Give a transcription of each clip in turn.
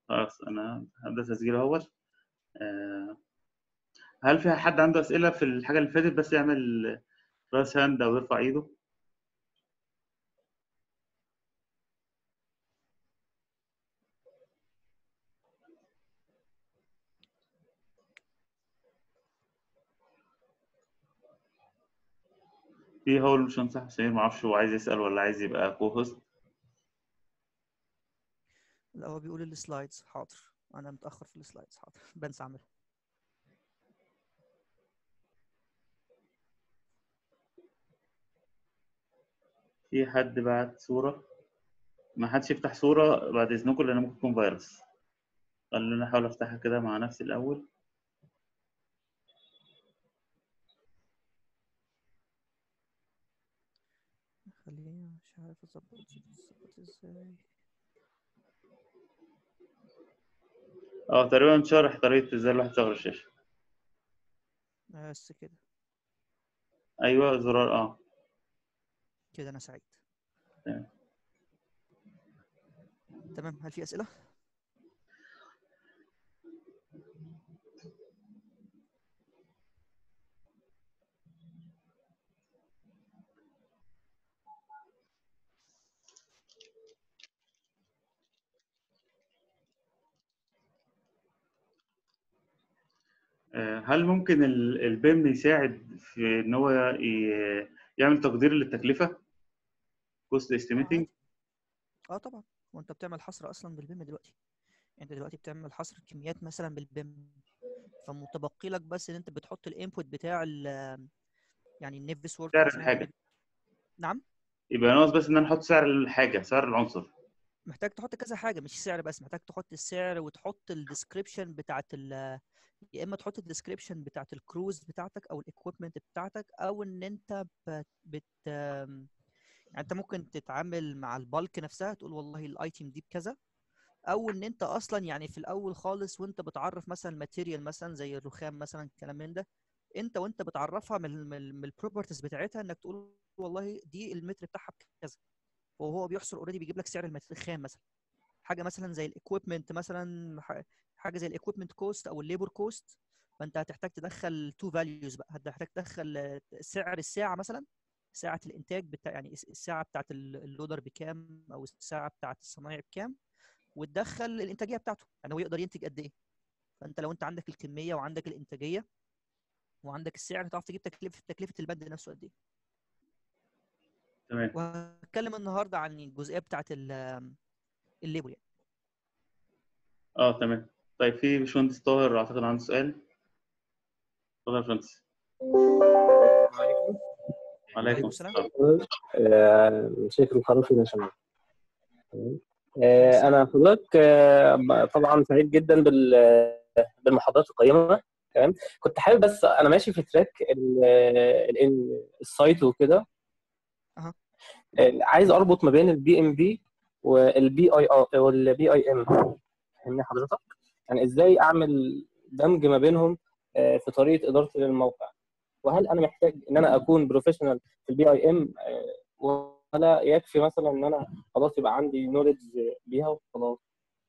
خلاص انا هبدا تسجيل اهوت آه، هل في حد عنده اسئله في الحاجه اللي فاتت بس يعمل راس هاند او يرفع ايده في هو مش صح حسين ما اعرفش هو عايز يسال ولا عايز يبقى كو هوست لا هو بيقول السلايدز حاضر انا متاخر في السلايدز حاضر بنسى اعملها في حد بعت صوره ما حدش يفتح صوره بعد اذنكم لان ممكن تكون فيروس خلينا احاول افتحها كده مع نفسي الاول خليني مش عارف اظبط اظبط ازاي اه تقريبا شارح طريقه ازاي الواحد يصغر الشاشه بس كده ايوه زرار اه كده انا سعيد تمام. تمام هل في اسئله آه، هل ممكن ال- البيم يساعد في ان هو ي- يعمل تقدير للتكلفه كوست استيميتنج اه طبعا وانت بتعمل حصر اصلا بالبيم دلوقتي انت دلوقتي بتعمل حصر كميات مثلا بالبيم فمتبقي لك بس ان انت بتحط الانبوت بتاع ال يعني النيفس وورك سعر مثلاً الحاجة. نعم يبقى ناقص بس ان انا احط سعر الحاجه سعر العنصر محتاج تحط كذا حاجه مش سعر بس محتاج تحط السعر وتحط الديسكريبشن بتاعت ال يا اما تحط الديسكريبشن بتاعت الكروز بتاعتك او الاكويبمنت بتاعتك او ان انت بت, بت يعني انت ممكن تتعامل مع البالك نفسها تقول والله الايتم دي بكذا او ان انت اصلا يعني في الاول خالص وانت بتعرف مثلا الماتيريال مثلا زي الرخام مثلا الكلام من ده انت وانت بتعرفها من من, من البروبرتيز بتاعتها انك تقول والله دي المتر بتاعها بكذا وهو بيحصر اوريدي بيجيب لك سعر المت- الخام مثلا حاجه مثلا زي الاكويبمنت مثلا ح- حاجه زي الاكويبمنت كوست او الليبر كوست فانت هتحتاج تدخل تو فاليوز بقى هتحتاج تدخل آه، سعر الساعه مثلا ساعه الانتاج بتاع يعني الس- الساعه بتاعت ال- اللودر بكام او الساعه بتاعت الصنايعي بكام وتدخل الانتاجيه بتاعته يعني هو يقدر ينتج قد ايه فانت لو انت عندك الكميه وعندك الانتاجيه وعندك السعر هتعرف تجيب تكلفه تكلفه البند نفسه قد ايه تمام وهتكلم النهارده عن الجزئيه بتاعت ال- الليبل يعني اه تمام طيب في باشمهندس طاهر اعتقد عنده سؤال اتفضل يا باشمهندس وعليكم السلام. السلام آه، شيخ الخروفي يا شباب تمام. آه، انا حضرتك آه، طبعا سعيد جدا بال- بالمحاضرات القيمه تمام كنت حابب بس انا ماشي في تراك ال- ال- السايت وكده أها. آه، عايز اربط ما بين البي ام بي والبي اي والبي اي ام فاهمني حضرتك يعني ازاي اعمل دمج ما بينهم آه، في طريقه ادارتي للموقع وهل انا محتاج ان انا اكون بروفيشنال في البي اي ام ولا يكفي مثلا ان انا خلاص يبقى عندي نولج بيها وخلاص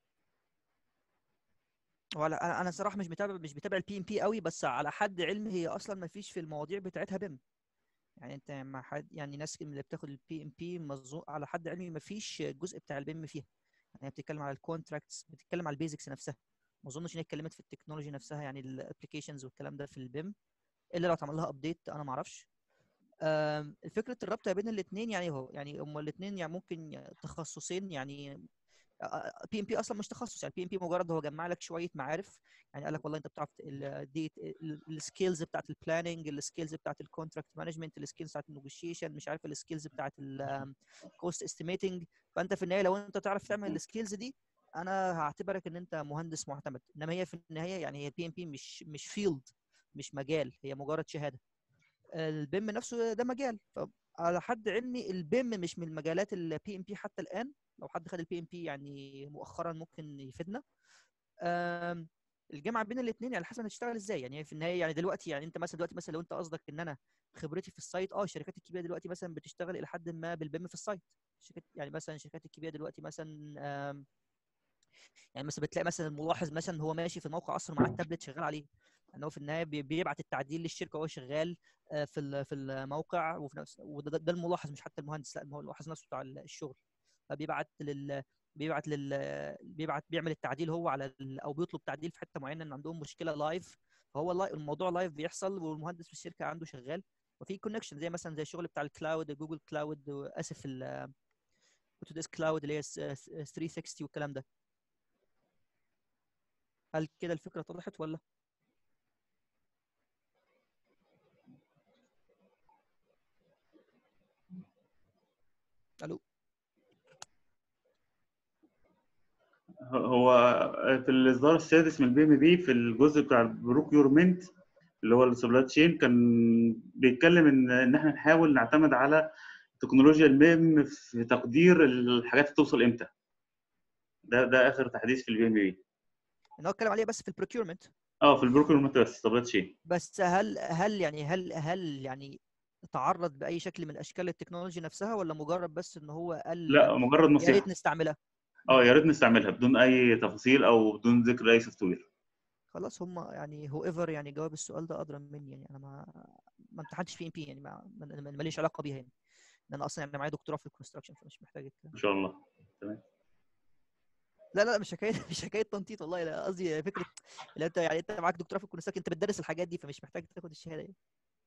ولا انا انا صراحه مش متابع مش بتابع البي ام بي قوي بس على حد علمي هي اصلا ما فيش في المواضيع بتاعتها بيم يعني انت مع حد يعني ناس اللي بتاخد البي ام بي على حد علمي ما فيش الجزء بتاع البيم فيها يعني هي بتتكلم على الكونتراكتس بتتكلم على البيزكس نفسها ما اظنش ان هي اتكلمت في التكنولوجي نفسها يعني الابلكيشنز والكلام ده في البيم الا لو اتعمل لها ابديت انا ما اعرفش آم، فكره الربط بين الاثنين يعني هو يعني هم الاثنين يعني ممكن تخصصين يعني بي ام بي اصلا مش تخصص يعني بي ام بي مجرد هو جمع لك شويه معارف يعني قال لك والله انت بتعرف الديت السكيلز بتاعت البلاننج السكيلز بتاعت الكونتراكت مانجمنت السكيلز بتاعت النيجوشيشن مش عارف السكيلز بتاعت الكوست استيميتنج فانت في النهايه لو انت تعرف تعمل السكيلز دي انا هعتبرك ان انت مهندس معتمد انما هي في النهايه يعني هي بي ام بي مش مش فيلد مش مجال هي مجرد شهاده البيم نفسه ده مجال فعلى حد علمي البيم مش من المجالات البي ام بي حتى الان لو حد خد البي ام بي يعني مؤخرا ممكن يفيدنا آم، الجامعه بين الاثنين يعني حسب هتشتغل ازاي يعني في النهايه يعني دلوقتي يعني انت مثلا دلوقتي مثلا لو انت قصدك ان انا خبرتي في السايت اه الشركات الكبيره دلوقتي مثلا بتشتغل الى حد ما بالبيم في السايت الشركات يعني مثلا الشركات الكبيره دلوقتي مثلا آم، يعني مثلا بتلاقي مثلا الملاحظ مثلا هو ماشي في الموقع اصلا مع التابلت شغال عليه ان هو في النهايه بي- بيبعت التعديل للشركه وهو شغال آه، في ال- في الموقع وفي نفس وده ده- ده الملاحظ مش حتى المهندس لا هو الملاحظ نفسه بتاع الشغل فبيبعت لل بيبعت لل بيبعت بيعمل التعديل هو على ال... او بيطلب تعديل في حته معينه ان عندهم مشكله لايف فهو لايف الموضوع لايف بيحصل والمهندس في الشركه عنده شغال وفي كونكشن زي مثلا زي الشغل بتاع الكلاود جوجل كلاود اسف ال اوتوديسك كلاود اللي هي س- س- 360 والكلام ده هل كده الفكره اتضحت ولا الو هو في الاصدار السادس من البي ام بي في الجزء بتاع البروكيورمنت اللي هو السبلاي تشين كان بيتكلم ان ان احنا نحاول نعتمد على تكنولوجيا الميم في تقدير الحاجات اللي توصل امتى ده ده اخر تحديث في البي ام بي ان هو اتكلم عليها بس في البروكيورمنت اه في البروكيورمنت بس سبلاي تشين بس هل هل يعني هل هل يعني تعرض باي شكل من اشكال التكنولوجي نفسها ولا مجرد بس ان هو قال لا مجرد يا ريت نصيحه نستعملها اه يا ريت نستعملها بدون اي تفاصيل او بدون ذكر اي سوفت وير خلاص هم يعني هو ايفر يعني جواب السؤال ده ادرى مني يعني انا ما ما امتحنتش في ام بي يعني ما ما- ما- ماليش علاقه بيها يعني لان انا اصلا يعني معايا دكتوراه في الكونستراكشن فمش محتاج الكلام. ان شاء الله لا لا مش حكايه مش حكايه تنطيط والله لا قصدي فكره اللي انت يعني انت معاك دكتوراه في الكونستراكشن انت بتدرس الحاجات دي فمش محتاج تاخد الشهاده يعني.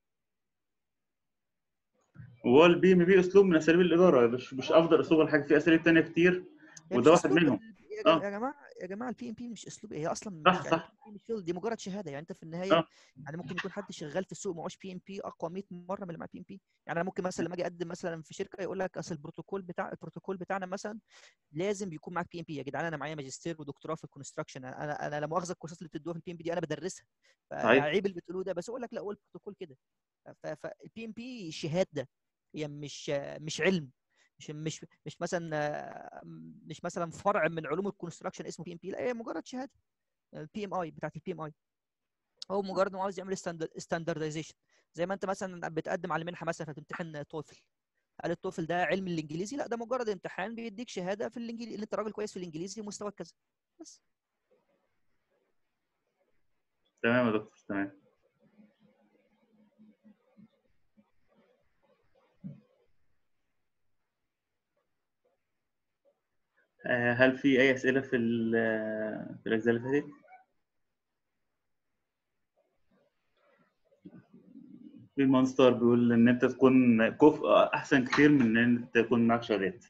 وهو البي ام بي اسلوب من اساليب الاداره مش مش افضل اسلوب ولا حاجه في اساليب تانية كتير هي وده مش واحد أسلوب منهم. ال- يا جماعه آه. يا جماعه يا جماعه البي ام بي مش اسلوب هي اصلا صح، مش صح. يعني مش شغل، دي مجرد شهاده يعني انت في النهايه آه. يعني ممكن يكون حد شغال في السوق معهوش بي ام بي اقوى 100 مره من اللي معاه بي ام بي يعني انا ممكن مثلا لما اجي اقدم مثلا في شركه يقول لك اصل البروتوكول بتاع البروتوكول بتاعنا مثلا لازم بيكون معاك بي ام بي يا جدعان انا معايا ماجستير ودكتوراه في الكونستراكشن انا انا لا مؤاخذه الكورسات اللي بتدوها في البي ام بي دي انا بدرسها صحيح. فعيب اللي بتقولوه ده بس اقول لك لا هو البروتوكول كده فالبي ام بي شهاده هي مش مش علم مش مش مش مثلا آه، مش مثلا فرع من علوم الكونستراكشن اسمه بي ام بي لا هي مجرد شهاده البي ام اي بتاعت البي ام اي هو مجرد انه عاوز يعمل ستاندردايزيشن زي ما انت مثلا بتقدم على منحه مثلا فتمتحن توفل هل التوفل ده علم الانجليزي لا ده مجرد امتحان بيديك شهاده في الانجليزي اللي انت راجل كويس في الانجليزي ومستوى كذا بس تمام يا دكتور تمام آه، هل في اي اسئله في ال- في الاجزاء اللي فاتت في مونستر بيقول ان انت تكون كفء احسن كتير من ان انت تكون معاك شهادات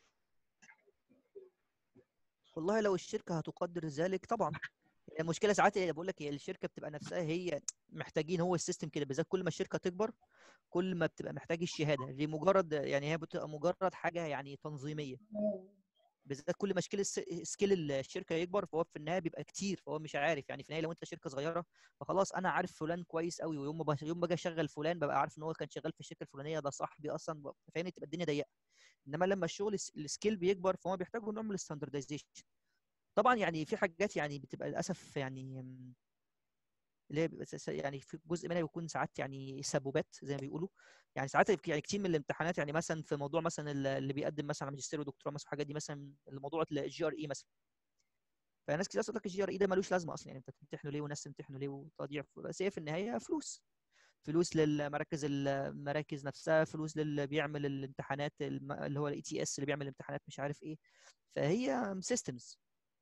والله لو الشركه هتقدر ذلك طبعا هي المشكله ساعات هي بقول لك هي الشركه بتبقى نفسها هي محتاجين هو السيستم كده بالذات كل ما الشركه تكبر كل ما بتبقى محتاج الشهاده دي مجرد يعني هي بتبقى مجرد حاجه يعني تنظيميه بالذات كل ما سكيل الس- سكيل الشركه يكبر فهو في النهايه بيبقى كتير فهو مش عارف يعني في النهايه لو انت شركه صغيره فخلاص انا عارف فلان كويس قوي ويوم ما بش- يوم ما اجي اشغل فلان ببقى عارف ان هو كان شغال في الشركه الفلانيه ده صاحبي اصلا ب- فاهمني تبقى الدنيا ضيقه انما لما الشغل الس- السكيل بيكبر فهو بيحتاجوا نوع من الستاندردايزيشن طبعا يعني في حاجات يعني بتبقى للاسف يعني م، اللي هي بيبقى س- يعني في جزء منها بيكون ساعات يعني سبوبات زي ما بيقولوا يعني ساعات يعني كتير من الامتحانات يعني مثلا في موضوع مثلا ال- اللي بيقدم مثلا على ماجستير ودكتوراه مثلا الحاجات دي مثلا الموضوع الجي ار اي مثلا فناس كتير اصلا لك الجي ار اي ده ملوش لازمه اصلا يعني انت تمتحنه ليه وناس تمتحنه ليه وتضييع ف- بس هي في النهايه فلوس فلوس للمراكز المراكز نفسها فلوس للي بيعمل الامتحانات الم- اللي هو الاي تي اس اللي بيعمل الامتحانات مش عارف ايه فهي سيستمز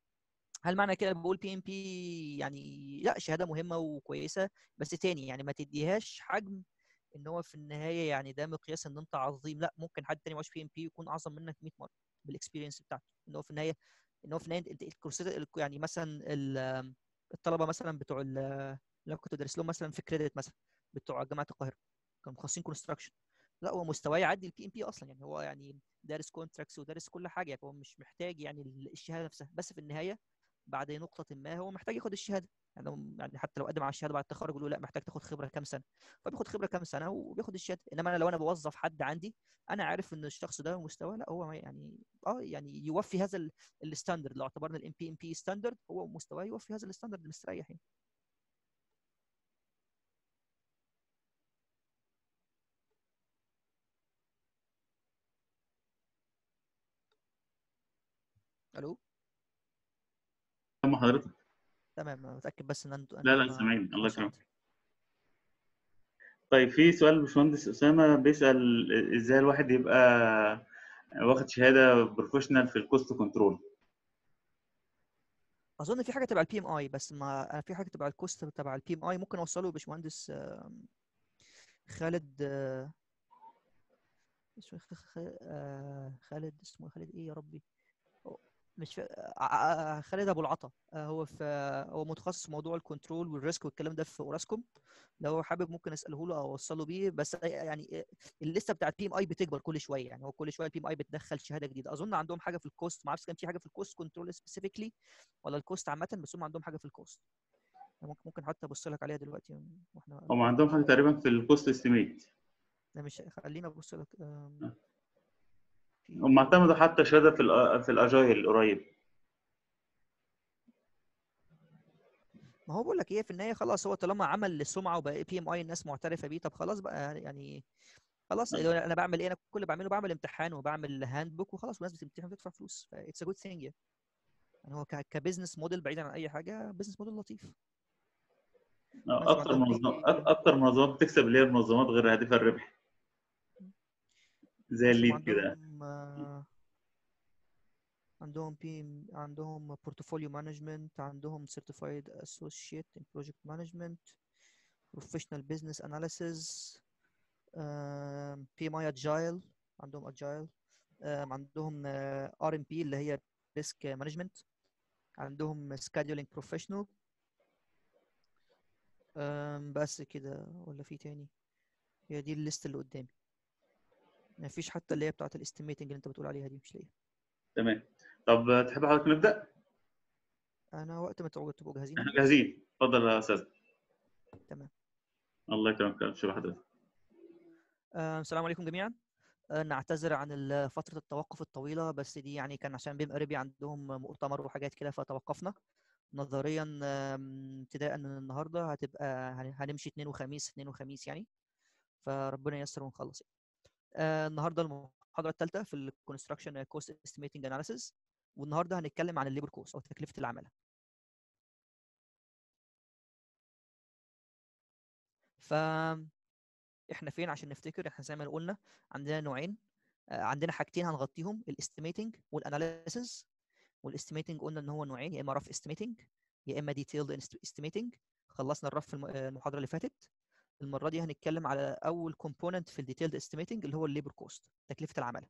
هل معنى كده بقول بي ام بي يعني لا شهاده مهمه وكويسه بس تاني يعني ما تديهاش حجم ان هو في النهايه يعني ده مقياس ان انت عظيم لا ممكن حد تاني معهوش بي ام بي يكون اعظم منك 100 مره بالاكسبيرينس بتاعته ان هو في النهايه ان هو في النهايه انت الكورسات ال- يعني مثلا ال- الطلبه مثلا بتوع ال- اللي أنا كنت بدرس لهم مثلا في كريدت مثلا بتوع جامعه القاهره كانوا مخصصين كونستراكشن لا هو مستواه يعدي البي ام بي اصلا يعني هو يعني دارس كونتراكتس ودارس كل حاجه يعني هو مش محتاج يعني الشهاده نفسها بس في النهايه بعد نقطة ما هو محتاج ياخد الشهادة يعني هو- يعني حتى لو قدم على الشهادة بعد التخرج يقولوا لا محتاج تاخد خبرة كام سنة فبياخد خبرة كام سنة وبياخد الشهادة انما انا لو انا بوظف حد عندي انا عارف ان الشخص ده مستواه لا هو يعني اه يعني يوفي هذا ال- الستاندرد لو اعتبرنا الام بي ام بي ستاندرد هو مستواه يوفي هذا الستاندرد مستريح يعني الو سامع حضرتك تمام انا متاكد بس ان انتوا لا لا أنتوا سامعين الله صوت. يكرمك طيب في سؤال الباشمهندس اسامه بيسال ازاي الواحد يبقى واخد شهاده بروفيشنال في الكوست كنترول اظن في حاجه تبع البي ام اي بس ما أنا في حاجه تبع الكوست تبع البي ام اي ممكن اوصله لباشمهندس آم، خالد آه، اسمه خ- خ- آه، خالد اسمه خالد ايه يا ربي أو- مش فا... آه، آه، آه، خالد ابو العطا آه، هو في هو متخصص في موضوع الكنترول والريسك والكلام ده في اوراسكوم لو هو حابب ممكن اساله له او اوصله بيه بس يعني الليسته بتاعت بي ام اي بتكبر كل شويه يعني هو كل شويه البي ام اي بتدخل شهاده جديده اظن عندهم حاجه في الكوست ما اعرفش كان في حاجه في الكوست كنترول سبيسيفيكلي ولا الكوست عامه بس هم عندهم حاجه في الكوست ممكن ممكن حتى ابص لك عليها دلوقتي واحنا هم عندهم حاجه تقريبا في الكوست استيميت لا مش خلينا ابص لك آم، في- هم اعتمدوا حتى شهاده في الأ- في الاجايل قريب ما هو بقول لك ايه في النهايه خلاص هو طالما عمل السمعه وبقى بي ام اي الناس معترفه بيه طب خلاص بقى يعني خلاص لو انا بعمل ايه انا كل اللي بعمله بعمل امتحان وبعمل هاند بوك وخلاص والناس بتمتحن وتدفع فلوس اتس ا جود ثينج يعني هو ك- كبزنس موديل بعيدا عن اي حاجه بزنس موديل لطيف اكتر عندهم منظمه بي- أك- اكتر منظمات بتكسب اللي هي المنظمات غير هادفه الربح زي بس هم الليد كده عندهم آه، عندهم بي عندهم بورتفوليو مانجمنت عندهم سيرتيفايد اسوشيت ان بروجكت مانجمنت بروفيشنال بزنس اناليسيز بي ام اي اجايل عندهم اجايل عندهم ار ام بي اللي هي ريسك مانجمنت عندهم سكادولينج بروفيشنال بس كده ولا في تاني هي دي الليست اللي قدامي ما فيش حتى اللي هي بتاعت الاستيميتنج اللي انت بتقول عليها دي مش لاقيها تمام طب تحب حضرتك نبدا انا وقت ما تبقوا تبقوا جاهزين احنا جاهزين اتفضل يا استاذ تمام الله يكرمك شوف حضرتك آه، السلام عليكم جميعا آه، نعتذر عن ال- فترة التوقف الطويلة بس دي يعني كان عشان بيم قريبي عندهم مؤتمر وحاجات كده فتوقفنا نظريا آم، ابتداء من النهاردة هتبقى هن- هنمشي اثنين وخميس اثنين وخميس يعني فربنا ييسر ونخلص يعني. آه، النهاردة المحاضرة الثالثة في الكونستراكشن كوست استيميتنج اناليسيز والنهاردة هنتكلم عن الليبر كوست أو تكلفة العمالة ف احنا فين عشان نفتكر احنا زي ما قلنا عندنا نوعين آه، عندنا حاجتين هنغطيهم الاستيميتنج والاناليسيز والاستيميتنج قلنا ان هو نوعين يا اما رف استيميتنج يا اما ديتيلد استيميتنج خلصنا الرف في الم- آه، المحاضره اللي فاتت المره دي هنتكلم على اول كومبوننت في الديتيلد استيميتنج اللي هو الليبر كوست تكلفه العماله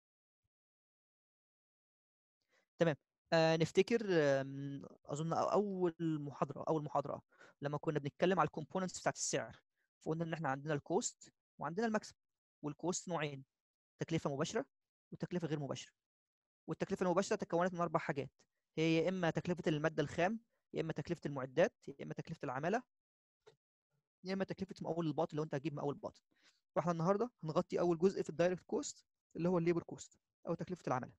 تمام آه نفتكر آم، اظن أو- اول محاضره اول محاضره لما كنا بنتكلم على الكومبوننتس بتاعت السعر فقلنا ان احنا عندنا الكوست وعندنا المكسب والكوست نوعين تكلفه مباشره وتكلفه غير مباشره والتكلفه المباشره تكونت من اربع حاجات هي يا اما تكلفه الماده الخام يا اما تكلفه المعدات يا اما تكلفه العماله يا اما تكلفه مقاول الباطن لو انت هتجيب مقاول باطن فاحنا النهارده هنغطي اول جزء في الدايركت كوست اللي هو الليبر كوست او تكلفه العماله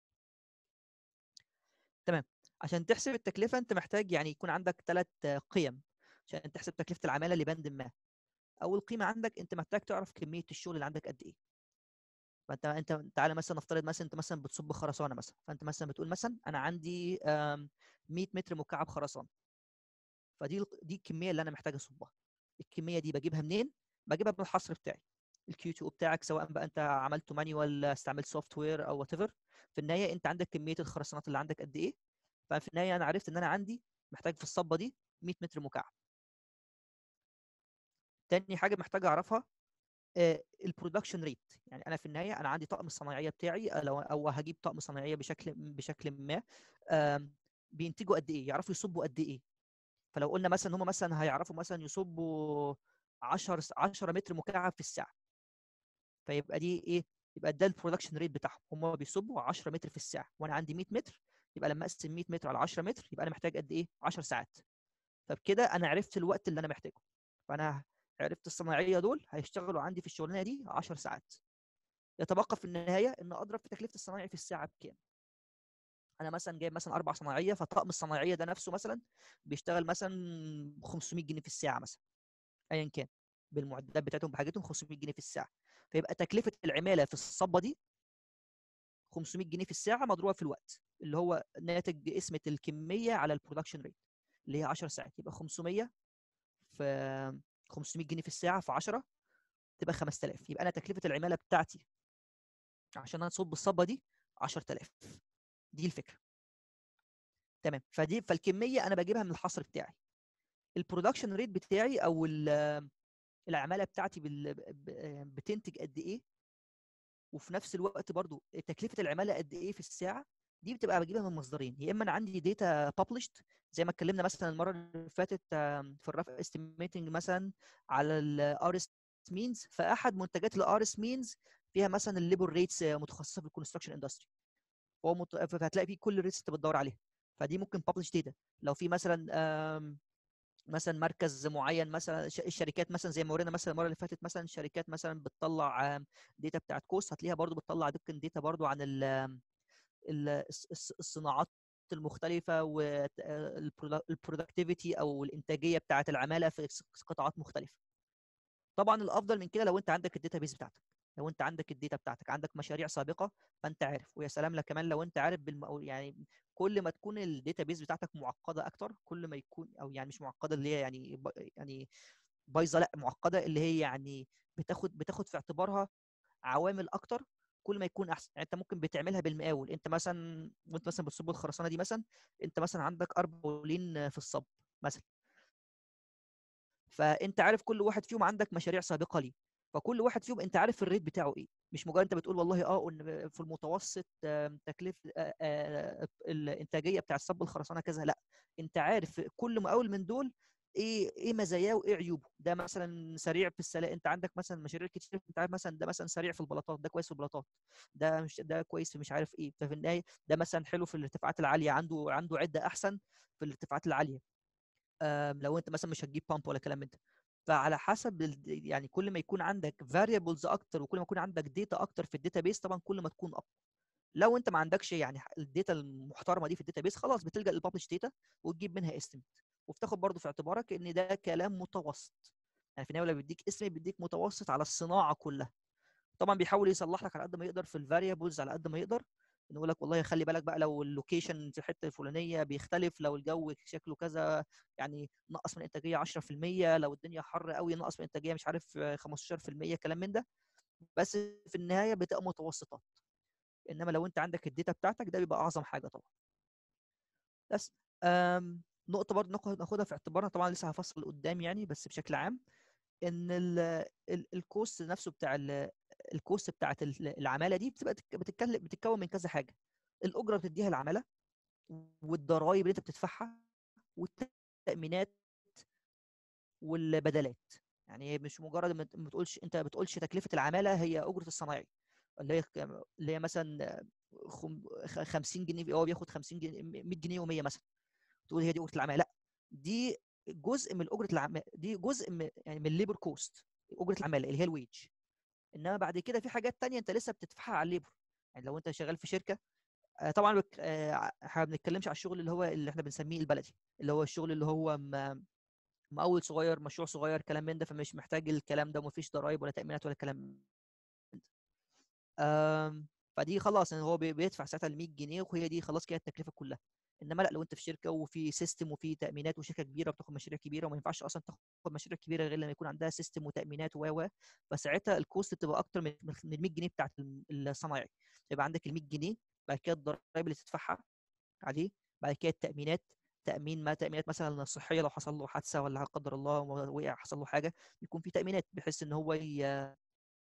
تمام عشان تحسب التكلفه انت محتاج يعني يكون عندك ثلاث قيم عشان تحسب تكلفه العماله لبند ما اول قيمه عندك انت محتاج تعرف كميه الشغل اللي عندك قد ايه فانت انت تعالى مثلا نفترض مثلا انت مثلا بتصب خرسانه مثلا فانت مثلا بتقول مثلا انا عندي آم، 100 متر مكعب خرسانه فدي الق- دي الكميه اللي انا محتاج اصبها الكميه دي بجيبها منين بجيبها من الحصر بتاعي الكيو تي او بتاعك سواء بقى انت عملته مانيوال استعملت سوفت وير او وات ايفر في النهايه انت عندك كميه الخرسانات اللي عندك قد ايه ففي النهايه انا عرفت ان انا عندي محتاج في الصبه دي 100 متر مكعب تاني حاجه محتاج اعرفها البرودكشن ريت يعني انا في النهايه انا عندي طقم الصناعيه بتاعي آه، لو او هجيب طقم صناعيه بشكل بشكل ما آم، بينتجوا قد ايه يعرفوا يصبوا قد ايه فلو قلنا مثلا هم مثلا هيعرفوا مثلا يصبوا 10 س- 10 متر مكعب في الساعه فيبقى دي ايه يبقى ده البرودكشن ريت بتاعهم هم بيصبوا 10 متر في الساعه وانا عندي 100 متر يبقى لما اقسم 100 متر على 10 متر يبقى انا محتاج قد ايه 10 ساعات فبكده انا عرفت الوقت اللي انا محتاجه فانا عرفت الصناعيه دول هيشتغلوا عندي في الشغلانه دي 10 ساعات يتبقى في النهايه ان اضرب في تكلفه الصنايعي في الساعه بكام انا مثلا جايب مثلا اربع صناعيه فطقم الصناعيه ده نفسه مثلا بيشتغل مثلا ب 500 جنيه في الساعه مثلا ايا كان بالمعدات بتاعتهم بحاجتهم 500 جنيه في الساعه فيبقى تكلفه العماله في الصبه دي 500 جنيه في الساعه مضروبه في الوقت اللي هو ناتج قسمه الكميه على البرودكشن ريت اللي هي 10 ساعات يبقى 500 في 500 جنيه في الساعه في 10 تبقى 5000 يبقى انا تكلفه العماله بتاعتي عشان انا اصب الصبه دي 10000 دي الفكره تمام فدي فالكميه انا بجيبها من الحصر بتاعي البرودكشن ريت بتاعي او ال- العماله بتاعتي بال- ب- بتنتج قد ايه وفي نفس الوقت برضو تكلفه العماله قد ايه في الساعه دي بتبقى بجيبها من مصدرين يا اما انا عندي داتا published زي ما اتكلمنا مثلا المره اللي فاتت آم، في الرف استيميتنج مثلا على الار اس مينز فاحد منتجات الار اس مينز فيها مثلا الليبر ريتس متخصصه في الكونستراكشن اندستري هو مت... فهتلاقي فيه كل الريتس انت بتدور عليها فدي ممكن publish data لو في مثلا آم، مثلا مركز معين مثلا ش- الشركات مثلا زي ما ورينا مثلا المره اللي فاتت مثلا الشركات مثلا بتطلع داتا بتاعت كوست هتلاقيها برضو بتطلع دكن داتا برضو عن ال ال- الص- الص- الصناعات المختلفه والبرودكتيفيتي او الانتاجيه بتاعت العماله في س- قطاعات مختلفه طبعا الافضل من كده لو انت عندك الداتا بيز بتاعتك لو انت عندك الداتا بتاعتك عندك مشاريع سابقه فانت عارف ويا سلام لك كمان لو انت عارف بالم... يعني كل ما تكون الداتا بيز بتاعتك معقده اكتر كل ما يكون او يعني مش معقده اللي هي يعني ب... يعني بايظه لا معقده اللي هي يعني بتاخد بتاخد في اعتبارها عوامل اكتر كل ما يكون احسن يعني انت ممكن بتعملها بالمقاول انت مثلا وانت مثلا بتصب الخرسانه دي مثلا انت مثلا عندك اربع مقاولين في الصب مثلا فانت عارف كل واحد فيهم عندك مشاريع سابقه ليه فكل واحد فيهم انت عارف الريت بتاعه ايه مش مجرد انت بتقول والله اه ان في المتوسط آم، تكلفه آه، آه، الانتاجيه بتاع الصب الخرسانه كذا لا انت عارف كل مقاول من دول ايه ايه مزاياه وايه عيوبه ده مثلا سريع في السلاء انت عندك مثلا مشاريع كتير انت عارف مثلا ده مثلا سريع في البلاطات ده كويس في البلاطات ده مش ده كويس في مش عارف ايه ففي النهايه ده مثلا حلو في الارتفاعات العاليه عنده عنده عده احسن في الارتفاعات العاليه آم، لو انت مثلا مش هتجيب بامب ولا كلام من ده فعلى حسب ال- يعني كل ما يكون عندك variables اكتر وكل ما يكون عندك داتا اكتر في الداتا بيس طبعا كل ما تكون اقوى لو انت ما عندكش يعني الداتا المحترمه دي في الداتا بيس خلاص بتلجا للببلش داتا وتجيب منها استيميت وبتاخد برضو في اعتبارك ان ده كلام متوسط يعني في النهايه لما بيديك استيميت بيديك متوسط على الصناعه كلها طبعا بيحاول يصلح لك على قد ما يقدر في الفاريبلز على قد ما يقدر إنه يقول لك والله خلي بالك بقى لو اللوكيشن في الحته الفلانيه بيختلف لو الجو شكله كذا يعني نقص من الانتاجيه 10% لو الدنيا حر قوي نقص من الانتاجيه مش عارف آه، 15% كلام من ده بس في النهايه بتبقى متوسطات انما لو انت عندك الداتا بتاعتك ده بيبقى اعظم حاجه طبعا بس آم، نقطه برضه ناخد- ناخدها في اعتبارنا طبعا لسه هفصل قدام يعني بس بشكل عام ان ال- ال- الكوست نفسه بتاع ال- الكوست بتاعت ال- العماله دي بتبقى تك- بتتكلم بتتكون من كذا حاجه الاجره بتديها العماله والضرائب اللي انت بتدفعها والتامينات والبدلات يعني هي مش مجرد ما ما بتقولش انت ما بتقولش تكلفه العماله هي اجره الصنايعي اللي هي ك- اللي هي مثلا خم- خ- 50 جنيه هو بياخد 50 جنيه 100 جنيه يوميه مثلا تقول هي دي اجره العماله لا دي جزء من اجره العماله دي جزء من يعني من الليبر كوست اجره العماله اللي هي الويج انما بعد كده في حاجات تانية انت لسه بتدفعها على الليبر يعني لو انت شغال في شركه آه، طبعا بك- آه، احنا ما بنتكلمش على الشغل اللي هو اللي احنا بنسميه البلدي اللي هو الشغل اللي هو م- مقاول صغير مشروع صغير كلام من ده فمش محتاج الكلام ده ومفيش ضرايب ولا تامينات ولا كلام من ده آم، فدي خلاص يعني هو بي- بيدفع ساعتها ال 100 جنيه وهي دي خلاص كده التكلفه كلها انما لا لو انت في شركه وفي سيستم وفي تامينات وشركه كبيره بتاخد مشاريع كبيره وما ينفعش اصلا تاخد مشاريع كبيره غير لما يكون عندها سيستم وتامينات و و فساعتها الكوست بتبقى اكتر من من ال 100 جنيه بتاعت الم- الصنايعي يبقى عندك ال 100 جنيه بعد كده الضرايب اللي تدفعها عليه بعد كده التامينات تامين ما تامينات مثلا صحيه لو حصل له حادثه ولا لا قدر الله وقع حصل له حاجه يكون في تامينات بحيث ان هو ي-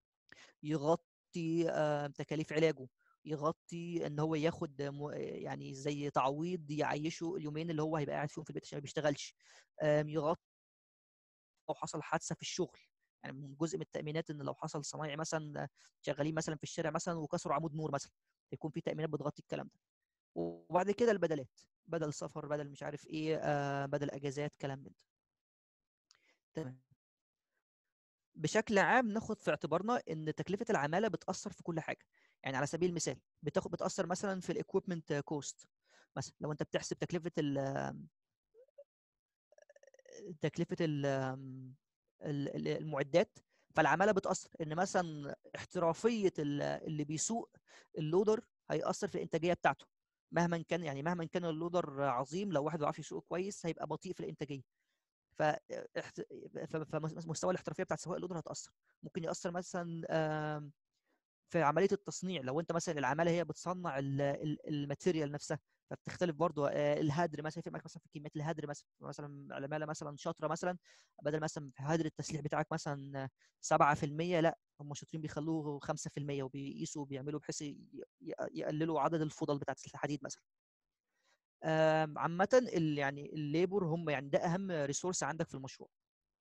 يغطي آه، تكاليف علاجه يغطي ان هو ياخد م- يعني زي تعويض يعيشه اليومين اللي هو هيبقى قاعد فيهم في البيت عشان ما بيشتغلش آم، يغطي لو حصل حادثه في الشغل يعني من جزء من التامينات ان لو حصل صنايعي مثلا شغالين مثلا في الشارع مثلا وكسروا عمود نور مثلا يكون في تامينات بتغطي الكلام ده وبعد كده البدلات بدل سفر بدل مش عارف ايه آه بدل اجازات كلام من ده تمام بشكل عام ناخد في اعتبارنا ان تكلفه العماله بتاثر في كل حاجه يعني على سبيل المثال بتاخد بتاثر مثلا في الاكويبمنت كوست مثلا لو انت بتحسب تكلفه ال تكلفه ال ال- ال- المعدات فالعماله بتاثر ان مثلا احترافيه ال- اللي بيسوق اللودر هيأثر في الانتاجيه بتاعته مهما كان يعني مهما كان اللودر عظيم لو واحد ما بيعرفش يسوقه كويس هيبقى بطيء في الانتاجيه ف احت- ف- فمستوى الاحترافيه بتاعت سواق اللودر هتاثر ممكن ياثر مثلا آم، في عمليه التصنيع لو انت مثلا العماله هي بتصنع ال- ال- الماتيريال نفسها فبتختلف برضو آه، الهدر مثلا يفرق معاك مثلا في كميه الهدر مثلا مثلا عماله مثلا شاطره مثلا بدل مثلا في هدر التسليح بتاعك مثلا 7% لا هم شاطرين بيخلوه 5% وبيقيسوا وبيعملوا بحيث ي- ي- يقللوا عدد الفضل بتاعت الحديد مثلا آم، عامة ال- يعني الليبر هم يعني ده أهم ريسورس عندك في المشروع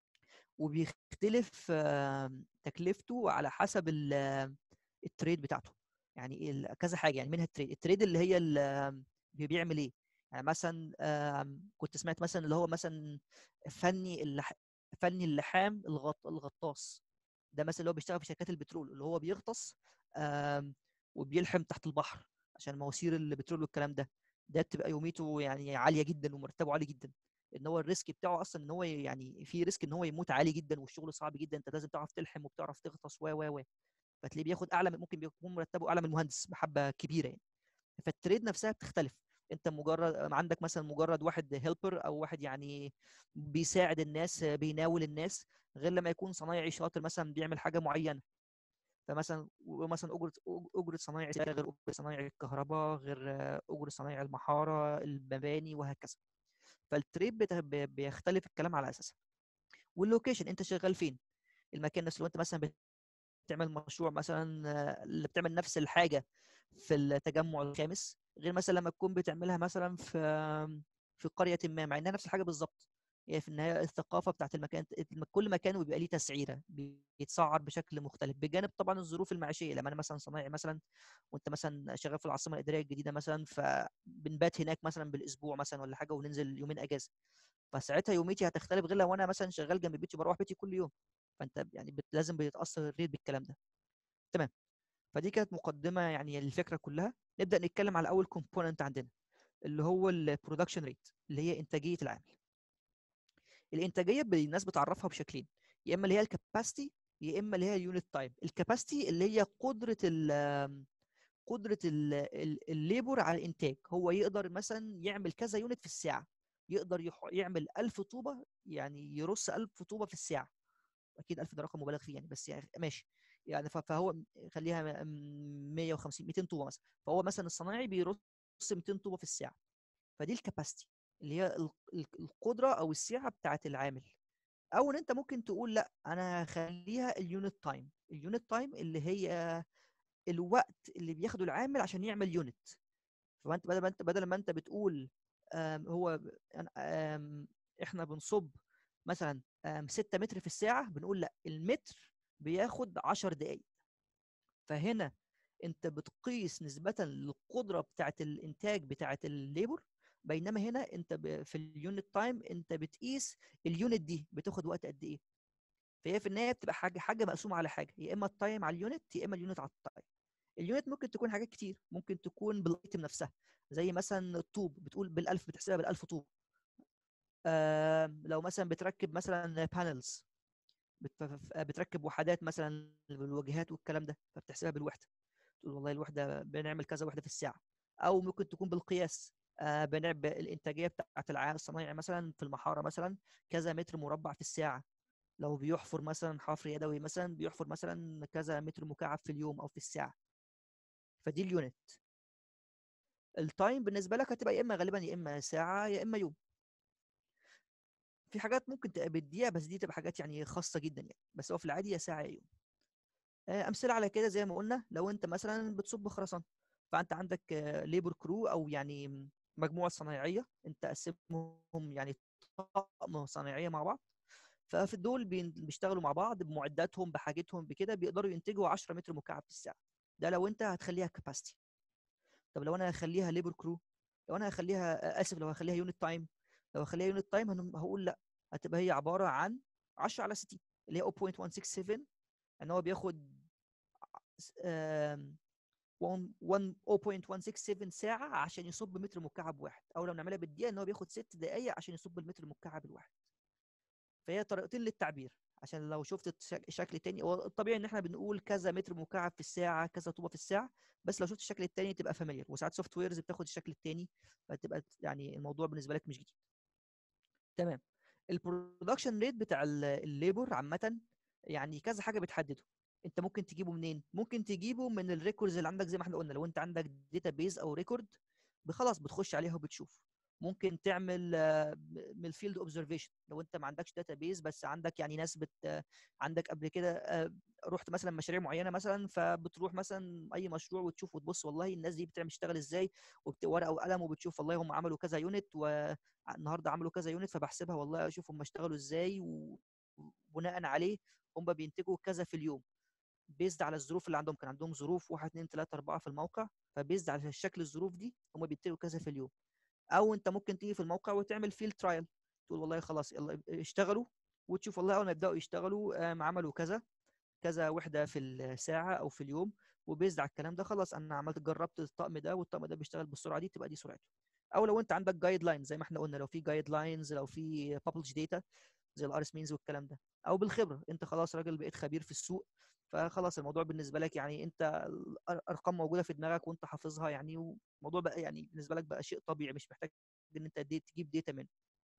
وبيختلف آم، تكلفته على حسب ال- التريد بتاعته يعني ال- كذا حاجة يعني منها التريد التريد اللي هي ال- بي- بيعمل ايه يعني مثلا آم، كنت سمعت مثلا اللي هو مثلا فني اللح... فني اللحام الغط... الغطاس ده مثلا اللي هو بيشتغل في شركات البترول اللي هو بيغطس آم، وبيلحم تحت البحر عشان مواسير البترول والكلام ده ده بتبقى يوميته يعني عاليه جدا ومرتبه عالي جدا ان هو الريسك بتاعه اصلا ان هو يعني في ريسك ان هو يموت عالي جدا والشغل صعب جدا انت لازم تعرف تلحم وبتعرف تغطس و و و فتلاقيه بياخد اعلى من ممكن بيكون مرتبه اعلى من المهندس بحبه كبيره يعني فالتريد نفسها بتختلف انت مجرد عندك مثلا مجرد واحد هيلبر او واحد يعني بيساعد الناس بيناول الناس غير لما يكون صنايعي شاطر مثلا بيعمل حاجه معينه فمثلا مثلا اجره اجره صنايعي غير اجره صنايعي الكهرباء غير اجره صنايعي المحاره المباني وهكذا فالتريد بت- ب- بيختلف الكلام على اساسها واللوكيشن انت شغال فين المكان نفسه لو انت مثلا بتعمل مشروع مثلا آه، اللي بتعمل نفس الحاجه في التجمع الخامس غير مثلا لما تكون بتعملها مثلا في في قريه ما مع انها نفس الحاجه بالظبط هي في النهايه الثقافه بتاعت المكان كل مكان بيبقى ليه تسعيره بيتسعر بشكل مختلف بجانب طبعا الظروف المعيشيه لما انا مثلا صنايعي مثلا وانت مثلا شغال في العاصمه الاداريه الجديده مثلا فبنبات هناك مثلا بالاسبوع مثلا ولا حاجه وننزل يومين اجازه فساعتها يوميتي هتختلف غير لو انا مثلا شغال جنب بيتي بروح بيتي كل يوم فانت يعني بت- لازم بيتاثر الريت بالكلام ده تمام فدي كانت مقدمه يعني الفكره كلها نبدا نتكلم على اول كومبوننت عندنا اللي هو البرودكشن ريت اللي هي انتاجيه العامل الانتاجيه ب- الناس بتعرفها بشكلين يا اما اللي هي الكاباسيتي يا اما اللي هي اليونت تايم الكاباسيتي اللي هي قدره ال قدره ال- ال- الليبر على الانتاج هو يقدر مثلا يعمل كذا يونت في الساعه يقدر يح- يعمل 1000 طوبه يعني يرص 1000 طوبه في الساعه اكيد 1000 ده رقم مبالغ فيه يعني بس يعني ماشي يعني ف- فهو خليها م- 150 200 طوبه مثلا فهو مثلا الصنايعي بيرص 200 طوبه في الساعه فدي الكاباسيتي اللي هي ال- ال- القدره او السعه بتاعه العامل او ان انت ممكن تقول لا انا هخليها اليونت تايم اليونت تايم اللي هي الوقت اللي بياخده العامل عشان يعمل يونت فانت بدل ما انت بدل ما انت بتقول آم، هو ب- أنا- آم، احنا بنصب مثلا 6 متر في الساعه بنقول لا المتر بياخد 10 دقائق فهنا انت بتقيس نسبة للقدرة بتاعة الانتاج بتاعة الليبر بينما هنا انت ب- في اليونت تايم انت بتقيس اليونت دي بتاخد وقت قد ايه فهي في النهايه بتبقى حاجه حاجه مقسومه على حاجه يا اما التايم على اليونت يا اما اليونت على التايم اليونت ممكن تكون حاجات كتير ممكن تكون بالايتم نفسها زي مثلا الطوب بتقول بالالف بتحسبها بالالف طوب آه لو مثلا بتركب مثلا بانلز بتركب وحدات مثلا بالواجهات والكلام ده فبتحسبها بالوحده تقول والله الوحده بنعمل كذا وحده في الساعه او ممكن تكون بالقياس آه بنعمل الانتاجيه بتاعت العامل الصنايعي مثلا في المحاره مثلا كذا متر مربع في الساعه لو بيحفر مثلا حفر يدوي مثلا بيحفر مثلا كذا متر مكعب في اليوم او في الساعه فدي اليونت التايم بالنسبه لك هتبقى يا اما غالبا يا اما ساعه يا اما يوم في حاجات ممكن تبقى بالدقيقه بس دي تبقى حاجات يعني خاصه جدا يعني بس هو في العادي يا ساعه يا يوم آه، امثله على كده زي ما قلنا لو انت مثلا بتصب خرسانه فانت عندك ليبر كرو او يعني مجموعه صنايعيه انت قسمهم يعني طقم صنايعيه مع بعض ففي دول بين- بيشتغلوا مع بعض بمعداتهم بحاجتهم بكده بيقدروا ينتجوا 10 متر مكعب في الساعه ده لو انت هتخليها كاباسيتي طب لو انا هخليها ليبر كرو لو انا هخليها اسف لو هخليها يونت تايم لو هخليها يونت تايم هقول لا هتبقى هي عباره عن 10 على 60 اللي هي 0.167 ان هو بياخد آم، 1 1 0.167 ساعه عشان يصب متر مكعب واحد او لو نعملها بالدقيقه ان هو بياخد 6 دقائق عشان يصب المتر المكعب الواحد فهي طريقتين للتعبير عشان لو شفت الشك- الشكل التاني هو الطبيعي ان احنا بنقول كذا متر مكعب في الساعه كذا طوبه في الساعه بس لو شفت الشكل التاني تبقى فاميليار وساعات سوفت ويرز بتاخد الشكل التاني فتبقى يعني الموضوع بالنسبه لك مش جديد تمام البرودكشن ريت بتاع ال- الليبر عامه يعني كذا حاجه بتحدده انت ممكن تجيبه منين ممكن تجيبه من الريكوردز اللي عندك زي ما احنا قلنا لو انت عندك داتا بيز او ريكورد خلاص بتخش عليها وبتشوف ممكن تعمل آه، من الفيلد اوبزرفيشن لو انت ما عندكش داتا بيز بس عندك يعني ناس بت آه، عندك قبل كده آه، رحت مثلا مشاريع معينه مثلا فبتروح مثلا اي مشروع وتشوف وتبص والله الناس دي بتعمل تشتغل ازاي وورقه وقلم وبتشوف والله هم عملوا كذا يونت والنهارده عملوا كذا يونت فبحسبها والله اشوف هم اشتغلوا ازاي وبناء عليه هم بينتجوا كذا في اليوم بيزد على الظروف اللي عندهم كان عندهم ظروف 1 2 3 4 في الموقع فبيزد على شكل الظروف دي هم بينتجوا كذا في اليوم او انت ممكن تيجي في الموقع وتعمل فيلد ترايل تقول والله خلاص يلا اشتغلوا وتشوف والله اول ما يبداوا يشتغلوا آم، عملوا كذا كذا وحده في الساعه او في اليوم وبيزد على الكلام ده خلاص انا عملت جربت الطقم ده والطقم ده بيشتغل بالسرعه دي تبقى دي سرعته او لو انت عندك جايد لاين زي ما احنا قلنا لو في جايد لاينز لو في بابلش داتا زي الار اس مينز والكلام ده او بالخبره انت خلاص راجل بقيت خبير في السوق فخلاص الموضوع بالنسبه لك يعني انت الارقام موجوده في دماغك وانت حافظها يعني والموضوع بقى يعني بالنسبه لك بقى شيء طبيعي مش محتاج ان انت دي تجيب داتا منه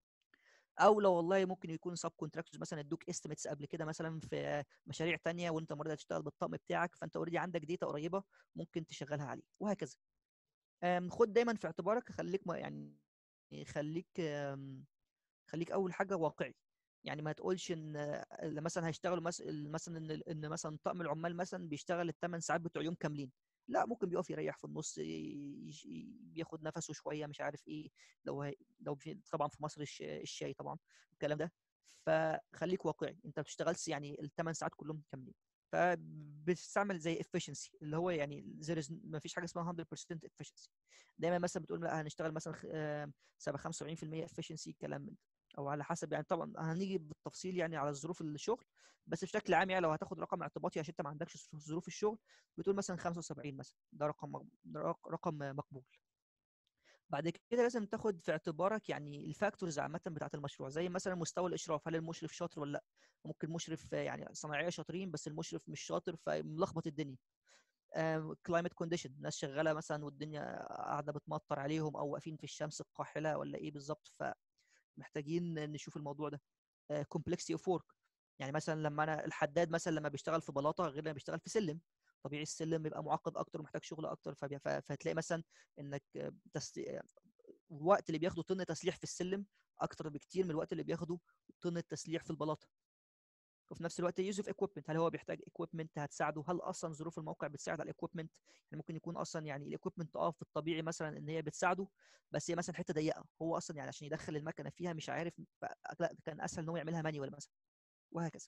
او لو والله ممكن يكون سب كونتراكتورز مثلا ادوك استيميتس قبل كده مثلا في مشاريع تانية وانت المره دي هتشتغل بالطقم بتاعك فانت اوريدي عندك داتا قريبه ممكن تشغلها عليه وهكذا أم، خد دايما في اعتبارك خليك ما- يعني خليك أم، خليك اول حاجه واقعي يعني ما تقولش ان اللي مثلا هيشتغلوا مثلا مثلا ان ان مثلا طقم العمال مثلا بيشتغل الثمان ساعات بتوع يوم كاملين لا ممكن بيقف يريح في النص ي- ي- بياخد نفسه شويه مش عارف ايه لو هي لو في طبعا في مصر الش- الشاي طبعا الكلام ده فخليك واقعي انت ما بتشتغلش يعني الثمان ساعات كلهم كاملين فبتستعمل زي efficiency اللي هو يعني there is ما فيش حاجه اسمها 100% efficiency دايما مثلا بتقول لا هنشتغل مثلا خ- آم، 75% efficiency الكلام من ده او على حسب يعني طبعا هنيجي بالتفصيل يعني على ظروف الشغل بس بشكل عام يعني لو هتاخد رقم اعتباطي عشان انت ما عندكش ظروف الشغل بتقول مثلا 75 مثلا ده رقم مق- ده رق- رقم مقبول بعد كده لازم تاخد في اعتبارك يعني الفاكتورز عامه بتاعه المشروع زي مثلا مستوى الاشراف هل المشرف شاطر ولا لا ممكن مشرف يعني صناعيه شاطرين بس المشرف مش شاطر فملخبط الدنيا كلايمت كونديشن ناس شغاله مثلا والدنيا قاعده بتمطر عليهم او واقفين في الشمس القاحله ولا ايه بالظبط فمحتاجين نشوف الموضوع ده كومبلكسيتي اوف ورك يعني مثلا لما انا الحداد مثلا لما بيشتغل في بلاطه غير لما بيشتغل في سلم طبيعي السلم بيبقى معقد اكتر ومحتاج شغل اكتر فبي- ف- فهتلاقي مثلا انك آه، تس... الوقت اللي بياخده طن تسليح في السلم اكتر بكتير من الوقت اللي بياخده طن التسليح في البلاطه وفي نفس الوقت يوز اوف اكويبمنت هل هو بيحتاج اكويبمنت هتساعده هل اصلا ظروف الموقع بتساعد على الاكويبمنت يعني ممكن يكون اصلا يعني الاكويبمنت اه في الطبيعي مثلا ان هي بتساعده بس هي مثلا حته ضيقه هو اصلا يعني عشان يدخل المكنه فيها مش عارف ف- لا كان اسهل ان هو يعملها مانيوال مثلا وهكذا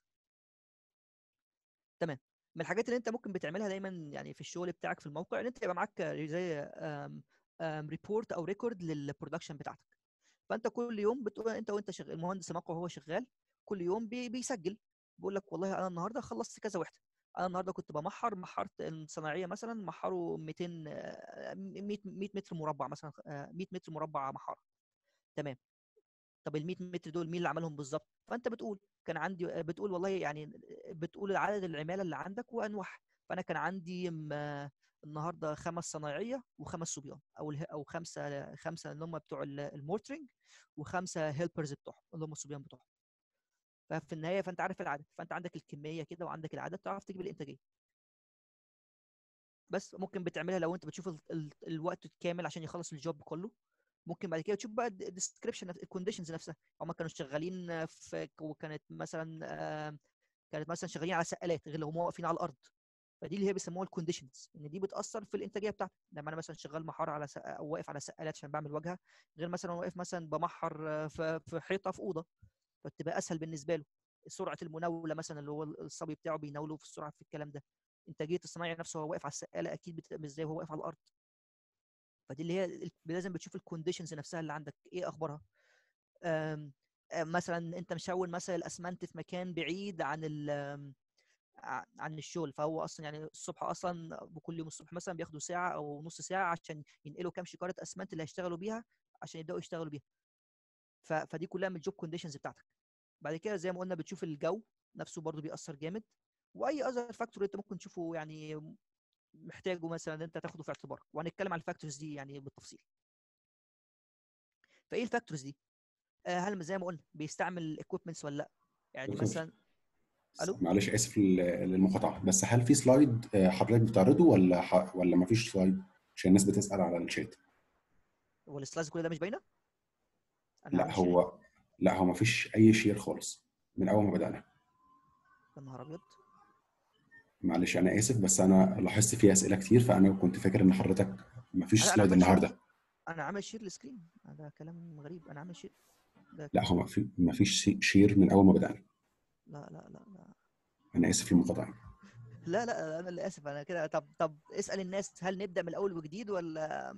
تمام من الحاجات اللي انت ممكن بتعملها دايما يعني في الشغل بتاعك في الموقع ان انت يبقى معاك زي ريبورت او ريكورد للبرودكشن بتاعتك فانت كل يوم بتقول انت وانت شغال المهندس الموقع وهو شغال كل يوم بي بيسجل بيقول لك والله انا النهارده خلصت كذا وحده انا النهارده كنت بمحر محرت الصناعيه مثلا محروا 200 آه، 100 100 متر مربع مثلا آه، 100 متر مربع محاره تمام طب ال 100 متر دول مين اللي عملهم بالظبط فانت بتقول كان عندي بتقول والله يعني بتقول عدد العماله اللي عندك وانواعها فانا كان عندي م- النهارده خمس صنايعيه وخمس صبيان او اله- او خمسه خمسه اللي هم بتوع ال- المورترنج وخمسه هيلبرز بتوعهم اللي هم الصبيان بتوعهم ففي النهايه فانت عارف العدد فانت عندك الكميه كده وعندك العدد تعرف تجيب الانتاجيه بس ممكن بتعملها لو انت بتشوف ال ال الوقت الكامل عشان يخلص الجوب كله ممكن بعد كده تشوف بقى الديسكربشن الكونديشنز نفسها هم كانوا شغالين في وكانت مثلا آه، كانت مثلا شغالين على سقالات غير لو هم واقفين على الارض فدي اللي هي بيسموها الكونديشنز ان دي بتاثر في الانتاجيه بتاعتك لما انا مثلا شغال محار على سق... او واقف على سقالات عشان بعمل واجهه غير مثلا واقف مثلا بمحر آه، في في حيطه في اوضه فتبقى اسهل بالنسبه له سرعه المناوله مثلا اللي هو الصبي بتاعه بيناوله في السرعه في الكلام ده انتاجيه الصنايعي نفسه وهو واقف على السقاله اكيد بتبقى مش زي وهو واقف على الارض فدي اللي هي ال- لازم بتشوف الكونديشنز نفسها اللي عندك ايه اخبارها آم، آم، مثلا انت مشون مثلا الاسمنت في مكان بعيد عن ال آم، ع- عن الشغل فهو اصلا يعني الصبح اصلا بكل يوم الصبح مثلا بياخدوا ساعه او نص ساعه عشان ينقلوا كام شكاره اسمنت اللي هيشتغلوا بيها عشان يبداوا يشتغلوا بيها ف- فدي كلها من الجوب كونديشنز بتاعتك بعد كده زي ما قلنا بتشوف الجو نفسه برضو بيأثر جامد واي اذر فاكتور انت ممكن تشوفه يعني محتاجه مثلا ان انت تاخده في اعتبارك وهنتكلم على الفاكتورز دي يعني بالتفصيل فايه الفاكتورز دي آه، هل زي ما قلنا بيستعمل اكويبمنتس ولا لا يعني دكتور. مثلا ألو؟ معلش اسف لل- للمقاطعه بس هل في سلايد آه، حضرتك بتعرضه ولا ح... ولا ما فيش سلايد عشان الناس بتسال على الشات هو السلايدز كل ده مش باينه انا لا عامل شير هو لا هو ما فيش اي شير خالص من اول ما بدانا يا نهار ابيض معلش انا اسف بس انا لاحظت فيه اسئله كتير فانا كنت فاكر ان حضرتك ما فيش أنا- أنا سلايد عملت شير. النهارده انا عامل شير السكرين ده كلام غريب انا عامل شير ده لا هو ما في ما فيش شير من اول ما بدانا لا لا لا لا انا اسف للمقاطعه لا لا انا اللي اسف انا كده طب طب اسال الناس هل نبدا من الاول وجديد ولا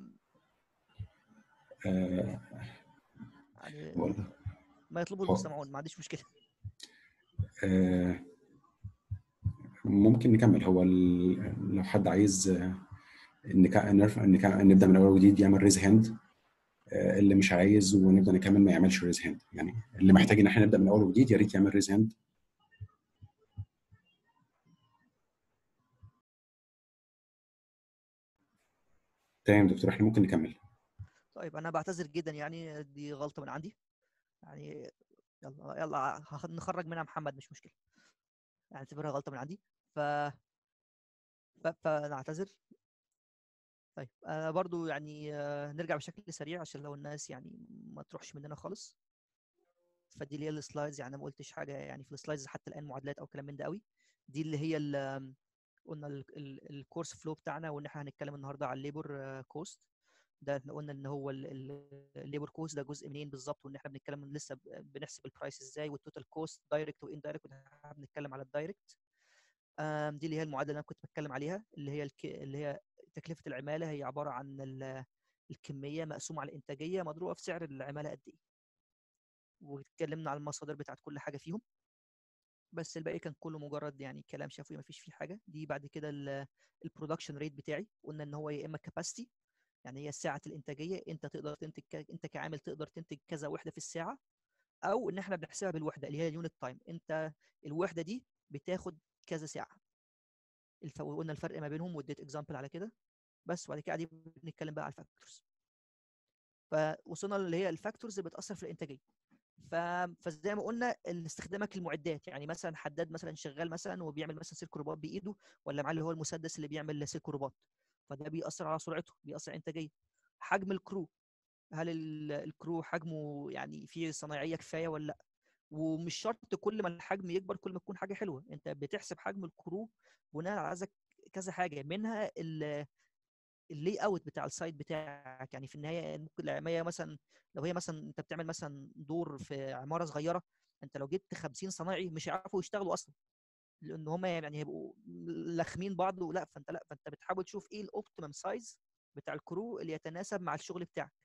آه، يعني هو- ما يطلبه هو- المستمعون ما عنديش مشكله آه، ممكن نكمل هو ال... لو حد عايز آه، نك- نرفع نك- نبدا من اول وجديد يعمل ريز هاند اللي مش عايز ونبدا نكمل ما يعملش ريز هاند يعني اللي محتاج ان احنا نبدا من اول وجديد يا ريت يعمل ريز هاند تمام دكتور احنا ممكن نكمل طيب انا بعتذر جدا يعني دي غلطه من عندي يعني يلا يلا هخ- نخرج منها محمد مش مشكله يعني اعتبرها غلطه من عندي ف ف- فنعتذر طيب آه برضو يعني آه نرجع بشكل سريع عشان لو الناس يعني ما تروحش مننا خالص فدي اللي هي السلايدز يعني أنا ما قلتش حاجه يعني في السلايدز حتى الان معادلات او كلام من ده قوي دي اللي هي ال- قلنا الكورس فلو بتاعنا وان احنا هنتكلم النهارده على الليبر كوست ده احنا قلنا ان هو الليبر كوست ده جزء منين بالظبط وان احنا بنتكلم لسه ب- بنحسب البرايس ازاي والتوتال كوست دايركت واندايركت بنتكلم على الدايركت آم، دي اللي هي المعادله اللي انا كنت بتكلم عليها اللي هي الك... اللي هي تكلفه العماله هي عباره عن ال- الكميه مقسومه على الانتاجيه مضروبه في سعر العماله قد ايه واتكلمنا على المصادر بتاعت كل حاجه فيهم بس الباقي كان كله مجرد يعني كلام شفوي مفيش فيه حاجه دي بعد كده البرودكشن ريت بتاعي قلنا ان هو يا اما كاباسيتي يعني هي ساعه الانتاجيه انت تقدر تنتج ك- انت كعامل تقدر تنتج كذا وحده في الساعه او ان احنا بنحسبها بالوحده اللي هي اليونت تايم انت الوحده دي بتاخد كذا ساعه الف... وقلنا الفرق ما بينهم واديت اكزامبل على كده بس وبعد كده قاعدين بنتكلم بقى على الفاكتورز فوصلنا اللي هي الفاكتورز اللي بتاثر في الانتاجيه ف... فزي ما قلنا استخدامك المعدات يعني مثلا حداد مثلا شغال مثلا وبيعمل مثلا سلك رباط بايده ولا معاه اللي هو المسدس اللي بيعمل سلك رباط فده بيأثر على سرعته بيأثر على الانتاجيه حجم الكرو هل ال- الكرو حجمه يعني فيه صنايعيه كفايه ولا لا ومش شرط كل ما الحجم يكبر كل ما تكون حاجه حلوه انت بتحسب حجم الكرو بناء على عايزك كذا حاجه منها ال- اللي اوت بتاع السايت بتاعك يعني في النهايه ممكن العمايه مثلا لو هي مثلا انت بتعمل مثلا دور في عماره صغيره انت لو جبت 50 صنايعي مش هيعرفوا يشتغلوا اصلا لان هم يعني هيبقوا لاخمين بعض ولا فانت لا فانت بتحاول تشوف ايه الاوبتيمم سايز بتاع الكرو اللي يتناسب مع الشغل بتاعك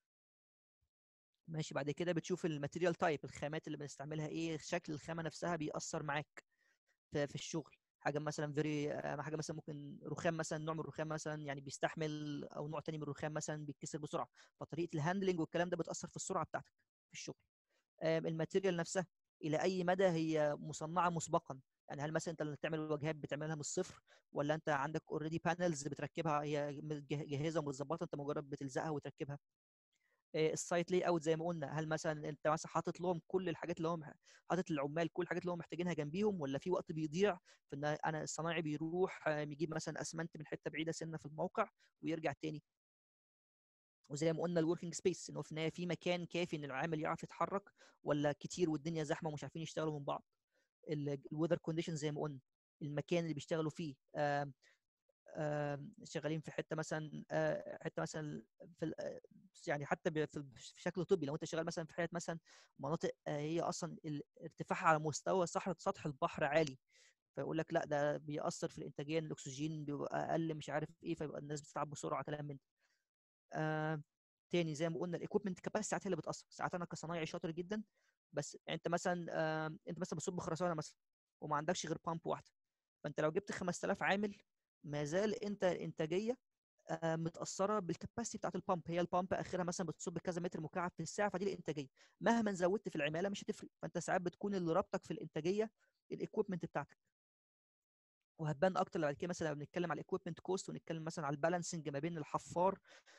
ماشي بعد كده بتشوف الماتيريال تايب الخامات اللي بنستعملها ايه شكل الخامه نفسها بيأثر معاك في, في الشغل حاجه مثلا فيري حاجه مثلا ممكن رخام مثلا نوع من الرخام مثلا يعني بيستحمل او نوع تاني من الرخام مثلا بيتكسر بسرعه فطريقه الهاندلنج والكلام ده بتاثر في السرعه بتاعتك في الشغل آم، الماتيريال نفسها الى اي مدى هي مصنعه مسبقا يعني هل مثلا انت لما تعمل واجهات بتعملها من الصفر ولا انت عندك اوريدي بانلز بتركبها هي متجه- جاهزه ومتظبطه انت مجرد بتلزقها وتركبها آه، السايت لي اوت زي ما قلنا هل مثلا انت مثلا حاطط لهم كل الحاجات اللي هم حاطط للعمال كل الحاجات اللي هم محتاجينها جنبيهم ولا في وقت بيضيع في ان انا الصنايعي بيروح آه، يجيب مثلا اسمنت من حته بعيده سنه في الموقع ويرجع تاني وزي ما قلنا الوركينج سبيس انه في النهايه في مكان كافي ان العامل يعرف يتحرك ولا كتير والدنيا زحمه ومش عارفين يشتغلوا من بعض الويذر كونديشن زي ما قلنا المكان اللي بيشتغلوا فيه آم، آم، شغالين في حته مثلا آه، حته مثلا في ال- آه، يعني حتى ب- في في شكل طبي لو انت شغال مثلا في حته مثلا مناطق آه، هي اصلا ال- ارتفاعها على مستوى سطح سطح البحر عالي فيقول لك لا ده بيأثر في الانتاجيه إن الاكسجين بيبقى اقل مش عارف ايه فيبقى الناس بتتعب بسرعه كلام من ده آه تاني زي ما قلنا الايكويبمنت كاباسيتي ساعات هي اللي بتاثر ساعات انا كصنايعي شاطر جدا بس انت مثلا آه انت مثلا بتصب خرسانه مثلا وما عندكش غير بامب واحده فانت لو جبت 5000 عامل ما زال انت الانتاجيه آه، متاثره بالكباسيتي بتاعت البامب هي البامب اخرها مثلا بتصب كذا متر مكعب في الساعه فدي الانتاجيه مهما زودت في العماله مش هتفرق فانت ساعات بتكون اللي رابطك في الانتاجيه الايكويبمنت بتاعتك وهتبان اكتر بعد كده مثلا لو بنتكلم على الايكويبمنت كوست ونتكلم مثلا على البالانسنج ما بين الحفار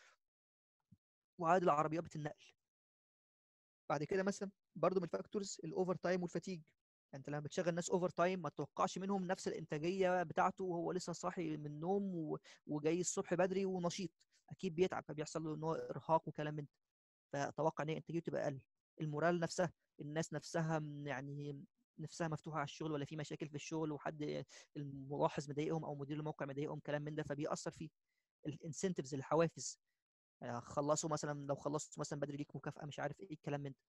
وعدد العربيات النقل بعد كده مثلا برضو من الفاكتورز الاوفر تايم والفاتيج انت لما بتشغل ناس اوفر تايم ما تتوقعش منهم نفس الانتاجيه بتاعته وهو لسه صاحي من النوم و... وجاي الصبح بدري ونشيط اكيد بيتعب فبيحصل له ان هو ارهاق وكلام من ده فاتوقع ان هي انتاجيته تبقى اقل المورال نفسها الناس نفسها م- يعني نفسها مفتوحه على الشغل ولا في مشاكل في الشغل وحد الملاحظ مضايقهم او مدير الموقع مضايقهم كلام من ده فبيأثر فيه الانسنتفز الحوافز آه، خلصوا مثلا لو خلصتوا مثلا بدري ليك مكافاه مش عارف ايه الكلام من ده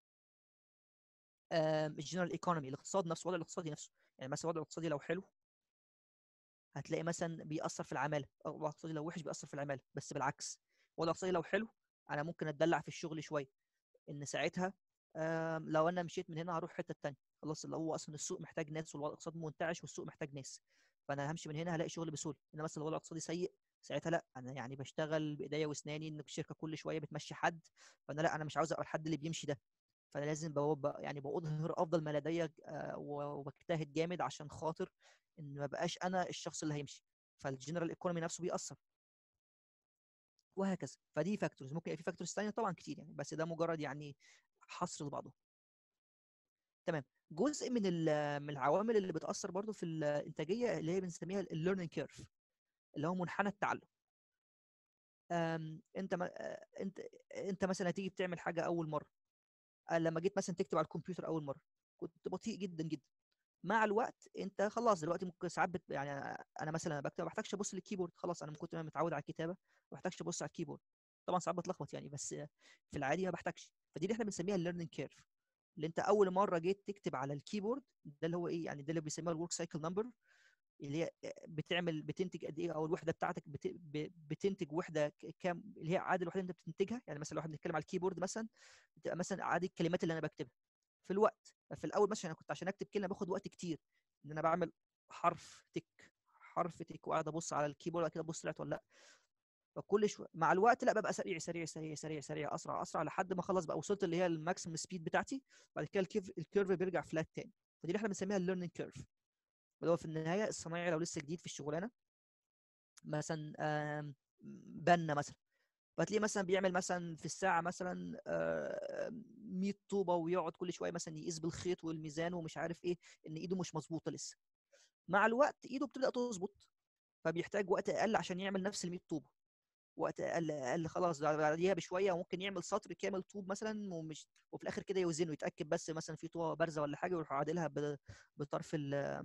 الجنرال ايكونومي الاقتصاد نفسه الوضع الاقتصادي نفسه يعني مثلا الوضع الاقتصادي لو حلو هتلاقي مثلا بيأثر في العماله او الوضع الاقتصادي لو وحش بيأثر في العماله بس بالعكس الوضع الاقتصادي لو حلو انا ممكن اتدلع في الشغل شويه ان ساعتها آم، لو انا مشيت من هنا هروح حته تانية خلاص لو هو اصلا السوق محتاج ناس والوضع الاقتصادي منتعش والسوق محتاج ناس فانا همشي من هنا هلاقي شغل بسهوله انما مثلا لو الوضع الاقتصادي سيء ساعتها لا انا يعني بشتغل بايديا واسناني ان الشركه كل شويه بتمشي حد فانا لا انا مش عاوز ابقى الحد اللي بيمشي ده فانا لازم بوب يعني باظهر افضل ما لدي آه، و- وبجتهد جامد عشان خاطر ان ما بقاش انا الشخص اللي هيمشي فالجنرال ايكونومي نفسه بيأثر وهكذا فدي فاكتورز ممكن يبقى في فاكتورز ثانيه طبعا كتير يعني بس ده مجرد يعني حصر لبعضه تمام جزء من ال- من العوامل اللي بتأثر برضو في الانتاجيه اللي هي بنسميها الليرنينج كيرف اللي هو منحنى التعلم أم، انت ما آه، انت انت مثلا هتيجي بتعمل حاجه اول مره آه، لما جيت مثلا تكتب على الكمبيوتر اول مره كنت بطيء جدا جدا مع الوقت انت خلاص دلوقتي ممكن ساعات بت... يعني انا مثلا بكتب ما بحتاجش ابص للكيبورد خلاص انا من كتر ما متعود على الكتابه ما بحتاجش ابص على الكيبورد طبعا ساعات بتلخبط يعني بس في العادي ما بحتاجش فدي اللي احنا بنسميها الليرنينج كيرف اللي انت اول مره جيت تكتب على الكيبورد ده اللي هو ايه يعني ده اللي بيسموها الورك سايكل نمبر اللي هي بتعمل بتنتج قد ايه او الوحده بتاعتك بت... ب- بتنتج وحده ك- كام اللي هي عدد الوحدات اللي انت بتنتجها يعني مثلا لو احنا بنتكلم على الكيبورد مثلا بتبقى مثلا عدد الكلمات اللي انا بكتبها في الوقت في الاول مثلا انا كنت عشان اكتب كلمه باخد وقت كتير ان انا بعمل حرف تك حرف تك وقاعد ابص على الكيبورد بعد كده ابص طلعت ولا لا فكل شويه مع الوقت لا ببقى سريع سريع سريع سريع سريع اسرع اسرع لحد ما خلاص بقى وصلت اللي هي الماكسيمم سبيد بتاعتي بعد كده الكيرف الكيرف بيرجع فلات تاني فدي اللي احنا بنسميها الليرنينج كيرف اللي هو في النهايه الصنايعي لو لسه جديد في الشغلانه مثلا آم، بنا مثلا فتلاقيه مثلا بيعمل مثلا في الساعه مثلا آه، 100 طوبه ويقعد كل شويه مثلا يقيس بالخيط والميزان ومش عارف ايه ان ايده مش مظبوطه لسه مع الوقت ايده بتبدا تظبط فبيحتاج وقت اقل عشان يعمل نفس ال 100 طوبه وقت اقل اقل خلاص بعديها بشويه ممكن يعمل سطر كامل طوب مثلا ومش وفي الاخر كده يوزنه يتاكد بس مثلا في طوبه بارزه ولا حاجه ويروح عادلها ب- بطرف ال-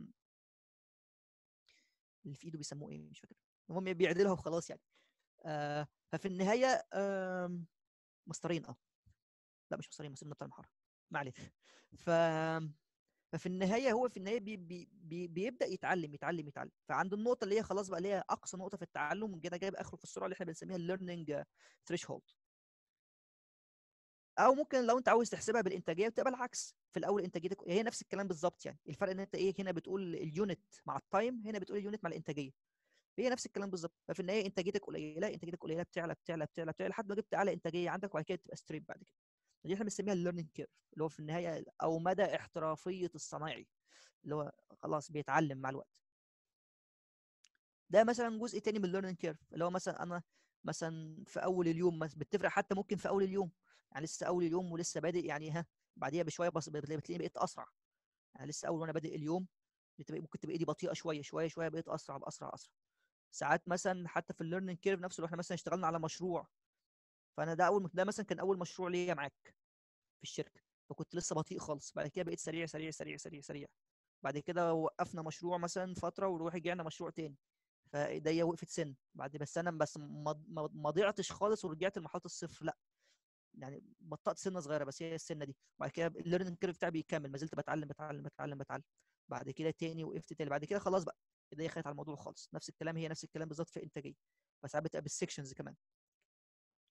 اللي في ايده بيسموه ايه مش فاكر المهم بيعدلها وخلاص يعني آه ففي النهايه آم، مسطرين اه لا مش مسطرين مسطرين بتاع المحاره ما علينا ف ففي النهايه هو في النهايه بي بي بي بيبدا يتعلم يتعلم يتعلم فعند النقطه اللي هي خلاص بقى اللي هي اقصى نقطه في التعلم كده جايب اخره في السرعه اللي احنا بنسميها الليرنينج ثريش هولد او ممكن لو انت عاوز تحسبها بالانتاجيه بتبقى العكس في الاول انتاجيتك هي نفس الكلام بالظبط يعني الفرق ان انت ايه هنا بتقول اليونت مع التايم هنا بتقول اليونت مع الانتاجيه هي نفس الكلام بالظبط ففي النهايه انتاجيتك قليله انتاجيتك قليله بتعلى بتعلى بتعلى بتعلى لحد ما جبت اعلى انتاجيه عندك وبعد كده تبقى ستريب بعد كده دي احنا بنسميها الليرنينج كيرف اللي هو في النهايه او مدى احترافيه الصنايعي اللي هو خلاص بيتعلم مع الوقت ده مثلا جزء تاني من الليرنينج كيرف اللي هو مثلا انا مثلا في اول اليوم مثلا بتفرق حتى ممكن في اول اليوم يعني لسه اول اليوم ولسه بادئ يعني ها بعديها بشويه بس بتلاقي بتلاقيني بقيت اسرع يعني لسه اول وانا بادئ اليوم بتبقى ممكن تبقى ايدي بطيئه شويه شويه شويه بقيت اسرع باسرع اسرع ساعات مثلا حتى في الليرنينج كيرف نفسه لو احنا مثلا اشتغلنا على مشروع فانا ده اول ده مثلا كان اول مشروع ليا معاك في الشركه فكنت لسه بطيء خالص بعد كده بقيت سريع سريع سريع سريع سريع بعد كده وقفنا مشروع مثلا فتره وروح رجعنا مشروع تاني فايديا وقفت سن بعد بس انا بس ما ما- ما ضيعتش خالص ورجعت لمرحله الصفر لا يعني بطأت سنه صغيره بس هي السنه دي بعد كده الليرنينج كيرف بتاعي بيكمل ما زلت بتعلم بتعلم بتعلم بتعلم بعد كده تاني وقفت تاني بعد كده خلاص بقى ايديا خدت على الموضوع خالص نفس الكلام هي نفس الكلام بالظبط في الانتاجيه بس ساعات بتبقى بالسكشنز كمان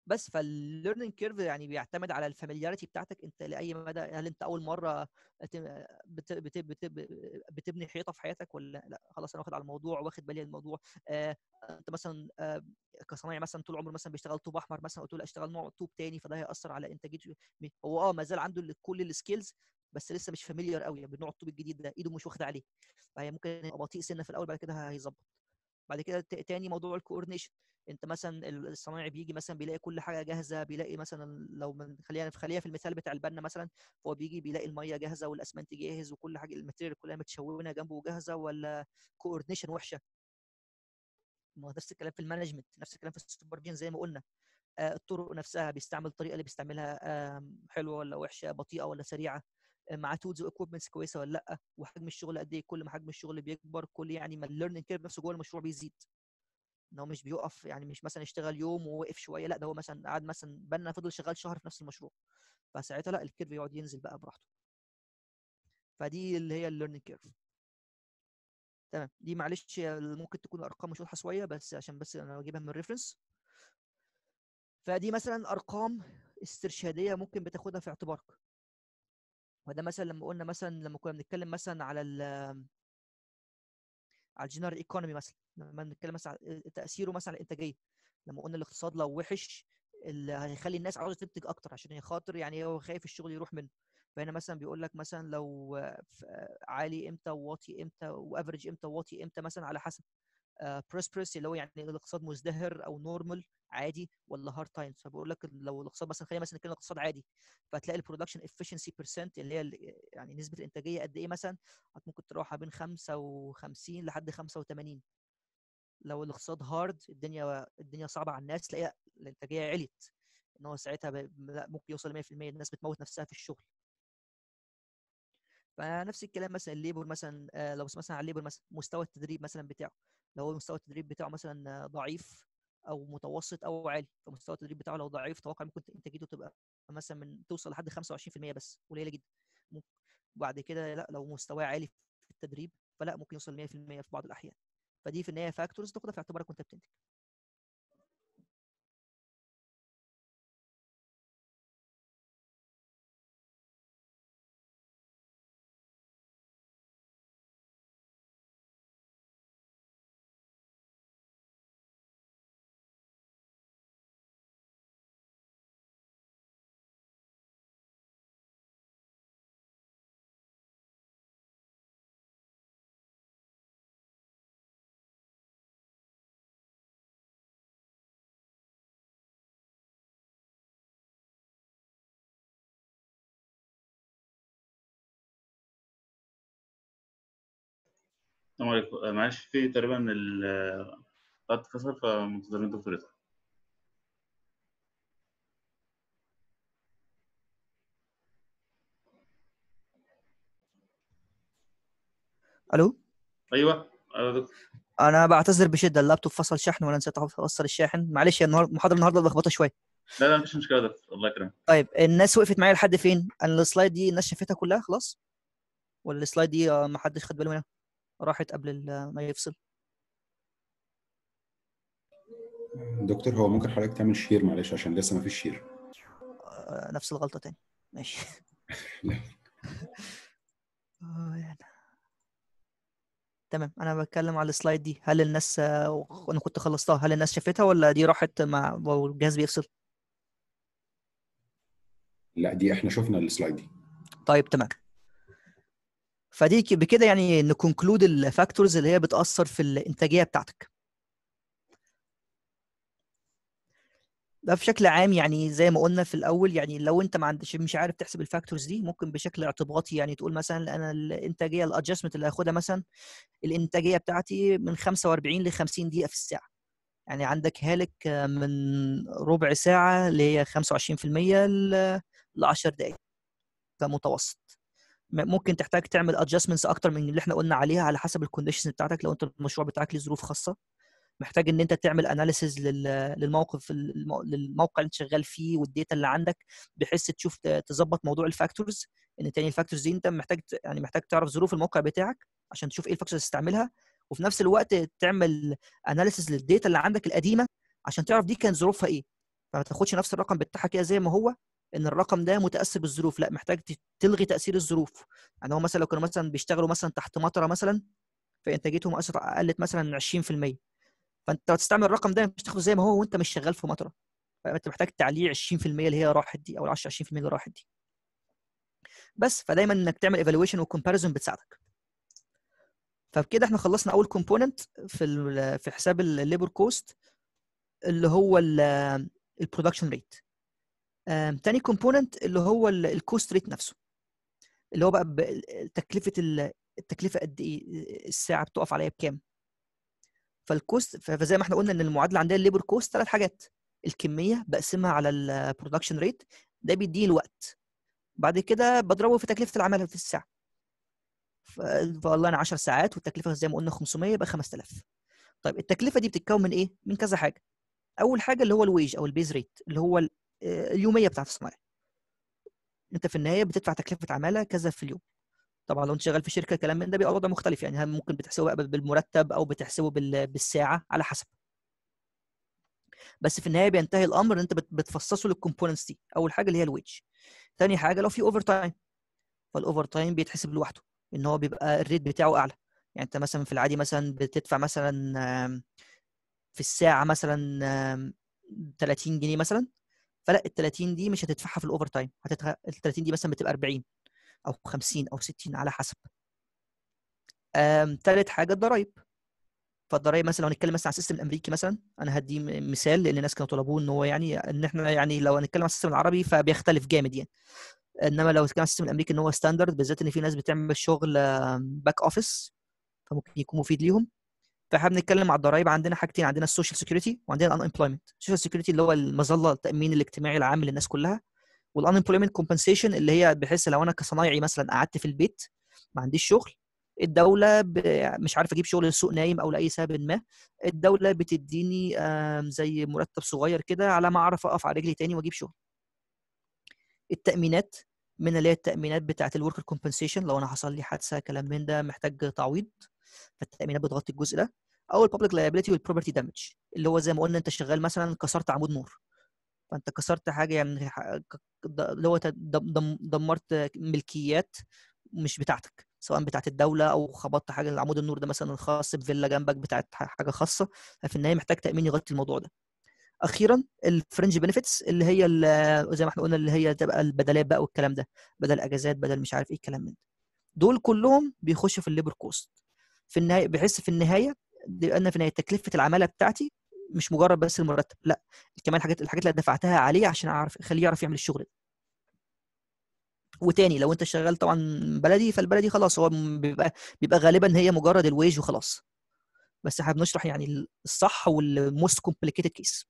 بس فالليرنينج كيرف يعني بيعتمد على الفاميلياريتي بتاعتك انت لاي مدى هل انت اول مره بت- بت- بت- بت- بتبني حيطه في حياتك ولا لا خلاص انا واخد على الموضوع واخد بالي من الموضوع آه، انت مثلا آه، كصنايعي مثلا طول عمره مثلا بيشتغل طوب احمر مثلا قلت له لا اشتغل نوع طوب تاني فده هياثر على انتاجيته هو اه ما زال عنده ال- كل السكيلز بس لسه مش فاميليار قوي بنوع الطوب الجديد ده ايده مش واخده عليه فهي ممكن يبقى بطيء سنه في الاول بعد كده هيظبط بعد كده ت- تاني موضوع الكوردينيشن انت مثلا ال- الصنايعي بيجي مثلا بيلاقي كل حاجه جاهزه بيلاقي مثلا لو من خلينا خلينا في المثال بتاع البنا مثلا فهو بيجي بيلاقي الميه جاهزه والاسمنت جاهز وكل حاجه الماتيريال كلها متشونه جنبه جاهزه ولا كوردينيشن وحشه ما هو نفس الكلام في المانجمنت نفس الكلام في السوبرفيجن زي ما قلنا آه، الطرق نفسها بيستعمل الطريقه اللي بيستعملها آم، حلوه ولا وحشه بطيئه ولا سريعه آه، مع تولز واكويبمنتس كويسه ولا لا وحجم الشغل قد ايه كل ما حجم الشغل بيكبر كل يعني ما الليرنينج كيرف نفسه جوه المشروع بيزيد ان هو مش بيقف يعني مش مثلا اشتغل يوم ووقف شويه لا ده هو مثلا قعد مثلا بنا فضل شغال شهر في نفس المشروع فساعتها لا الكيرف يقعد ينزل بقى براحته فدي اللي هي الليرنينج كيرف تمام دي معلش ممكن تكون ارقام مش واضحه شويه بس عشان بس انا بجيبها من الريفرنس فدي مثلا ارقام استرشاديه ممكن بتاخدها في اعتبارك وده مثلا لما قلنا مثلا لما كنا بنتكلم مثلا على ال على الجنرال ايكونومي مثلا لما بنتكلم مثلا على تاثيره مثلا على الانتاجيه لما قلنا الاقتصاد لو وحش اللي هيخلي الناس عاوزه تنتج اكتر عشان هي خاطر يعني هو خايف الشغل يروح منه فهنا مثلا بيقول لك مثلا لو ف- عالي امتى وواطي امتى وافرج امتى وواطي امتى مثلا على حسب بروسبرس اللي هو يعني الاقتصاد مزدهر او نورمال عادي ولا هارد تايمز فبقول لك لو الاقتصاد مثلا خلينا مثلا نتكلم اقتصاد عادي فتلاقي البرودكشن افشنسي بيرسنت اللي هي ال- يعني نسبه الانتاجيه قد ايه مثلا ممكن تروح ما بين 55 لحد 85 لو الاقتصاد هارد الدنيا الدنيا صعبه على الناس تلاقي الانتاجيه عليت ان هو ساعتها ب- لا ممكن يوصل ل 100% الناس بتموت نفسها في الشغل فنفس الكلام مثلا الليبر مثلا آه، لو بس مثلا على الليبر مثلا مستوى التدريب مثلا بتاعه لو هو مستوى التدريب بتاعه مثلا آه، ضعيف او متوسط او عالي فمستوى التدريب بتاعه لو ضعيف توقع ممكن انتاجيته تبقى مثلا من توصل لحد 25% بس قليله جدا ممكن بعد كده لا لو مستواه عالي في التدريب فلا ممكن يوصل 100% في بعض الاحيان فدي في النهايه فاكتورز تاخدها في اعتبارك وانت بتنتج السلام عليكم آه، معلش في تقريبا ال- الخط فصل فمنتظرين دكتور يدخل الو ايوه ايوه يا دكتور انا بعتذر بشده اللابتوب فصل شحن وانا نسيت اوصل الشاحن معلش يا النهارده المحاضره النهارده لخبطه شويه لا لا مفيش مشكله يا دكتور الله يكرمك طيب الناس وقفت معايا لحد فين انا السلايد دي الناس شافتها كلها خلاص ولا السلايد دي آه، ما حدش خد باله منها راحت قبل ال- ما يفصل دكتور هو ممكن حضرتك تعمل شير معلش عشان لسه ما فيش شير آه، نفس الغلطه تاني ماشي لا. آه، يعني. تمام انا بتكلم على السلايد دي هل الناس آه، انا كنت خلصتها هل الناس شافتها ولا دي راحت مع والجهاز بيفصل لا دي احنا شفنا السلايد دي طيب تمام فدي ك- بكده يعني نكونكلود الفاكتورز اللي هي بتأثر في الإنتاجية بتاعتك ده بشكل عام يعني زي ما قلنا في الأول يعني لو أنت ما عندش مش عارف تحسب الفاكتورز دي ممكن بشكل اعتباطي يعني تقول مثلا أنا الإنتاجية الأدجستمنت اللي هاخدها مثلا الإنتاجية بتاعتي من 45 ل 50 دقيقة في الساعة يعني عندك هالك آه، من ربع ساعة اللي هي 25% ل 10 دقايق كمتوسط م- ممكن تحتاج تعمل ادجستمنتس اكتر من اللي احنا قلنا عليها على حسب الكونديشنز بتاعتك لو انت المشروع بتاعك ليه ظروف خاصه محتاج ان انت تعمل اناليسز للموقف المو- للموقع اللي انت شغال فيه والداتا اللي عندك بحيث تشوف ت- تظبط موضوع الفاكتورز ان تاني الفاكتورز دي انت محتاج ت- يعني محتاج تعرف ظروف الموقع بتاعك عشان تشوف ايه الفاكتورز اللي تستعملها وفي نفس الوقت تعمل اناليسز للداتا اللي عندك القديمه عشان تعرف دي كانت ظروفها ايه فما تاخدش نفس الرقم بتاعها كده زي ما هو ان الرقم ده متاثر بالظروف لا محتاج ت- تلغي تاثير الظروف يعني هو مثلا لو كانوا مثلا بيشتغلوا مثلا تحت مطره مثلا فانتاجيتهم أثر- قلت مثلا 20% فانت لو تستعمل الرقم ده مش تاخده زي ما هو وانت مش شغال في مطره فانت محتاج تعليه 20% اللي هي راحت دي او ال 10 20% اللي راحت دي بس فدايما انك تعمل ايفالويشن وكومباريزون بتساعدك فبكده احنا خلصنا اول كومبوننت في ال- في حساب الليبر كوست اللي هو البرودكشن ريت تاني كومبوننت اللي هو الكوست ريت نفسه اللي هو بقى ب- تكلفه ال- التكلفه قد ايه الساعه بتقف عليا بكام فالكوست ف- فزي ما احنا قلنا ان المعادله عندنا الليبر كوست ثلاث حاجات الكميه بقسمها على البرودكشن ريت ده بيديني الوقت بعد كده بضربه في تكلفه العماله في الساعه ف- فوالله انا 10 ساعات والتكلفه زي ما قلنا 500 يبقى 5000 طيب التكلفه دي بتتكون من ايه من كذا حاجه اول حاجه اللي هو الويج او البيز ريت اللي هو ال- آه، اليوميه بتاعت الصناعي انت في النهايه بتدفع تكلفه عماله كذا في اليوم طبعا لو انت شغال في شركه كلام من ده بيبقى الوضع مختلف يعني هل ممكن بتحسبه بقى بالمرتب او بتحسبه بال- بالساعه على حسب بس في النهايه بينتهي الامر ان انت بت- بتفصصه للكومبوننتس دي اول حاجه اللي هي الويج تاني حاجه لو في اوفر تايم فالاوفر تايم بيتحسب لوحده ان هو بيبقى الريت بتاعه اعلى يعني انت مثلا في العادي مثلا بتدفع مثلا آم، في الساعه مثلا آم، 30 جنيه مثلا فلا ال 30 دي مش هتدفعها في الاوفر تايم هتدفع ال 30 دي مثلا بتبقى 40 او 50 او 60 على حسب آم، تالت حاجه الضرايب فالضرايب مثلا لو هنتكلم مثلا على السيستم الامريكي مثلا انا هدي م- مثال لان الناس كانوا طلبوه ان هو يعني ان احنا يعني لو هنتكلم على السيستم العربي فبيختلف جامد يعني انما لو هنتكلم على السيستم الامريكي ان هو ستاندرد بالذات ان في ناس بتعمل شغل باك اوفيس فممكن يكون مفيد ليهم فاحنا بنتكلم على الضرايب عندنا حاجتين عندنا السوشيال سيكيورتي وعندنا الان امبلويمنت السوشيال سيكيورتي اللي هو المظله التامين الاجتماعي العام للناس كلها والان امبلويمنت كومبنسيشن اللي هي بحيث لو انا كصنايعي مثلا قعدت في البيت ما عنديش شغل الدوله ب... مش عارف اجيب شغل السوق نايم او لاي سبب ما الدوله بتديني آم، زي مرتب صغير كده على ما اعرف اقف على رجلي تاني واجيب شغل التامينات من اللي هي التامينات بتاعه الوركر كومبنسيشن لو انا حصل لي حادثه كلام من ده محتاج تعويض فالتامينات بتغطي الجزء ده او الببليك لايبيلتي والبروبرتي دامج اللي هو زي ما قلنا انت شغال مثلا كسرت عمود نور فانت كسرت حاجه يعني ح- ك- د- اللي هو تد- دم- دم- دمرت ملكيات مش بتاعتك سواء بتاعت الدوله او خبطت حاجه العمود النور ده مثلا الخاص بفيلا جنبك بتاعت ح- حاجه خاصه ففي النهايه محتاج تامين يغطي الموضوع ده اخيرا الفرنج بنفيتس اللي هي ال- زي ما احنا قلنا اللي هي تبقى البدلات بقى والكلام ده بدل اجازات بدل مش عارف ايه الكلام من ده دول كلهم بيخشوا في الليبر كوست في النهايه بحس في النهايه دي انا في النهايه تكلفه العماله بتاعتي مش مجرد بس المرتب لا كمان الحاجات الحاجات اللي دفعتها عليه عشان اعرف اخليه يعرف يعمل الشغل ده وتاني لو انت شغال طبعا بلدي فالبلدي خلاص هو م- بيبقى بيبقى غالبا هي مجرد الويج وخلاص بس احنا بنشرح يعني الصح والموست كومبليكيتد كيس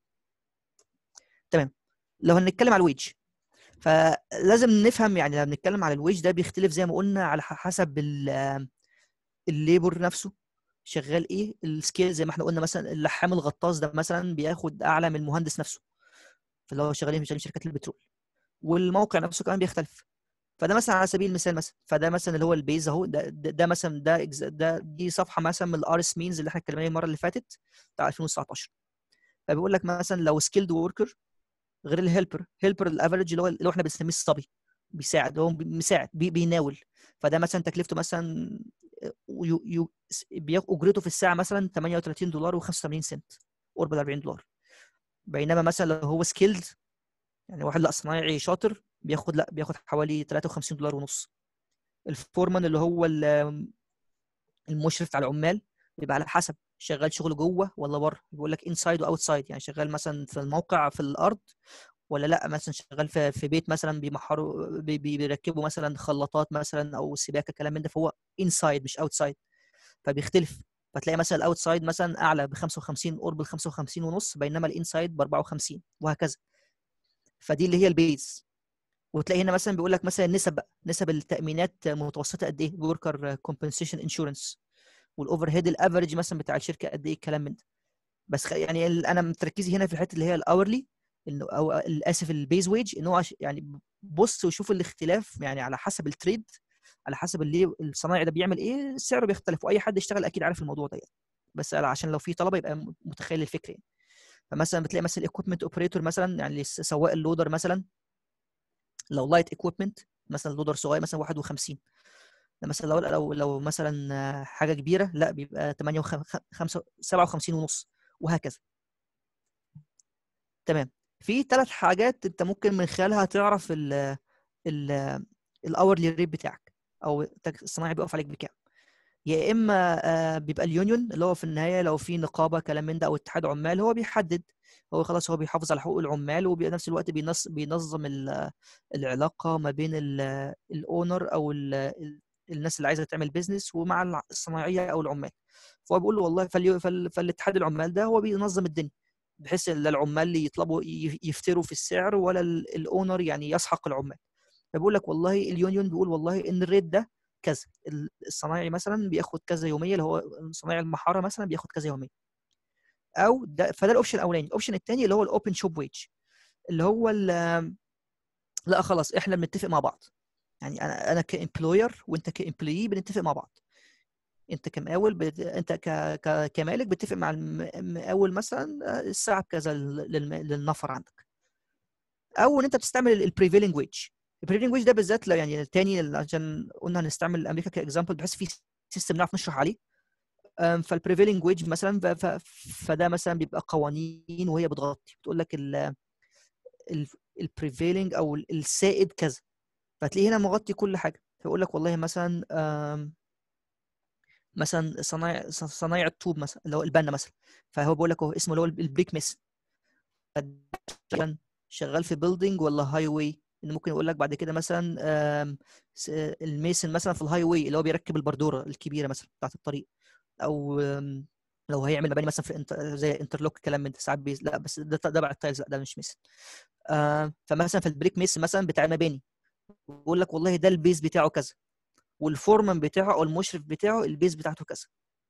تمام لو هنتكلم على الويج فلازم نفهم يعني لما بنتكلم على الويج ده بيختلف زي ما قلنا على ح- حسب ال- الليبر نفسه شغال ايه السكيل زي ما احنا قلنا مثلا اللحام الغطاس ده مثلا بياخد اعلى من المهندس نفسه فاللي هو شغالين في شركات البترول والموقع نفسه كمان بيختلف فده مثلا على سبيل المثال مثلا فده مثلا اللي هو البيز اهو ده, ده, ده مثلا ده إجز- ده دي صفحه مثلا من الار اس مينز اللي احنا اتكلمنا عليه المره اللي فاتت بتاع 2019 فبيقول لك مثلا لو سكيلد وركر غير الهيلبر هيلبر الافرج اللي هو اللي هو احنا بنسميه الصبي بيساعد هو مساعد بي بيناول فده مثلا تكلفته مثلا يو يو بياخد اجرته في الساعه مثلا 38 دولار و85 سنت قرب ال 40 دولار بينما مثلا لو هو سكيلد يعني واحد لا صنايعي شاطر بياخد لا بياخد حوالي 53 دولار ونص الفورمان اللي هو ال- المشرف على العمال بيبقى على حسب شغال شغل جوه ولا بره بيقول لك انسايد واوت سايد يعني شغال مثلا في الموقع في الارض ولا لا مثلا شغال في في بيت مثلا بيمحروا بي- بي- بيركبوا مثلا خلاطات مثلا او سباكه كلام من ده فهو انسايد مش اوت سايد فبيختلف فتلاقي مثلا الاوت سايد مثلا اعلى ب 55 قرب ال 55 ونص بينما الانسايد ب 54 وهكذا فدي اللي هي البيز وتلاقي هنا مثلا بيقول لك مثلا نسب بقى نسب التامينات متوسطه قد ايه وركر كومبنسيشن انشورنس والاوفر هيد الافرج مثلا بتاع الشركه قد ايه الكلام من ده بس خ- يعني ال- انا تركيزي هنا في الحته اللي هي الاورلي انه او اسف البيز ويج ان هو عش- يعني بص وشوف الاختلاف يعني على حسب التريد على حسب اللي الصنايعي ده بيعمل ايه السعر بيختلف واي حد يشتغل اكيد عارف الموضوع ده يعني. بس عشان لو في طلبه يبقى م- متخيل الفكره يعني فمثلا بتلاقي مثلا الايكويبمنت اوبريتور مثلا يعني س- سواق اللودر مثلا لو لايت ايكويبمنت مثلا لودر صغير مثلا 51 ده مثلا لو لو لو مثلا آه، حاجه كبيره لا بيبقى 58 57 ونص وهكذا تمام في ثلاث حاجات انت ممكن من خلالها تعرف ال ال الاورلي ريت بتاعك او التك- الصناعي بيقف عليك بكام يا اما آه، بيبقى اليونيون اللي هو في النهايه لو في نقابه كلام من ده او اتحاد عمال هو بيحدد هو خلاص هو بيحافظ على حقوق العمال وبنفس الوقت بينص بينظم ال- العلاقه ما بين الاونر او ال- ال- الناس اللي عايزه تعمل بيزنس ومع الع- الصناعيه او العمال فهو بيقول له والله فاليو- فال- فالاتحاد العمال ده هو بينظم الدنيا بحيث لا العمال اللي يطلبوا ي- يفتروا في السعر ولا ال- الاونر يعني يسحق العمال فبيقول لك والله اليونيون بيقول والله ان الريت ده كذا ال- الصنايعي مثلا بياخد كذا يوميه اللي هو صنايعي المحاره مثلا بياخد كذا يوميه او ده فده الاوبشن الاولاني الاوبشن الثاني اللي هو الاوبن شوب ويج اللي هو ال- لا خلاص احنا بنتفق مع بعض يعني انا انا كامبلوير وانت كامبلوي بنتفق مع بعض انت كمقاول بت... انت ك... ك... كمالك بتتفق مع الم- المقاول مثلا آه، الساعه بكذا لل... للم- للنفر عندك او ان انت بتستعمل البريفيلنج ويج البريفيلنج ويج ده بالذات لو يعني تاني عشان قلنا هنستعمل امريكا كاكزامبل بحيث في سيستم نعرف نشرح عليه فالبريفيلنج ويج مثلا ف... ف... فده مثلا بيبقى قوانين وهي بتغطي بتقول لك البريفيلنج او ال- السائد كذا فتلاقيه هنا مغطي كل حاجه فيقول لك والله مثلا آم، مثلا صنايع صنايع الطوب مثلا اللي هو البنا مثلا فهو بيقول لك هو اسمه اللي هو البريك ميس شغال في بيلدينج ولا هاي واي ان ممكن يقول لك بعد كده مثلا آم، س- الميسن مثلا في الهاي واي اللي هو بيركب البردوره الكبيره مثلا بتاعت الطريق او آم، لو هيعمل مباني مثلا في انت زي انترلوك كلام من ده ساعات بيز... لا بس ده ده بقى التايلز لا ده مش ميسن آه فمثلا في البريك ميس مثلا بتاع المباني بيقول لك والله ده البيز بتاعه كذا والفورمان بتاعه او المشرف بتاعه البيز بتاعته كذا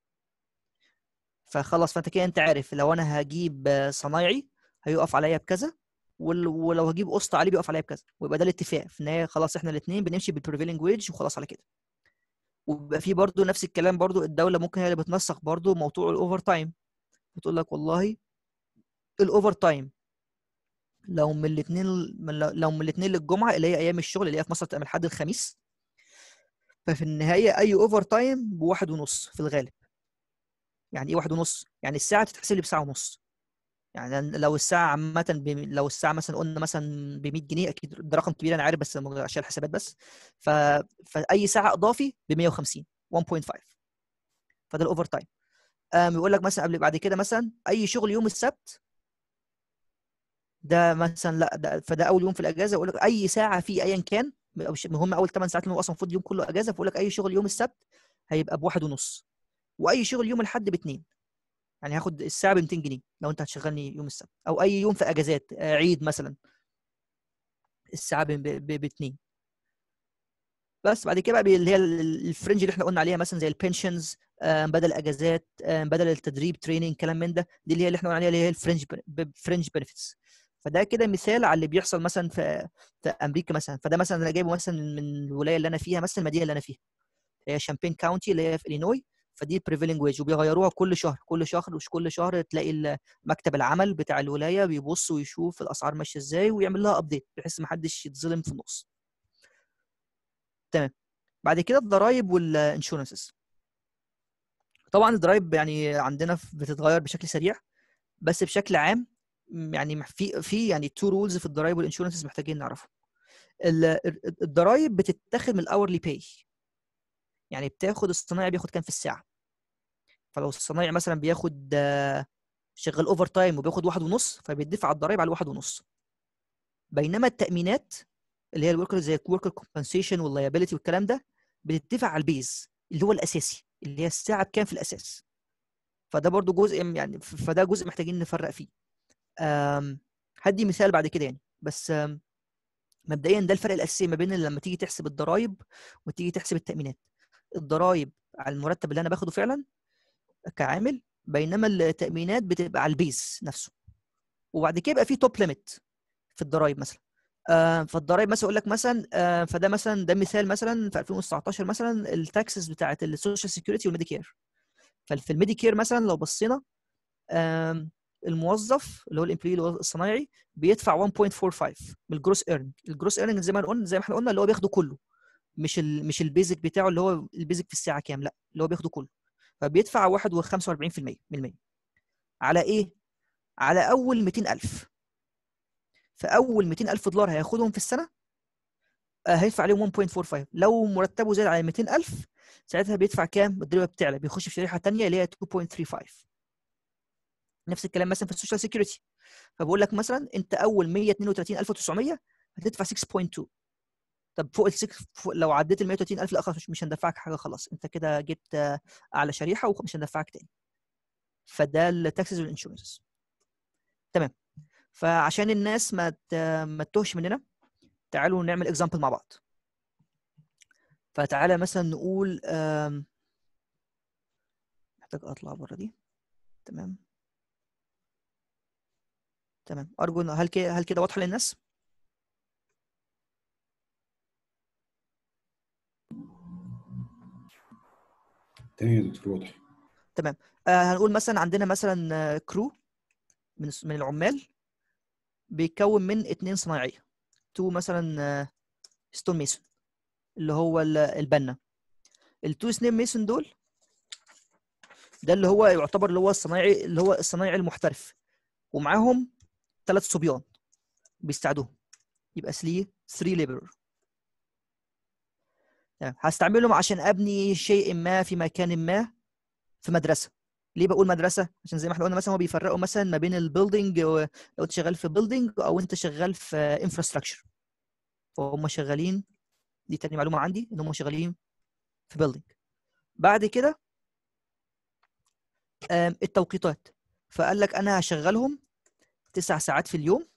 فخلاص فانت كده انت عارف لو انا هجيب آه، صنايعي هيقف عليا بكذا وال- ولو هجيب قسط عليه بيقف عليا بكذا ويبقى ده الاتفاق في النهايه خلاص احنا الاثنين بنمشي بالبريفيلنج ويج وخلاص على كده وبيبقى في برضه نفس الكلام برضه الدوله ممكن هي اللي بتنسق برضه موضوع الاوفر تايم بتقول لك والله الاوفر تايم لو من الاثنين لو من الاثنين للجمعه اللي هي ايام الشغل اللي هي في مصر بتبقى من الحد الخميس ففي النهايه اي اوفر تايم بواحد ونص في الغالب يعني ايه واحد ونص يعني الساعه تتحسب لي بساعه ونص يعني لو الساعه عامه ب... لو الساعه مثلا قلنا مثلا ب 100 جنيه اكيد ده رقم كبير انا عارف بس عشان الحسابات بس ف... فاي ساعه اضافي ب 150 1.5 فده الاوفر تايم آم يقول لك مثلا قبل بعد كده مثلا اي شغل يوم السبت ده مثلا لا ده فده اول يوم في الاجازه يقول لك اي ساعه فيه ايا كان مش مهم اول 8 ساعات اللي هو اصلا المفروض اليوم كله اجازه فيقول لك اي شغل يوم السبت هيبقى بواحد ونص واي شغل يوم الاحد باتنين يعني هاخد الساعه ب 200 جنيه لو انت هتشغلني يوم السبت او اي يوم في اجازات آه، عيد مثلا الساعه باتنين بس بعد كده بقى بي- اللي هي ال- ال- الفرنج اللي احنا قلنا عليها مثلا زي البنشنز بدل اجازات آه، بدل التدريب تريننج كلام من ده دي اللي هي اللي احنا قلنا عليها اللي هي الفرنج فرنج بنفيتس فده كده مثال على اللي بيحصل مثلا في في امريكا مثلا فده مثلا انا جايبه مثلا من الولايه اللي انا فيها مثلا المدينه اللي انا فيها هي شامبين كاونتي اللي هي في الينوي فدي بريفيلنج ويج وبيغيروها كل شهر كل شهر مش كل شهر تلاقي ال- مكتب العمل بتاع الولايه بيبص ويشوف الاسعار ماشيه ازاي ويعمل لها ابديت بحيث ما حدش يتظلم في النص تمام بعد كده الضرايب والانشورنسز طبعا الضرايب يعني عندنا في- بتتغير بشكل سريع بس بشكل عام م، يعني في في يعني تو رولز في الضرايب والانشورنسز محتاجين نعرفهم ال- ال- الضرايب بتتاخد من الاورلي باي يعني بتاخد الصنايعي بياخد كام في الساعه فلو الصنايعي مثلا بياخد آه، شغال اوفر تايم وبياخد واحد ونص فبيدفع الضرايب على الواحد ونص بينما التامينات اللي هي الوركر زي الوركر كومبنسيشن واللايبيلتي والكلام ده بتدفع على البيز اللي هو الاساسي اللي هي الساعه بكام في الاساس فده برضو جزء م- يعني ف- فده جزء محتاجين نفرق فيه أم، هدي مثال بعد كده يعني بس أم، مبدئيا ده الفرق الاساسي ما بين لما تيجي تحسب الضرايب وتيجي تحسب التامينات الضرايب على المرتب اللي انا باخده فعلا كعامل بينما التامينات بتبقى على البيز نفسه وبعد كده يبقى في توب ليميت في الضرايب مثلا آه، فالضرايب مثلا اقول لك مثلا آه، فده مثلا ده مثال مثلا في 2019 مثلا التاكسز بتاعت السوشيال سيكيورتي والميديكير ففي الميديكير مثلا لو بصينا آم، الموظف اللي هو الامبلوي اللي هو الصنايعي بيدفع 1.45 من الجروس ايرنج الجروس ايرنج زي ما قلنا زي ما احنا قلنا اللي هو بياخده كله مش ال مش البيزك بتاعه اللي هو البيزك في الساعه كام لا اللي هو بياخده كله فبيدفع 1.45% من المية على ايه على اول 200000 فاول 200000 دولار هياخدهم في السنه آه، هيدفع عليهم 1.45 لو مرتبه زاد على 200000 ساعتها بيدفع كام الضريبه بتعلى بيخش في شريحه ثانيه اللي هي 2.35 نفس الكلام مثلا في السوشيال سيكيورتي فبقول لك مثلا انت اول 132900 هتدفع 6.2 طب فوق ال 6 فوق لو عديت ال 130000 لا خلاص مش- مش هندفعك حاجه خلاص انت كده جبت آه، اعلى شريحه ومش هندفعك تاني فده التاكسز والانشورنس تمام فعشان الناس ما ت- ما تتوهش مننا تعالوا نعمل اكزامبل مع بعض فتعالى مثلا نقول آم، محتاج اطلع بره دي تمام تمام ارجو إن- هل كده هل كده واضحه للناس تاني يا دكتور واضح آه هنقول مثلا عندنا مثلا كرو من الس- من العمال بيتكون من اتنين صنايعيه تو مثلا ستون ميسون اللي هو ال- البنا التو ستون ميسون دول ده اللي هو يعتبر اللي هو الصنايعي اللي هو الصنايعي المحترف ومعاهم ثلاث صبيان بيساعدوهم يبقى 3 3 ليبرر هستعملهم عشان ابني شيء ما في مكان ما في مدرسه ليه بقول مدرسه عشان زي ما احنا قلنا مثلا هو بيفرقوا مثلا ما بين البيلدينج لو انت شغال في بيلدينج او انت شغال في انفراستراكشر فهم شغالين دي تاني معلومه عندي ان هم شغالين في بيلدينج بعد كده آم، التوقيتات فقال لك انا هشغلهم تسع ساعات في اليوم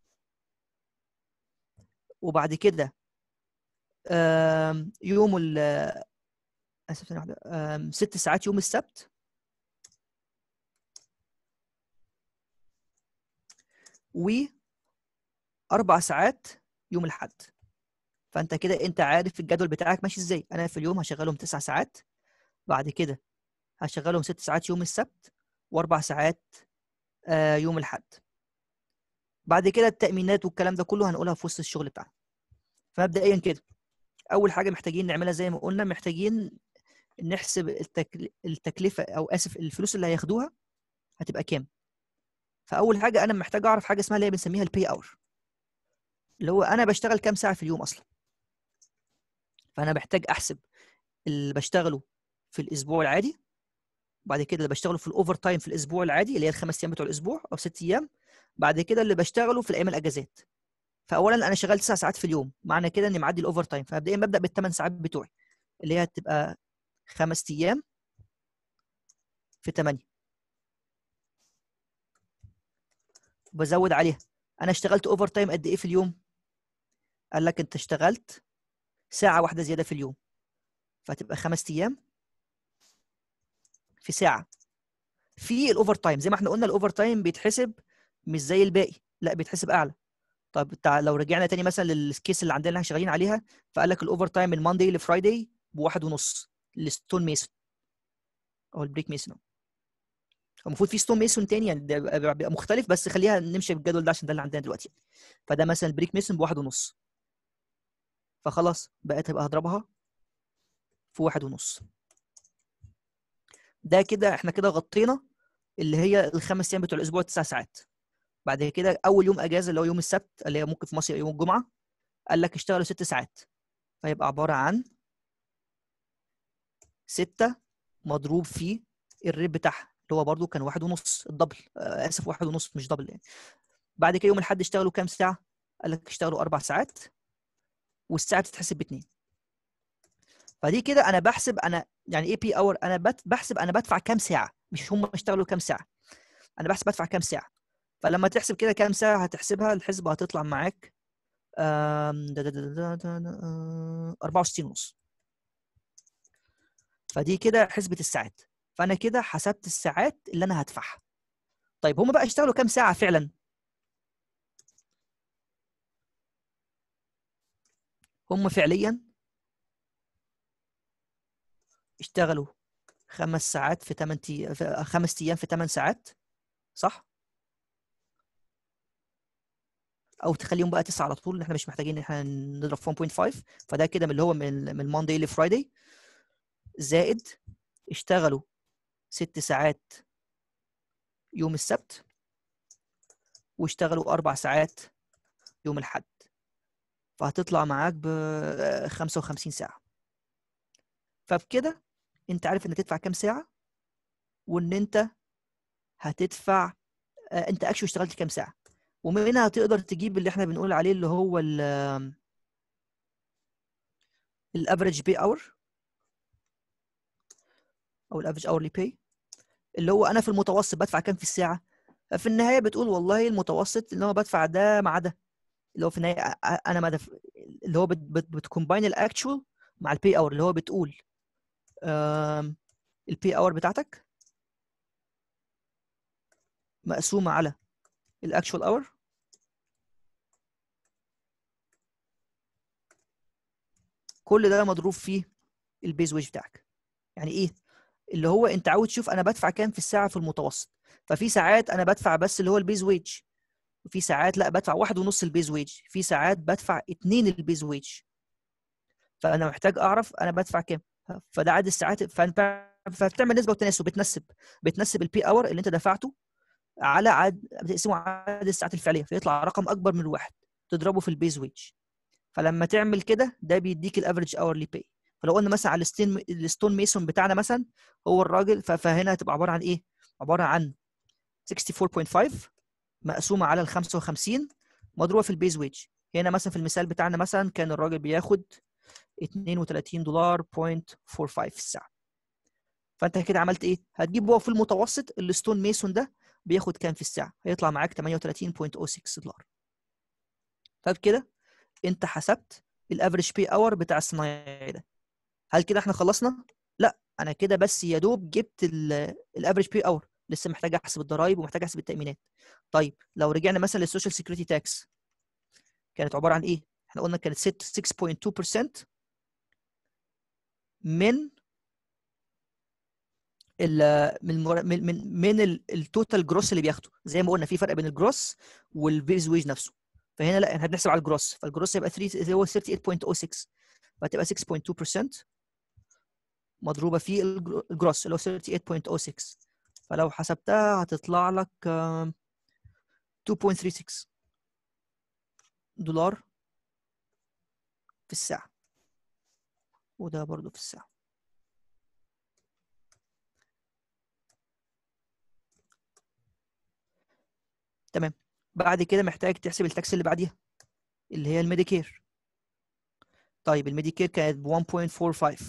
وبعد كده آم، يوم ال اسف ثانية واحدة آم، ست ساعات يوم السبت واربع ساعات يوم الاحد فانت كده انت عارف الجدول بتاعك ماشي ازاي انا في اليوم هشغلهم تسع ساعات بعد كده هشغلهم ست ساعات يوم السبت واربع ساعات آه، يوم الاحد بعد كده التامينات والكلام ده كله هنقولها في وسط الشغل بتاعنا فمبدئيا كده اول حاجه محتاجين نعملها زي ما قلنا محتاجين نحسب التكل... التكلفه او اسف الفلوس اللي هياخدوها هتبقى كام فاول حاجه انا محتاج اعرف حاجه اسمها اللي هي بنسميها البي اور اللي هو انا بشتغل كام ساعه في اليوم اصلا فانا محتاج احسب اللي بشتغله في الاسبوع العادي بعد كده اللي بشتغله في الاوفر تايم في الاسبوع العادي اللي هي الخمس ايام بتوع الاسبوع او ست ايام بعد كده اللي بشتغله في الايام الاجازات فاولا انا شغال تسع ساعات في اليوم معنى كده اني معدي الاوفر تايم فمبدئيا ببدا بالثمان ساعات بتوعي اللي هي هتبقى خمس ايام في 8 بزود عليها انا اشتغلت اوفر تايم قد ايه في اليوم قال لك انت اشتغلت ساعه واحده زياده في اليوم فهتبقى خمس ايام في ساعه في الاوفر تايم زي ما احنا قلنا الاوفر تايم بيتحسب مش زي الباقي لا بيتحسب اعلى طب تع- لو رجعنا تاني مثلا للكيس اللي عندنا اللي احنا شغالين عليها فقال لك الاوفر تايم من ماندي لفرايداي بواحد ونص الستون ميسون او البريك ميسون هو المفروض في ستون ميسون تاني يعني ده بيبقى بيبقى مختلف بس خليها نمشي بالجدول ده عشان ده اللي عندنا دلوقتي فده مثلا البريك ميسون بواحد ونص فخلاص بقت هبقى هضربها في واحد ونص ده كده احنا كده غطينا اللي هي الخمس ايام بتوع الاسبوع تسع ساعات بعد كده اول يوم اجازه اللي هو يوم السبت اللي هي ممكن في مصر يوم الجمعه قال لك اشتغلوا ست ساعات فيبقى عباره عن ستة مضروب في الريت بتاعها اللي هو برضو كان واحد ونص الدبل آه، اسف واحد ونص مش دبل يعني بعد كده يوم الاحد اشتغلوا كام ساعه قال لك اشتغلوا اربع ساعات والساعه بتتحسب باتنين فدي كده انا بحسب انا يعني ايه بي اور انا بت- بحسب انا بدفع كام ساعه مش هم اشتغلوا كام ساعه انا بحسب بدفع كام ساعه فلما تحسب كده كام ساعه هتحسبها الحسبه هتطلع معاك آم، دا- دا- دا- دا- دا- دا- آه، 64 ونص فدي كده حسبه الساعات فانا كده حسبت الساعات اللي انا هدفعها طيب هم بقى اشتغلوا كام ساعه فعلا هم فعليا اشتغلوا خمس ساعات في 8 خمس ايام في 8 ساعات صح او تخليهم بقى 9 على طول احنا مش محتاجين ان احنا نضرب في 1.5 فده كده من اللي هو من من ماندي لفرايداي زائد اشتغلوا ست ساعات يوم السبت واشتغلوا اربع ساعات يوم الاحد فهتطلع معاك ب 55 ساعه فبكده انت عارف انك تدفع كام ساعه وان انت هتدفع آه، انت اكشن اشتغلت كام ساعه ومنها تقدر تجيب اللي احنا بنقول عليه اللي هو الافريج بي اور او الافريج اورلي باي اللي هو انا في المتوسط بدفع كام في الساعه ففي النهايه بتقول والله المتوسط اللي هو بدفع ده مع ده اللي هو في النهايه أ- أ- انا ما دف... اللي هو بت... بت... بتكومباين الاكتشوال مع البي اور اللي هو بتقول البي اور بتاعتك مقسومه على الاكتشوال اور كل ده مضروب فيه البيز ويج بتاعك يعني ايه اللي هو انت عاوز تشوف انا بدفع كام في الساعه في المتوسط ففي ساعات انا بدفع بس اللي هو البيز ويج وفي ساعات لا بدفع واحد ونص البيز ويج في ساعات بدفع اتنين البيز ويج فانا محتاج اعرف انا بدفع كام فده عدد الساعات فانت فبتعمل نسبه وتناسب بتنسب بتنسب البي اور اللي انت دفعته على عدد بتقسمه على عدد الساعات الفعليه فيطلع رقم اكبر من واحد تضربه في البيز ويج فلما تعمل كده ده بيديك الافريج اورلي باي فلو قلنا مثلا على الستين الستون ميسون بتاعنا مثلا هو الراجل ف- فهنا هتبقى عباره عن ايه؟ عباره عن 64.5 مقسومه على ال 55 مضروبه في البيز ويج هنا مثلا في المثال بتاعنا مثلا كان الراجل بياخد 32 دولار بوينت 45 في الساعه فانت كده عملت ايه؟ هتجيب هو في المتوسط الستون ميسون ده بياخد كام في الساعه؟ هيطلع معاك 38.06 دولار طيب كده انت حسبت الافريج بي اور بتاع الصنايعي ده هل كده احنا خلصنا؟ لا انا كده بس يا دوب جبت الافريج بي اور لسه محتاج احسب الضرايب ومحتاج احسب التامينات طيب لو رجعنا مثلا للسوشيال سيكيورتي تاكس كانت عباره عن ايه؟ احنا قلنا كانت 6 6.2% من ال من المر- من من, من التوتال جروس اللي بياخده زي ما قلنا في فرق بين الجروس والبيز ويج نفسه فهنا لا احنا بنحسب على الجروس فالجروس هيبقى 3 اللي هو 38.06 فهتبقى 6.2% مضروبه في الجرو- الجروس اللي هو 38.06 فلو حسبتها هتطلع لك آم، 2.36 دولار في الساعه وده برضو في الساعه تمام بعد كده محتاج تحسب التاكس اللي بعديها اللي هي الميديكير طيب الميديكير كانت ب 1.45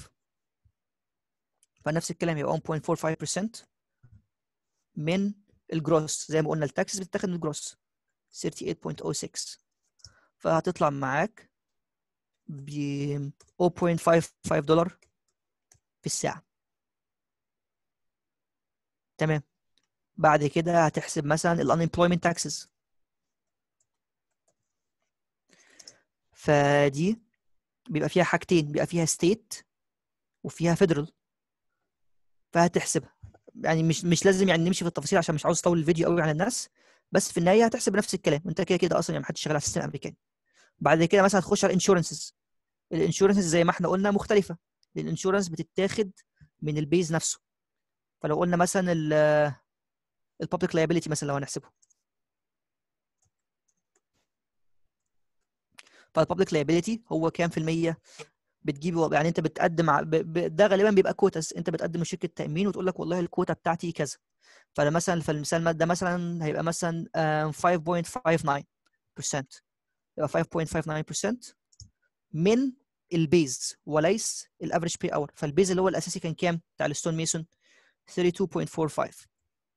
فنفس الكلام يبقى 1.45% من الجروس زي ما قلنا التاكسس بتتاخد من الجروس 38.06 فهتطلع معاك ب 0.55 دولار في الساعة تمام بعد كده هتحسب مثلا ال unemployment taxes فدي بيبقى فيها حاجتين بيبقى فيها state وفيها federal فهتحسبها يعني مش مش لازم يعني نمشي في التفاصيل عشان مش عاوز اطول الفيديو قوي على الناس بس في النهايه هتحسب نفس الكلام وانت كده كده اصلا يعني محدش شغال على السيستم الامريكاني بعد كده مثلا هتخش على الانشورنسز الانشورنسز زي ما احنا قلنا مختلفه الانشورنس بتتاخد من البيز نفسه فلو قلنا مثلا الببليك لايبيليتي مثلا لو هنحسبه فالببليك لايبيليتي هو كام في المية بتجيب يعني انت بتقدم ع- ب... ب... ده غالبا بيبقى كوتاز انت بتقدم لشركه تامين وتقول لك والله الكوتا بتاعتي كذا فمثلا في المثال ده مثلا هيبقى مثلا آم، 5.59% يبقى 5.59% من البيز وليس الافريج بي اور فالبيز اللي هو الاساسي كان كام بتاع الستون ميسون 32.45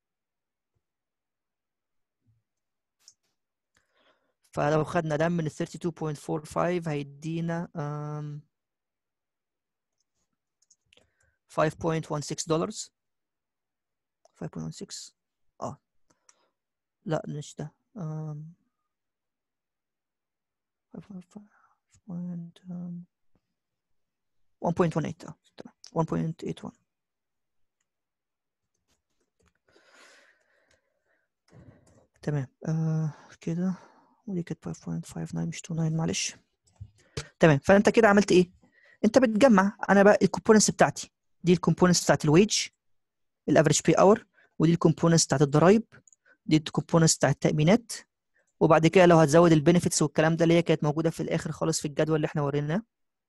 فلو خدنا ده من ال 32.45 هيدينا um, 5.16 دولار 5.16 اه لا مش ده um, 1.18 اه تمام 1.81 تمام آه كده ودي كانت 5.59 مش 29 معلش تمام فانت كده عملت ايه انت بتجمع انا بقى الكومبوننتس بتاعتي دي الكومبوننتس بتاعت الويج الافريج بي اور ودي الكومبوننتس بتاعت الضرايب دي الكومبوننتس بتاعت التامينات وبعد كده لو هتزود البينيفيتس والكلام ده اللي هي كانت موجوده في الاخر خالص في الجدول اللي احنا وريناه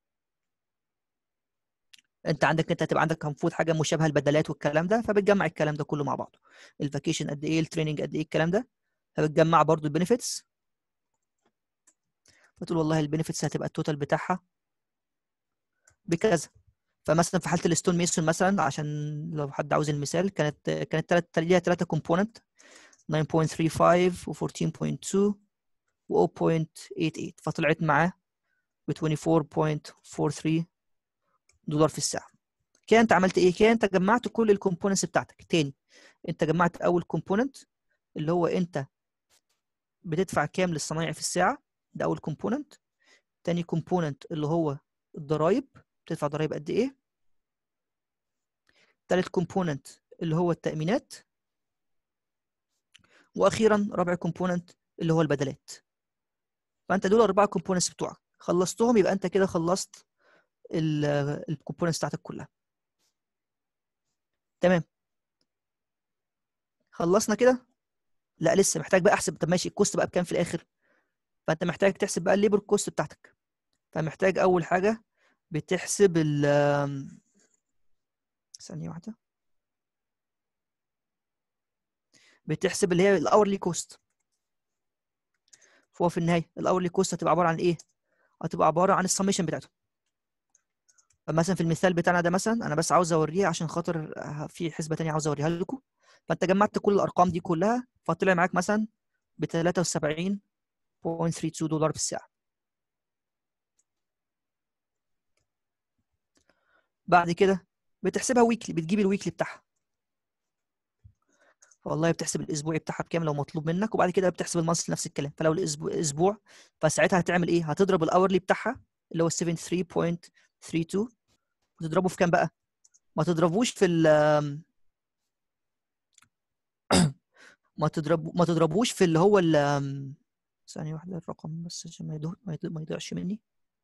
انت عندك انت هتبقى عندك المفروض حاجه مشابهه البدلات والكلام ده فبتجمع الكلام ده كله مع بعضه الفاكيشن قد ايه التريننج قد ايه الكلام ده فبتجمع برضو البينيفيتس فتقول والله البينيفيتس هتبقى التوتال بتاعها بكذا فمثلا في حاله الستون ميسون مثلا عشان لو حد عاوز المثال كانت كانت تلات ليها ثلاثه كومبوننت 9.35 و 14.2 و 0.88 فطلعت معاه ب 24.43 دولار في الساعه كده انت عملت ايه كده انت جمعت كل الكومبوننتس بتاعتك تاني انت جمعت اول كومبوننت اللي هو انت بتدفع كام للصنايعي في الساعه ده اول كومبوننت تاني كومبوننت اللي هو الضرايب بتدفع ضرايب قد ايه تالت كومبوننت اللي هو التامينات واخيرا رابع كومبوننت اللي هو البدلات فانت دول اربعه كومبوننتس بتوعك خلصتهم يبقى انت كده خلصت الكومبوننتس بتاعتك كلها تمام خلصنا كده لا لسه محتاج بقى احسب طب ماشي الكوست بقى بكام في الاخر فانت محتاج تحسب بقى الليبر كوست بتاعتك فمحتاج اول حاجه بتحسب ال ثانيه واحده بتحسب اللي هي الاورلي كوست فهو في النهايه الاورلي كوست هتبقى عباره عن ايه هتبقى عباره عن السميشن بتاعته فمثلا في المثال بتاعنا ده مثلا انا بس عاوز اوريه عشان خاطر في حسبه تانية عاوز اوريها لكم فانت جمعت كل الارقام دي كلها فطلع معاك مثلا ب 73.32 دولار في الساعه بعد كده بتحسبها ويكلي بتجيب الويكلي بتاعها والله بتحسب الاسبوعي بتاعها بكام لو مطلوب منك وبعد كده بتحسب المانثلي نفس الكلام فلو الاسبوع اسبوع فساعتها هتعمل ايه هتضرب الاورلي بتاعها اللي هو 73.32 وتضربه في كام بقى ما تضربوش في ال ما تضرب ما تضربوش في اللي هو ال ثانية واحدة الرقم بس عشان ما يضيع ما يضيعش مني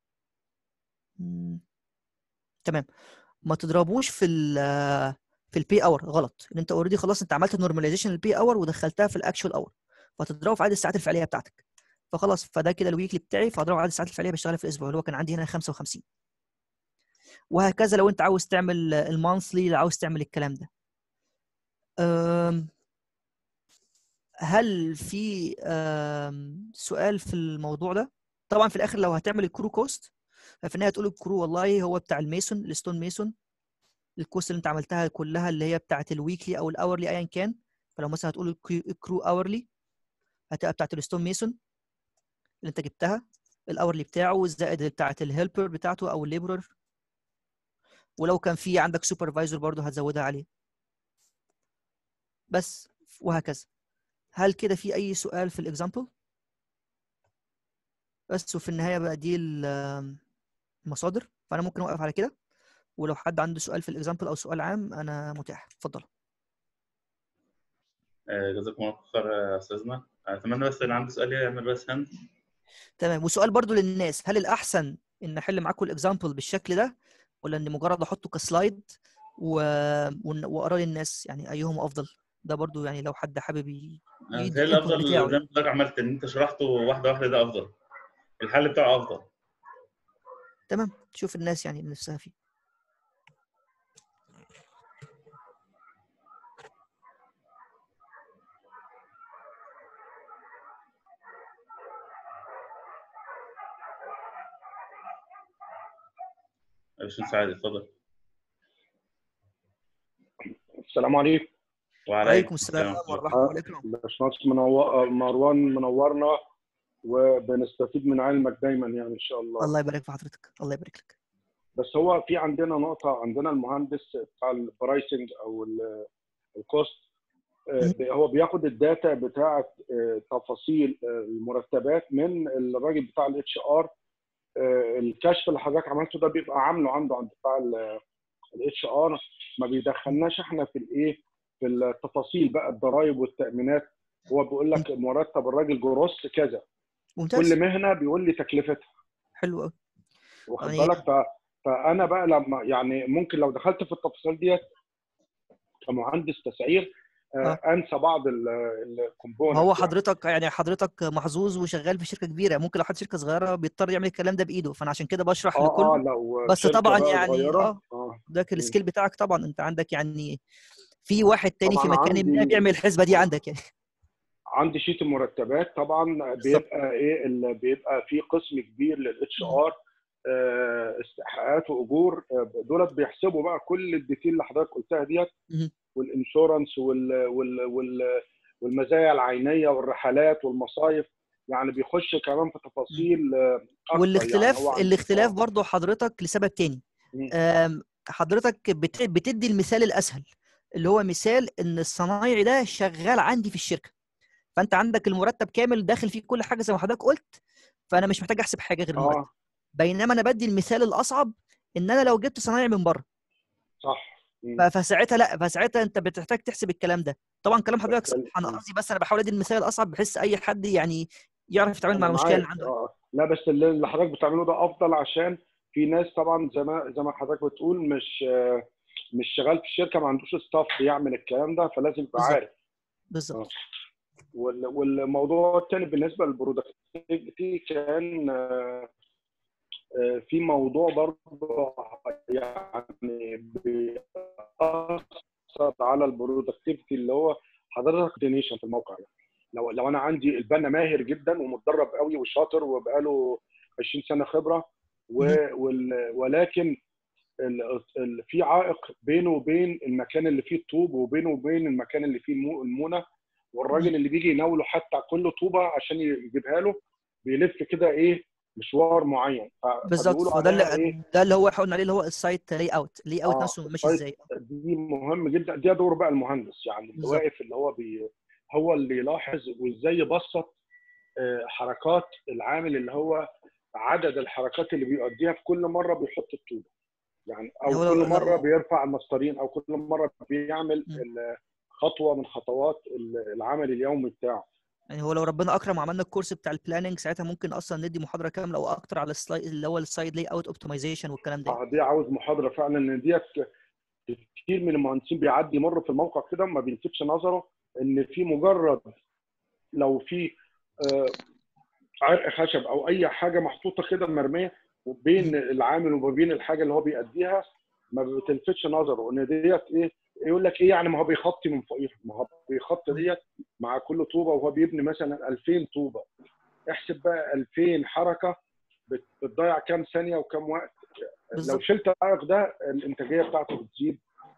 تمام ما تضربوش في ال في البي اور غلط ان انت اوريدي خلاص انت عملت نورماليزيشن للبي اور ودخلتها في الاكشوال اور فتضربه في عدد الساعات الفعليه بتاعتك فخلاص فده كده الويكلي بتاعي فهضربه عدد الساعات الفعليه بشتغلها في الاسبوع اللي هو كان عندي هنا 55 وهكذا لو انت عاوز تعمل المانثلي لو عاوز تعمل الكلام ده هل في سؤال في الموضوع ده طبعا في الاخر لو هتعمل الكرو كوست ففي النهايه تقول الكرو والله هو بتاع الميسون الستون ميسون الكوست اللي انت عملتها كلها اللي هي بتاعه الويكلي او الاورلي ايا كان فلو مثلا هتقول الكرو اورلي هتبقى بتاعه الستون ميسون اللي انت جبتها الاورلي بتاعه زائد بتاعه الهيلبر بتاعته او الليبرر ولو كان في عندك سوبرفايزر برضه هتزودها عليه بس وهكذا هل كده في اي سؤال في الاكزامبل بس وفي النهايه بقى دي المصادر فانا ممكن اوقف على كده ولو حد عنده سؤال في الاكزامبل او سؤال عام انا متاح اتفضل جزاكم الله خير يا استاذنا اتمنى بس اللي عنده سؤال يعمل بس هاند تمام وسؤال برضو للناس هل الاحسن ان احل معاكم الاكزامبل بالشكل ده ولا ان مجرد احطه كسلايد و... واقرا للناس يعني ايهم افضل ده برضو يعني لو حد حابب ي... زي الافضل زي ما حضرتك عملت ان انت شرحته واحده واحده ده افضل الحل بتاعه افضل تمام تشوف الناس يعني نفسها فيه باشمهندس سعيد اتفضل السلام عليكم وعليكم السلام ورحمه الله وبركاته باشمهندس منور مروان منورنا وبنستفيد من علمك دايما يعني ان شاء الله الله يبارك في حضرتك الله يبارك لك بس هو في عندنا نقطه عندنا المهندس بتاع البرايسنج او الكوست هو بياخد الداتا بتاعه تفاصيل المرتبات من الراجل بتاع الاتش ار الكشف اللي حضرتك عملته ده بيبقى عامله عنده عند بتاع الاتش ار ما بيدخلناش احنا في الايه في التفاصيل بقى الضرايب والتامينات هو بيقول لك مرتب الراجل جروس كذا ممتاز كل مهنه بيقول لي تكلفتها حلو قوي واخد يعني- بالك ف... فانا بقى لما يعني ممكن لو دخلت في التفاصيل ديت كمهندس تسعير آه. انسى بعض الكومبوننت هو حضرتك يعني حضرتك محظوظ وشغال في شركه كبيره ممكن لو حد شركه صغيره بيضطر يعمل الكلام ده بايده فانا عشان كده بشرح اه لكل اه لو بس شركة طبعا بقى يعني صغيرة، اه اه ده السكيل بتاعك طبعا انت عندك يعني في واحد تاني في طبعاً مكان ما عندي- بيعمل الحسبه دي عندك يعني عندي شيت المرتبات طبعا بيبقى ايه اللي بيبقى في قسم كبير للاتش ار استحقاقات واجور آه، دولت بيحسبوا بقى كل الديتيل اللي حضرتك قلتها ديت مهم. والانشورنس وال وال وال والمزايا العينيه والرحلات والمصايف يعني بيخش كمان في تفاصيل آه، أكتر والاختلاف يعني هو عند- الاختلاف آه. برضو حضرتك لسبب تاني مم. آم، حضرتك بت- بتدي المثال الاسهل اللي هو مثال ان الصنايعي ده شغال عندي في الشركه فانت عندك المرتب كامل داخل فيه كل حاجه زي ما حضرتك قلت فانا مش محتاج احسب حاجه غير المرتب اه بينما انا بدي المثال الاصعب ان انا لو جبت صنايعي من بره صح مم. ف- فساعتها لا فساعتها انت بتحتاج تحسب الكلام ده طبعا كلام حضرتك صح بتكلم- انا قصدي بس انا بحاول ادي المثال الاصعب بحيث اي حد يعني يعرف يتعامل مع أنا المشكله اللي معاك. عنده آه. لا بس اللي اللي حضرتك بتعمله ده افضل عشان في ناس طبعا زي ما زي ما حضرتك بتقول مش آه، مش شغال في الشركه ما عندوش ستاف يعمل الكلام ده فلازم يبقى بالظبط. عارف بالظبط وال- والموضوع الثاني بالنسبه للبرودكتيفيتي كان آه، آه، في موضوع برضه يعني بيأثر على البرودكتيفيتي اللي هو حضرتك كوردينيشن في الموقع يعني. لو لو انا عندي البنا ماهر جدا ومتدرب قوي وشاطر وبقاله 20 سنه خبره و وال ولكن ال- ال- في عائق بينه وبين المكان اللي فيه الطوب وبينه وبين المكان اللي فيه المو- المونه والراجل اللي بيجي يناوله حتى كل طوبه عشان يجيبها له بيلف كده ايه مشوار معين ف- بالظبط فبيقولوا فده عليها اللي ايه ده اللي هو احنا قلنا عليه اللي هو السايت لاي اوت لاي اوت آه، نفسه ماشي السايت ازاي دي مهم جدا ده دور بقى المهندس يعني اللي بالظبط. واقف اللي هو بي هو اللي يلاحظ وازاي يبسط آه، حركات العامل اللي هو عدد الحركات اللي بيؤديها في كل مره بيحط الطوبه يعني او هو لو- كل مره لو- بيرفع المسطرين او كل مره بيعمل م. ال- خطوه من خطوات ال- العمل اليومي بتاعه يعني هو لو ربنا اكرم وعملنا الكورس بتاع البلاننج ساعتها ممكن اصلا ندي محاضره كامله او اكتر على السلايد اللي هو السايد لاي اوت اوبتمايزيشن والكلام ده اه دي عاوز محاضره فعلا ان ديت كتير من المهندسين بيعدي يمر في الموقع كده ما بيلفتش نظره ان في مجرد لو في آه، عرق خشب او اي حاجه محطوطه كده مرميه وبين العامل وبين الحاجه اللي هو بيأديها ما بتلفتش نظره ان ديت ايه يقول لك ايه يعني ما هو بيخطي من فوقيها ما هو بيخطي ديت مع كل طوبه وهو بيبني مثلا 2000 طوبه احسب بقى 2000 حركه بت- بتضيع كام ثانيه وكام وقت لو بالظبط. شلت العائق ده الانتاجيه بتاعته بتزيد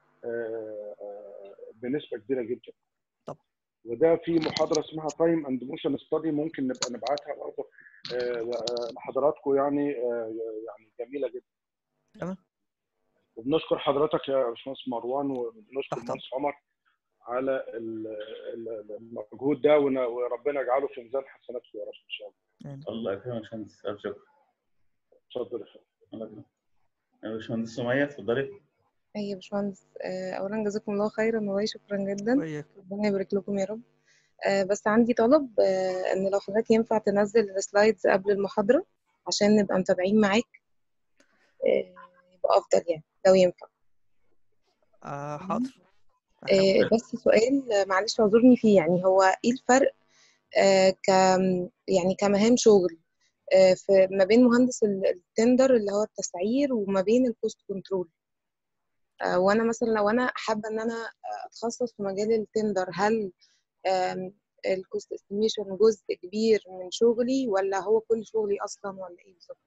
آه، آه، بنسبه كبيره جدا طبعا. وده في محاضره اسمها تايم اند موشن ستادي ممكن نبقى نبعتها برضه آه، آه، لحضراتكم يعني آه، يعني جميله جدا تمام. وبنشكر حضرتك يا باشمهندس مروان وبنشكر تحت المهندس عمر على ال- ال- المجهود ده ون- وربنا يجعله في ميزان حسناتكم يا رب ان شاء الله يعني الله يكرمك يا باشمهندس ألف شكر اتفضل يا فندم الله يكرمك يا باشمهندس سمية اتفضلي أي يا باشمهندس آه، أولا جزاكم الله خيرا والله شكرا جدا وإياك. ربنا يبارك لكم يا رب آه، بس عندي طلب آه، إن لو حضرتك ينفع تنزل السلايدز قبل المحاضرة عشان نبقى متابعين معاك آه، يبقى أفضل يعني لو ينفع آه حاضر آه، بس سؤال آه، معلش اعذرني فيه يعني هو ايه الفرق آه، ك يعني كمهام شغل آه، في ما بين مهندس ال- التندر اللي هو التسعير وما بين الكوست كنترول آه، وانا مثلا لو انا حابه ان انا آه، اتخصص في مجال التندر هل الكوست استيميشن جزء كبير من شغلي ولا هو كل شغلي اصلا ولا ايه بالظبط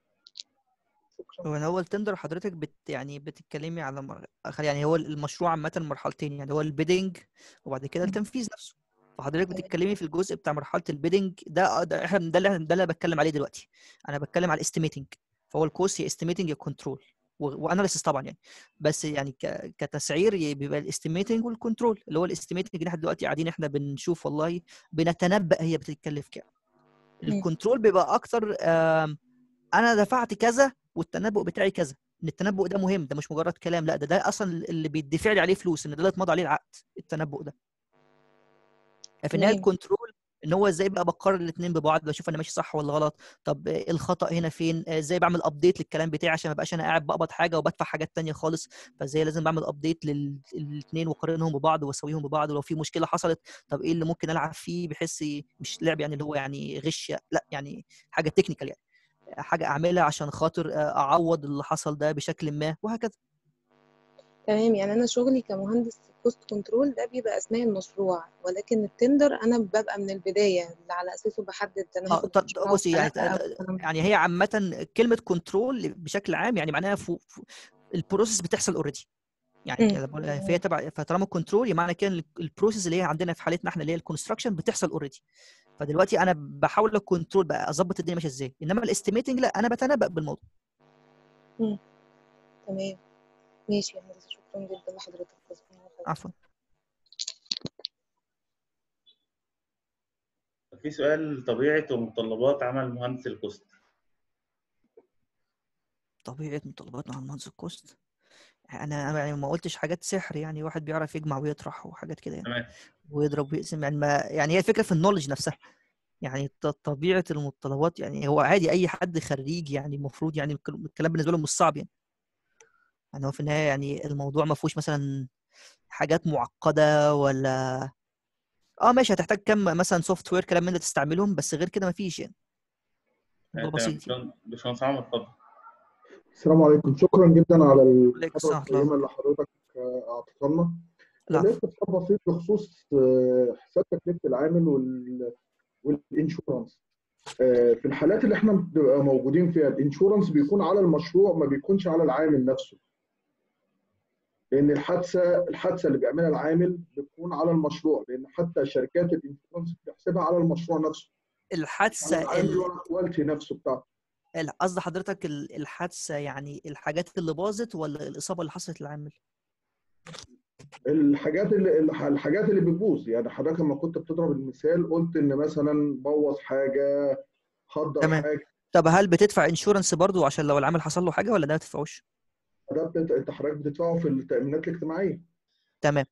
شكرا هو هو التندر حضرتك بت يعني بتتكلمي على مر... خل- يعني هو المشروع عامة مرحلتين يعني هو البيدنج وبعد كده مم. التنفيذ نفسه فحضرتك تمام. بتتكلمي في الجزء بتاع مرحلة البيدنج ده ده احنا ده اللي ده اللي انا بتكلم عليه دلوقتي انا بتكلم على الاستيميتنج فهو الكوست يا استيميتنج يا كنترول واناليسيس طبعا يعني بس يعني ك... كتسعير ي- بيبقى الاستيميتنج والكنترول اللي هو الاستيميتنج اللي احنا دلوقتي قاعدين احنا بنشوف والله بنتنبأ هي بتتكلف كام مم. الكنترول بيبقى اكتر آم، انا دفعت كذا والتنبؤ بتاعي كذا ان التنبؤ ده مهم ده مش مجرد كلام لا ده ده اصلا اللي بيدفع لي عليه فلوس ان ده اللي اتمضى عليه العقد التنبؤ ده في النهايه تمام. الكنترول ان هو ازاي بقى بقارن الاثنين ببعض بشوف انا ماشي صح ولا غلط طب إيه الخطا هنا فين آه، ازاي بعمل ابديت للكلام بتاعي عشان ما بقاش انا قاعد بقبض حاجه وبدفع حاجات تانية خالص فازاي لازم بعمل ابديت للاثنين واقارنهم ببعض واسويهم ببعض ولو في مشكله حصلت طب ايه اللي ممكن العب فيه بحيث ي- مش لعب يعني اللي هو يعني غش لا يعني حاجه تكنيكال يعني حاجه اعملها عشان خاطر آه، اعوض اللي حصل ده بشكل ما وهكذا تمام يعني انا شغلي كمهندس كوست كنترول ده بيبقى اثناء المشروع ولكن التندر انا ببقى من البدايه اللي على اساسه بحدد انا اه هاخد طب المشروع بصي ولا يعني لا او الكلام ده. يعني هي عامة كلمة كنترول بشكل عام يعني معناها فو فو البروسيس بتحصل اوريدي يعني مم. أنا بقول- فهي تبع فطالما كنترول معنى كده إن البروسيس اللي هي عندنا في حالتنا احنا اللي هي الكونستراكشن بتحصل اوريدي فدلوقتي انا بحاول الكنترول بقى اظبط الدنيا ماشيه ازاي انما الاستيميتنج لا انا بتنبأ بالموضوع تمام ماشي يا هندسه شكرا جدا لحضرتك جزاكم الله خير. عفوا في سؤال طبيعة ومتطلبات عمل مهندس الكوست طبيعه متطلباتنا عن مهندس الكوست انا أنا يعني ما قلتش حاجات سحر يعني واحد بيعرف يجمع ويطرح وحاجات كده يعني تمام ويضرب ويقسم يعني ما يعني هي الفكره في النولج نفسها يعني ط- طبيعه المتطلبات يعني هو عادي اي حد خريج يعني المفروض يعني الك- الكلام بالنسبه له مش صعب يعني يعني هو في النهايه يعني الموضوع ما فيهوش مثلا حاجات معقده ولا اه ماشي هتحتاج كم مثلا سوفت وير كلام من ده تستعملهم بس غير كده ما فيش يعني الموضوع تمام بسيط يعني باشمهندس- باشمهندس عمر اتفضل السلام عليكم شكرا جدا على عليكم المحاضرة السلام ورحمه الله القيمة اللي حضرتك آه، أعطيتها لنا ليا العفو استفسار بسيط بخصوص آه، حساب تكلفة العامل وال- والإنشورنس آه، في الحالات اللي احنا بنبقى موجودين فيها الإنشورنس بيكون على المشروع ما بيكونش على العامل نفسه لأن الحادثة الحادثة اللي بيعملها العامل بتكون على المشروع لأن حتى شركات الإنشورنس بتحسبها على المشروع نفسه مش على الحادثه العامل ال- ولا الكواليتي نفسه بتاعته ال- قصد حضرتك ال- الحادثه يعني الحاجات اللي باظت ولا الاصابه اللي حصلت للعامل الحاجات اللي الحاجات اللي بتبوظ يعني حضرتك لما كنت بتضرب المثال قلت ان مثلا بوظ حاجه خدر تمام حاجه طب هل بتدفع انشورنس برضو عشان لو العامل حصل له حاجه ولا ده ما تدفعوش ده بت- انت حضرتك بتدفعه في التامينات الاجتماعيه تمام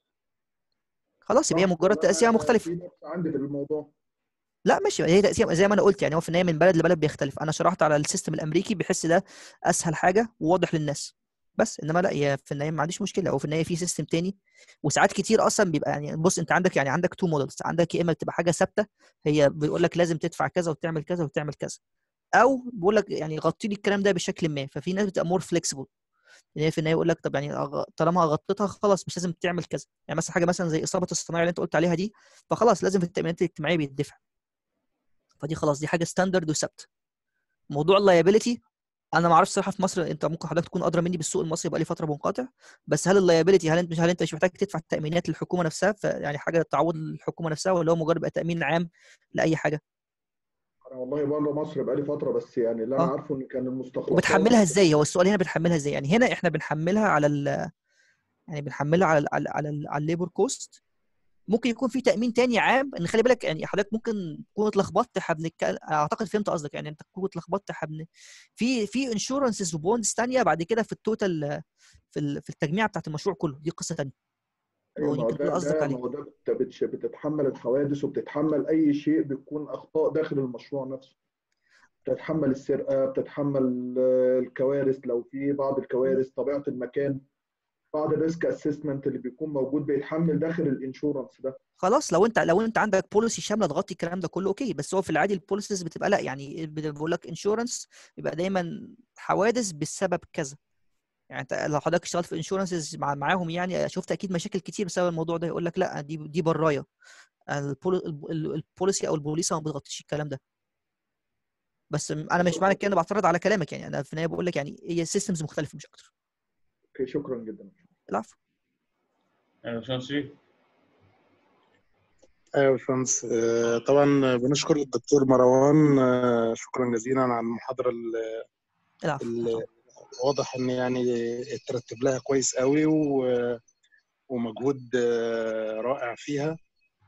خلاص يبقى هي صح مجرد ولا تقسيمه انا مختلفه في نقص عندي في الموضوع لا ماشي هي تقسيمه زي ما انا قلت يعني هو في النهايه من بلد لبلد بيختلف انا شرحت على السيستم الامريكي بحس ده اسهل حاجه وواضح للناس بس انما لا هي في النهايه ما عنديش مشكله هو في النهايه في سيستم تاني وساعات كتير اصلا بيبقى يعني بص انت عندك يعني عندك تو مودلز عندك يا اما بتبقى حاجه ثابته هي بيقول لك لازم تدفع كذا وتعمل كذا وتعمل كذا او بيقول لك يعني غطي لي الكلام ده بشكل ما ففي ناس بتبقى مور فليكسيبل ان هي في النهايه يقول لك طب يعني أغ- طالما غطيتها خلاص مش لازم تعمل كذا يعني مثلا حاجه مثلا زي اصابه الصناعي اللي انت قلت عليها دي فخلاص لازم في التامينات الاجتماعيه بيدفع فدي خلاص دي حاجه ستاندرد وثابته موضوع اللايبيليتي انا ما اعرفش صراحه في مصر انت ممكن حضرتك تكون ادرى مني بالسوق المصري بقى لي فتره منقطع بس هل اللايبيليتي هل انت مش هل انت مش محتاج تدفع تامينات للحكومه نفسها ف- يعني حاجه تعوض الحكومه نفسها ولا هو مجرد بقى تامين عام لاي حاجه انا والله بره مصر بقالي فتره بس يعني اللي انا اه عارفه ان كان المستخلصات وبتحملها ازاي هو السؤال هنا بتحملها ازاي يعني هنا احنا بنحملها على ال يعني بنحملها على ال على على, ال على الليبر كوست ممكن يكون في تامين تاني عام ان خلي بالك يعني حضرتك ممكن تكون اتلخبطت احنا بنتكلم اعتقد فهمت قصدك يعني انت تكون اتلخبطت احنا بن... في في انشورنسز وبوندز تانيه بعد كده في التوتال في ال- في التجميع بتاعت المشروع كله دي قصه تانيه ايوه هو ما هو يمكن ده ده اللي قصدك ده عليه ما هو ده بت- بتش- بتتحمل الحوادث وبتتحمل اي شيء بتكون اخطاء داخل المشروع نفسه بتتحمل السرقه بتتحمل آه، الكوارث لو في بعض الكوارث طبيعه المكان بعض الريسك اسسمنت اللي بيكون موجود بيتحمل داخل الانشورنس ده خلاص لو انت لو انت عندك بوليسي شامله تغطي الكلام ده كله اوكي بس هو في العادي البوليسيز بتبقى لا يعني بيقول لك انشورنس بيبقى دايما حوادث بسبب كذا يعني انت لو حضرتك اشتغلت في انشورنسز مع معاهم يعني شفت اكيد مشاكل كتير بسبب الموضوع ده يقول لك لا دي دي برايه البول- ال- البوليسي او البوليسه ما بتغطيش الكلام ده بس انا مش معنى كده إني بعترض على كلامك يعني انا في النهايه بقول لك يعني هي سيستمز مختلفه مش اكتر اوكي شكرا جدا العفو يا باشمهندس شريف ايوه يا باشمهندس آه، طبعا بنشكر الدكتور مروان آه، شكرا جزيلا على المحاضره ال- العفو ال- واضح ان يعني اترتب لها كويس قوي و- ومجهود آه، رائع فيها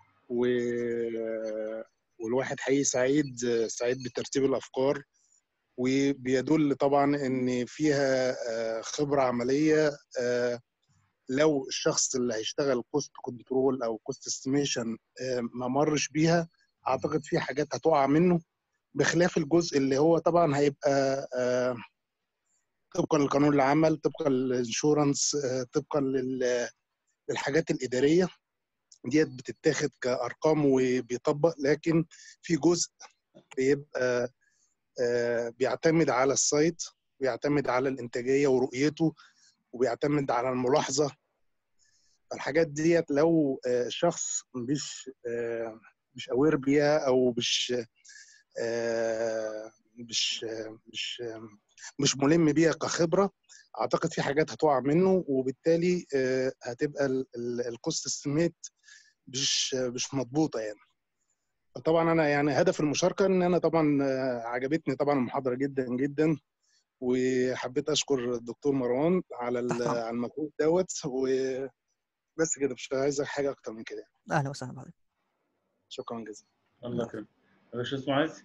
و- والواحد حقيقي سعيد سعيد بترتيب الافكار وبيدل طبعا ان فيها آه، خبره عمليه آه، لو الشخص اللي هيشتغل كوست كنترول او كوست استيميشن ما مرش بيها اعتقد في حاجات هتقع منه بخلاف الجزء اللي هو طبعا هيبقى آه، طبقا لقانون العمل طبقا للانشورنس آه، طبقا لل- للحاجات الاداريه ديت بتتاخد كارقام وبيطبق لكن في جزء بيبقى آه، بيعتمد على السايت بيعتمد على الانتاجيه ورؤيته وبيعتمد على الملاحظه الحاجات ديت لو آه، شخص مش آه، مش اوير بيها او مش آه، مش آه، مش آه، مش ملم بيها كخبره اعتقد في حاجات هتقع منه وبالتالي آه، هتبقى الكوست استيميت مش مش مضبوطه يعني طبعا انا يعني هدف المشاركه ان انا طبعا آه، عجبتني طبعا المحاضره جدا جدا وحبيت اشكر الدكتور مروان على ال- تحت أمرك. على المجهود دوت وبس كده مش عايز حاجه اكتر من كده اهلا وسهلا بحضرتك شكرا جزيلا الله يكرمك يا باشمهندس معاذ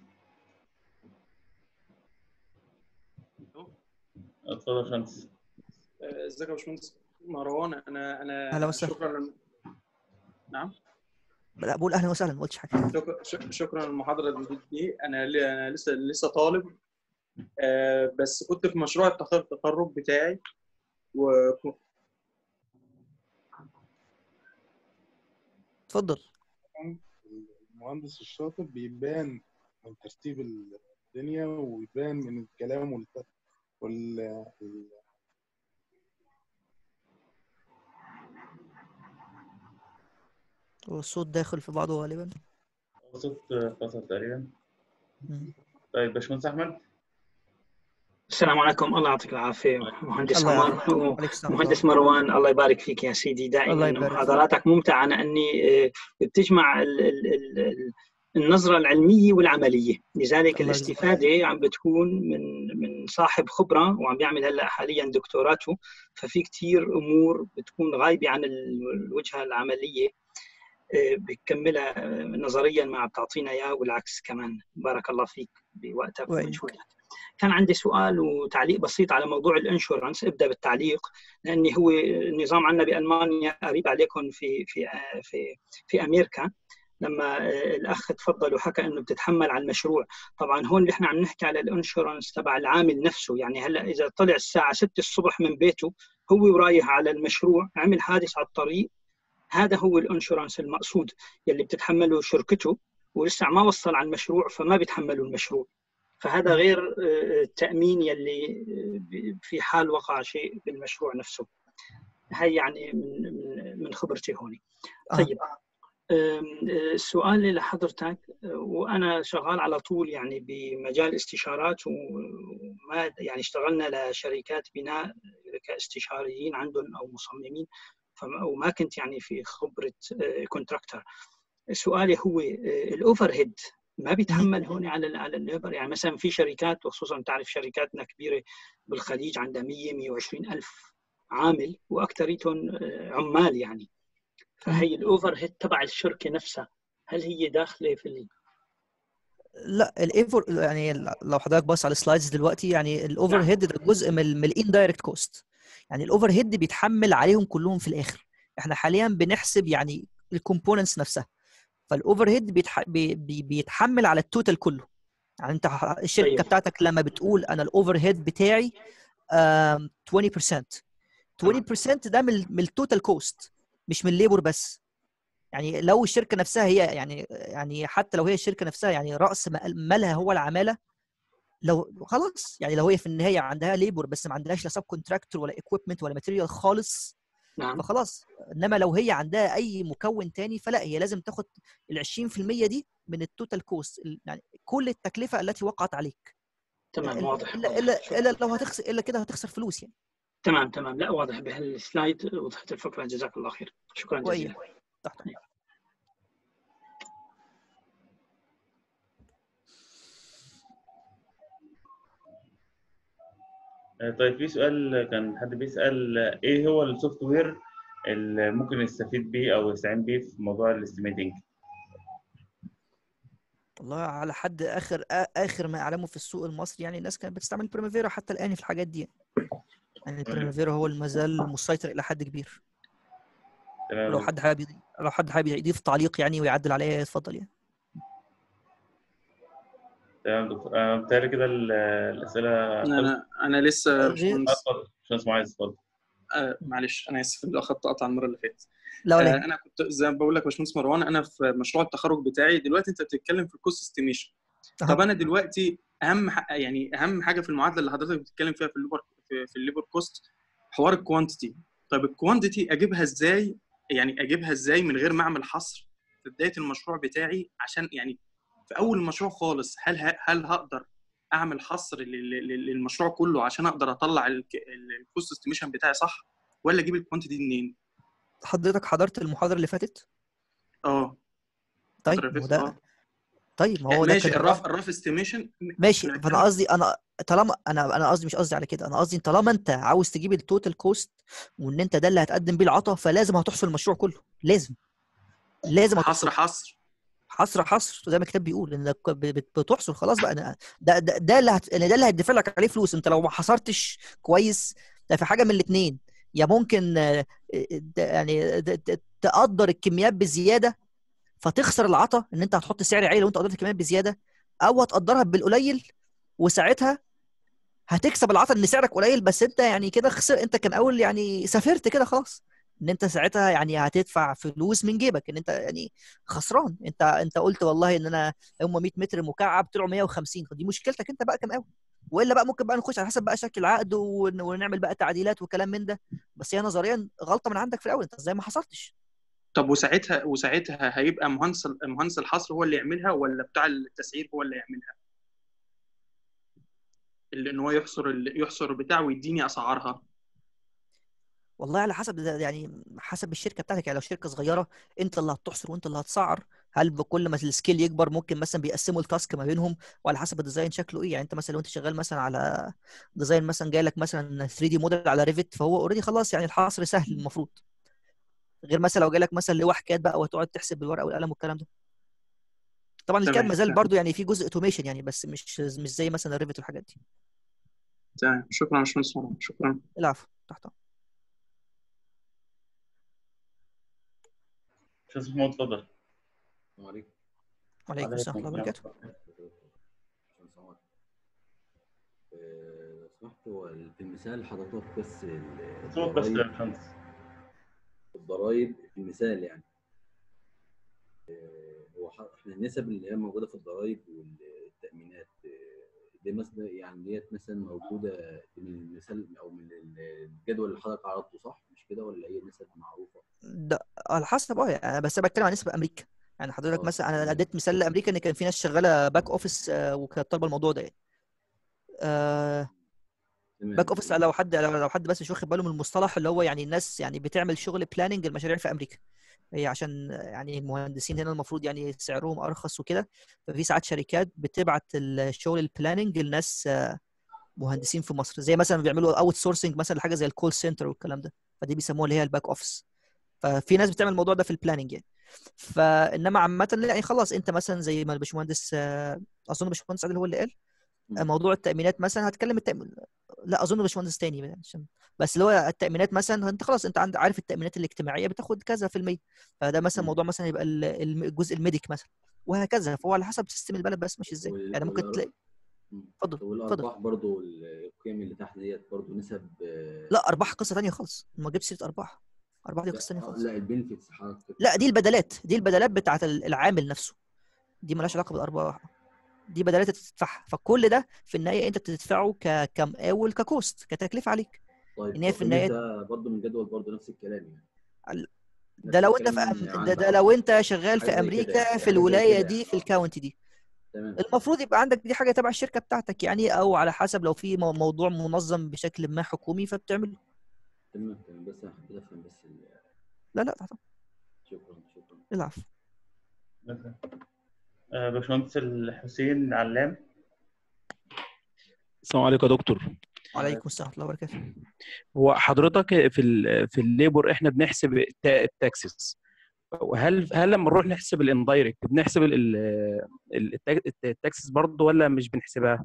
اتفضل يا باشمهندس آه، ازيك يا باشمهندس مروان انا انا أهلا وسهلا. شكرا لل- نعم لا بقول اهلا وسهلا ما قلتش حاجه شكرا ش- شكرا للمحاضره دي انا ل- أنا لسه لسه طالب آه، بس كنت في مشروع التخ- التخرج بتاعي و اتفضل المهندس الشاطر بيبان من ترتيب الدنيا ويبان من الكلام وال وال ال- والصوت داخل في بعضه غالبا صوت فصل تقريبا مم. طيب باشمهندس احمد السلام عليكم الله يعطيك العافيه مهندس الله عمر يعافيك. عليك السلام مهندس ورحمة مروان الله يبارك فيك يا سيدي الله دائما يبارك فيك. محاضراتك ممتعه لاني آه، بتجمع ال- ال- ال- ال- النظره العلميه والعمليه لذلك الله يجزاك الاستفاده عم بتكون من من صاحب خبره وعم بيعمل هلا حاليا دكتوراته ففي كثير امور بتكون غايبه عن ال- الوجهه العمليه آه، بتكملها آه، نظريا ما عم تعطينا اياه والعكس كمان بارك الله فيك بوقتك وإياك. ومجهودك كان عندي سؤال وتعليق بسيط على موضوع الانشورنس ابدا بالتعليق لاني هو النظام عندنا بالمانيا قريب عليكم في في في في امريكا لما الاخ تفضل وحكى انه بتتحمل على المشروع طبعا هون نحن عم نحكي على الانشورنس تبع العامل نفسه يعني هلا اذا طلع الساعه 6 الصبح من بيته هو ورايح على المشروع عمل حادث على الطريق هذا هو الانشورنس المقصود يلي بتتحمله شركته ولسه ما وصل على المشروع فما بيتحملوا المشروع فهذا غير آه، التامين يلي آه، في حال وقع شيء بالمشروع نفسه هي يعني من من من خبرتي هون آه. طيب آم، آه، سؤالي لحضرتك آه، وانا شغال على طول يعني بمجال استشارات وما يعني اشتغلنا لشركات بناء كاستشاريين عندهم او مصممين فما- وما كنت يعني في خبره كونتراكتر سؤالي هو الاوفر هيد ما بيتحمل هون على ال على الليبر يعني مثلا في شركات وخصوصا تعرف شركاتنا كبيره بالخليج عندها 100 120 الف عامل واكثريتهم آه، عمال يعني فهي الاوفر هيد تبع الشركه نفسها هل هي داخله في ال... لا الايفر يعني لو حضرتك بص على السلايدز دلوقتي يعني الاوفر نعم. هيد ده جزء من من الاندايركت كوست يعني الاوفر هيد بيتحمل عليهم كلهم في الاخر احنا حاليا بنحسب يعني الكومبوننتس نفسها فالاوفر هيد بيتح... بي... بي... بيتحمل على التوتال كله يعني انت ح- الشركه طيب. بتاعتك لما بتقول انا الاوفر هيد بتاعي آم، 20% 20% ده من من التوتال كوست مش من الليبر بس يعني لو الشركه نفسها هي يعني يعني حتى لو هي الشركه نفسها يعني راس مال- مالها هو العماله لو خلاص يعني لو هي في النهايه عندها ليبر بس ما عندهاش لا سب كونتراكتور ولا اكويبمنت ولا ماتيريال خالص نعم فخلاص انما لو هي عندها اي مكون تاني فلا هي لازم تاخد ال 20% دي من التوتال كوست يعني كل التكلفه التي وقعت عليك تمام الا واضح الا واضح. الا, شكراً. إلا لو هتخسر الا كده هتخسر فلوس يعني تمام تمام لا واضح بهالسلايد وضحت الفكره جزاك الله خير شكرا جزيلا وايه تحت أمرك. آه، طيب في سؤال كان حد بيسأل آه، ايه هو السوفت وير اللي ممكن يستفيد بيه او يستعين بيه في موضوع الاستيميتنج والله على حد اخر آ- اخر ما اعلمه في السوق المصري يعني الناس كانت بتستعمل بريمافيرا حتى الان في الحاجات دي يعني البريمافيرا هو المازال مسيطر الى حد كبير لو تمام حد حابب يضيف لو حد حابب يضيف تعليق يعني ويعدل عليها يتفضل يعني تمام دكتور آه، بالتالي كده ال- الاسئله خلصت. انا انا لسه آه، باشمهندس اتفضل باشمهندس معاذ اتفضل آه معلش انا اسف اللي اخدت قطع المره اللي فاتت لا ولا آه يهمك. انا كنت زي ما بقول لك يا باشمهندس مروان انا في مشروع التخرج بتاعي دلوقتي انت بتتكلم في الكوست استيميشن طب انا دلوقتي اهم ح- يعني اهم حاجه في المعادله اللي حضرتك بتتكلم فيها في الليبر في, في الليبر كوست حوار الكوانتيتي طيب الكوانتيتي اجيبها ازاي يعني اجيبها ازاي من غير ما اعمل حصر في بدايه المشروع بتاعي عشان يعني في اول المشروع خالص هل ه- هل هقدر اعمل حصر لل- لل- للمشروع كله عشان اقدر اطلع الكوست استيميشن بتاعي صح ولا اجيب الكوانتيتي دي منين؟ حضرتك حضرت المحاضره اللي فاتت اه طيب الفترة اللي ما هو فاتت، ده اه طيب ما هو ده ماشي كان الرف الرف استيميشن ماشي فانا قصدي انا طالما انا انا قصدي مش قصدي على كده انا قصدي طالما انت عاوز تجيب التوتال كوست وان انت ده اللي هتقدم بيه العطا فلازم هتحصر المشروع كله لازم لازم حصر هتحصر حصر حصر حصر زي ما الكتاب بيقول انك ب- بت- بتحصر خلاص بقى أنا- ده ده, ده اللي هت... ده اللي هيدفع لك عليه فلوس انت لو ما حصرتش كويس ده في حاجه من الاثنين يا ممكن آه، ده يعني ده- ده- تقدر الكميات بزياده فتخسر العطا ان انت هتحط سعر عالي لو انت قدرت الكميات بزياده او هتقدرها بالقليل وساعتها هتكسب العطا ان سعرك قليل بس انت يعني كده خسر انت كان اول يعني سافرت كده خلاص ان انت ساعتها يعني هتدفع فلوس من جيبك ان انت يعني خسران انت انت قلت والله ان انا هم 100 متر مكعب طلعوا 150 دي مشكلتك انت بقى كمقاول والا بقى ممكن بقى نخش على حسب بقى شكل العقد ون- ونعمل بقى تعديلات وكلام من ده بس هي نظريا غلطه من عندك في الاول انت ازاي ما حصرتش طب وساعتها وساعتها هيبقى مهندس مهندس الحصر هو اللي يعملها ولا بتاع التسعير هو اللي يعملها؟ اللي ان هو يحصر ال- يحصر بتاع ويديني اسعارها والله على حسب ده يعني حسب الشركه بتاعتك يعني لو شركه صغيره انت اللي هتحصر وانت اللي هتسعر هل بكل ما السكيل يكبر ممكن مثلا بيقسموا التاسك ما بينهم وعلى حسب الديزاين شكله ايه يعني انت مثلا لو انت شغال مثلا على ديزاين مثلا جاي لك مثلا 3 دي موديل على ريفت فهو اوريدي خلاص يعني الحصر سهل المفروض غير مثلا لو جالك مثلا لوح كاد بقى وتقعد تحسب بالورقه والقلم والكلام ده طبعا الكاد تمام، مازال تمام. برضو يعني في جزء اوتوميشن يعني بس مش مش زي مثلا الريفت والحاجات دي تمام شكرا يا باشمهندس مروان شكرا العفو تحت أمرك. استاذ محمود اتفضل السلام عليكم وعليكم السلام ورحمه الله وبركاته آه، لو سمحت هو في المثال حضرتك بس ال- صوت بس يا الضرايب باشمهندس الضرايب في المثال يعني آه، هو ح- احنا النسب اللي هي موجوده في الضرايب والتامينات آه، دي مثلا يعني ديت مثلا موجوده من المثال او من الجدول اللي حضرتك عرضته صح مش كده ولا هي نسب معروفه؟ ده على حسب اه يعني بس انا بتكلم عن نسبه امريكا يعني حضرتك اه مثلا انا تمام اديت مثال لامريكا ان كان في ناس شغاله باك اوفيس وكانت طالبه الموضوع ده يعني آه، باك تمام اوفيس تمام لو حد لو لو حد بس مش واخد باله من المصطلح اللي هو يعني الناس يعني بتعمل شغل بلاننج المشاريع في امريكا هي عشان يعني المهندسين هنا المفروض يعني سعرهم ارخص وكده ففي ساعات شركات بتبعت الشغل البلاننج لناس آه، مهندسين في مصر زي مثلا بيعملوا اوت سورسنج مثلا لحاجه زي الكول سنتر والكلام ده فدي بيسموها اللي هي الباك اوفيس ففي ناس بتعمل الموضوع ده في البلاننج يعني فانما عامه لا يعني خلاص انت مثلا زي ما الباشمهندس آه، اظن الباشمهندس عادل هو اللي قال مم. موضوع التامينات مثلا هتكلم التأمين لا اظن باشمهندس تاني عشان بس اللي هو التامينات مثلا انت خلاص انت عند عارف التامينات الاجتماعيه بتاخد كذا في المية فده مثلا مم. موضوع مثلا يبقى ال- الم- الجزء الميديك مثلا وهكذا فهو على حسب سيستم البلد بس ماشي ازاي وال- يعني ممكن والأر- تلاقي مم. اتفضل اتفضل والارباح برضو ال- القيم اللي تحت ديت برضو نسب آه، لا ارباح قصه تانيه خالص ما جبتش سيره ارباح ارباح دي لا قصه تانيه آه، خالص لا البنفيتس حضرتك لا دي البدلات دي البدلات بتاعت ال- العامل نفسه دي مالهاش علاقه بالارباح دي بدلات انت تدفعها فكل ده في النهايه انت بتدفعه ك كمقاول ككوست كتكلفه عليك طيب ان هي في النهايه وقيمتها برضو من جدول برضو نفس الكلام يعني ده نفس لو انت في الكلام أم... عن ده, ده لو انت شغال حاجه في زي كده امريكا يعني في حاجه زي الولايه كده دي يعني في اه الكاونتي دي تمام المفروض يبقى عندك دي حاجه تبع الشركه بتاعتك يعني او على حسب لو في مو- موضوع منظم بشكل ما حكومي فبتعمله تمام تمام بس انا حبيت افهم بس ال- لا لا طبعا شكرا شكرا العفو آه، باشمهندس الحسين علام السلام عليكم يا دكتور وعليكم السلام ورحمه الله وبركاته هو حضرتك في ال في الليبر احنا بنحسب التا- التاكسس وهل هل لما نروح نحسب الاندايركت بنحسب ال- ال- التا- التاكسس برضه ولا مش بنحسبها؟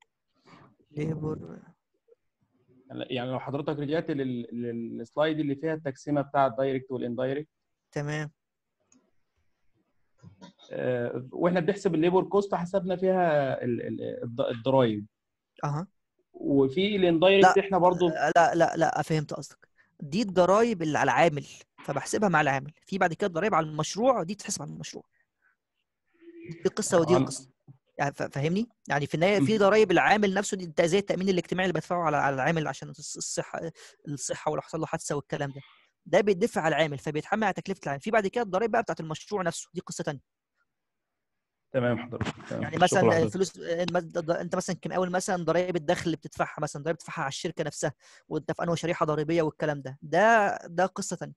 ليبر يعني لو حضرتك رجعت لل- للسلايد اللي فيها التقسيمه بتاع الدايركت والاندايركت تمام آه، واحنا بنحسب الليبر كوست حسبنا فيها ال- ال- الض- الضرايب اها وفي الاندايركت احنا برضو لا لا لا فهمت قصدك دي الضرايب اللي على العامل فبحسبها مع العامل في بعد كده الضرايب على المشروع دي تتحسب على المشروع دي قصه ودي عن- القصه يعني ف- فاهمني يعني في النهايه في ضرايب العامل نفسه دي انت زي التامين الاجتماعي اللي بدفعه على على العامل عشان الص- الصحه الصحه ولو حصل له حادثه والكلام ده ده بيدفع على العامل فبيتحمل على تكلفه العامل في بعد كده الضرايب بقى بتاعت المشروع نفسه دي قصه ثانيه تمام حضرتك تمام. يعني شكرا مثلا حضرتك. الفلوس انت مثلا كمقاول مثلا ضرائب الدخل اللي بتدفعها مثلا ضرائب بتدفعها على الشركه نفسها وانت في انهي شريحه ضريبيه والكلام ده ده ده قصه ثانيه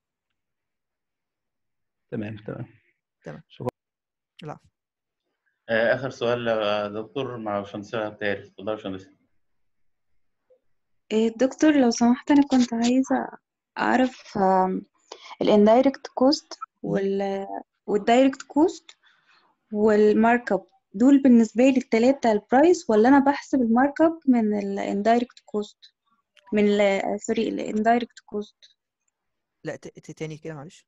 تمام تمام تمام شكرا لا آه، آخر سؤال يا دكتور مع باشمهندسة بتاعي اتفضل يا باشمهندسة إيه، دكتور لو سمحت أنا كنت عايزة أعرف الاندايركت كوست وال والدايركت كوست والمارك اب دول بالنسبة لي التلاتة البرايس ولا أنا بحسب المارك اب من الاندايركت كوست من ال سوري الاندايركت كوست لا ت- ت- تاني كده معلش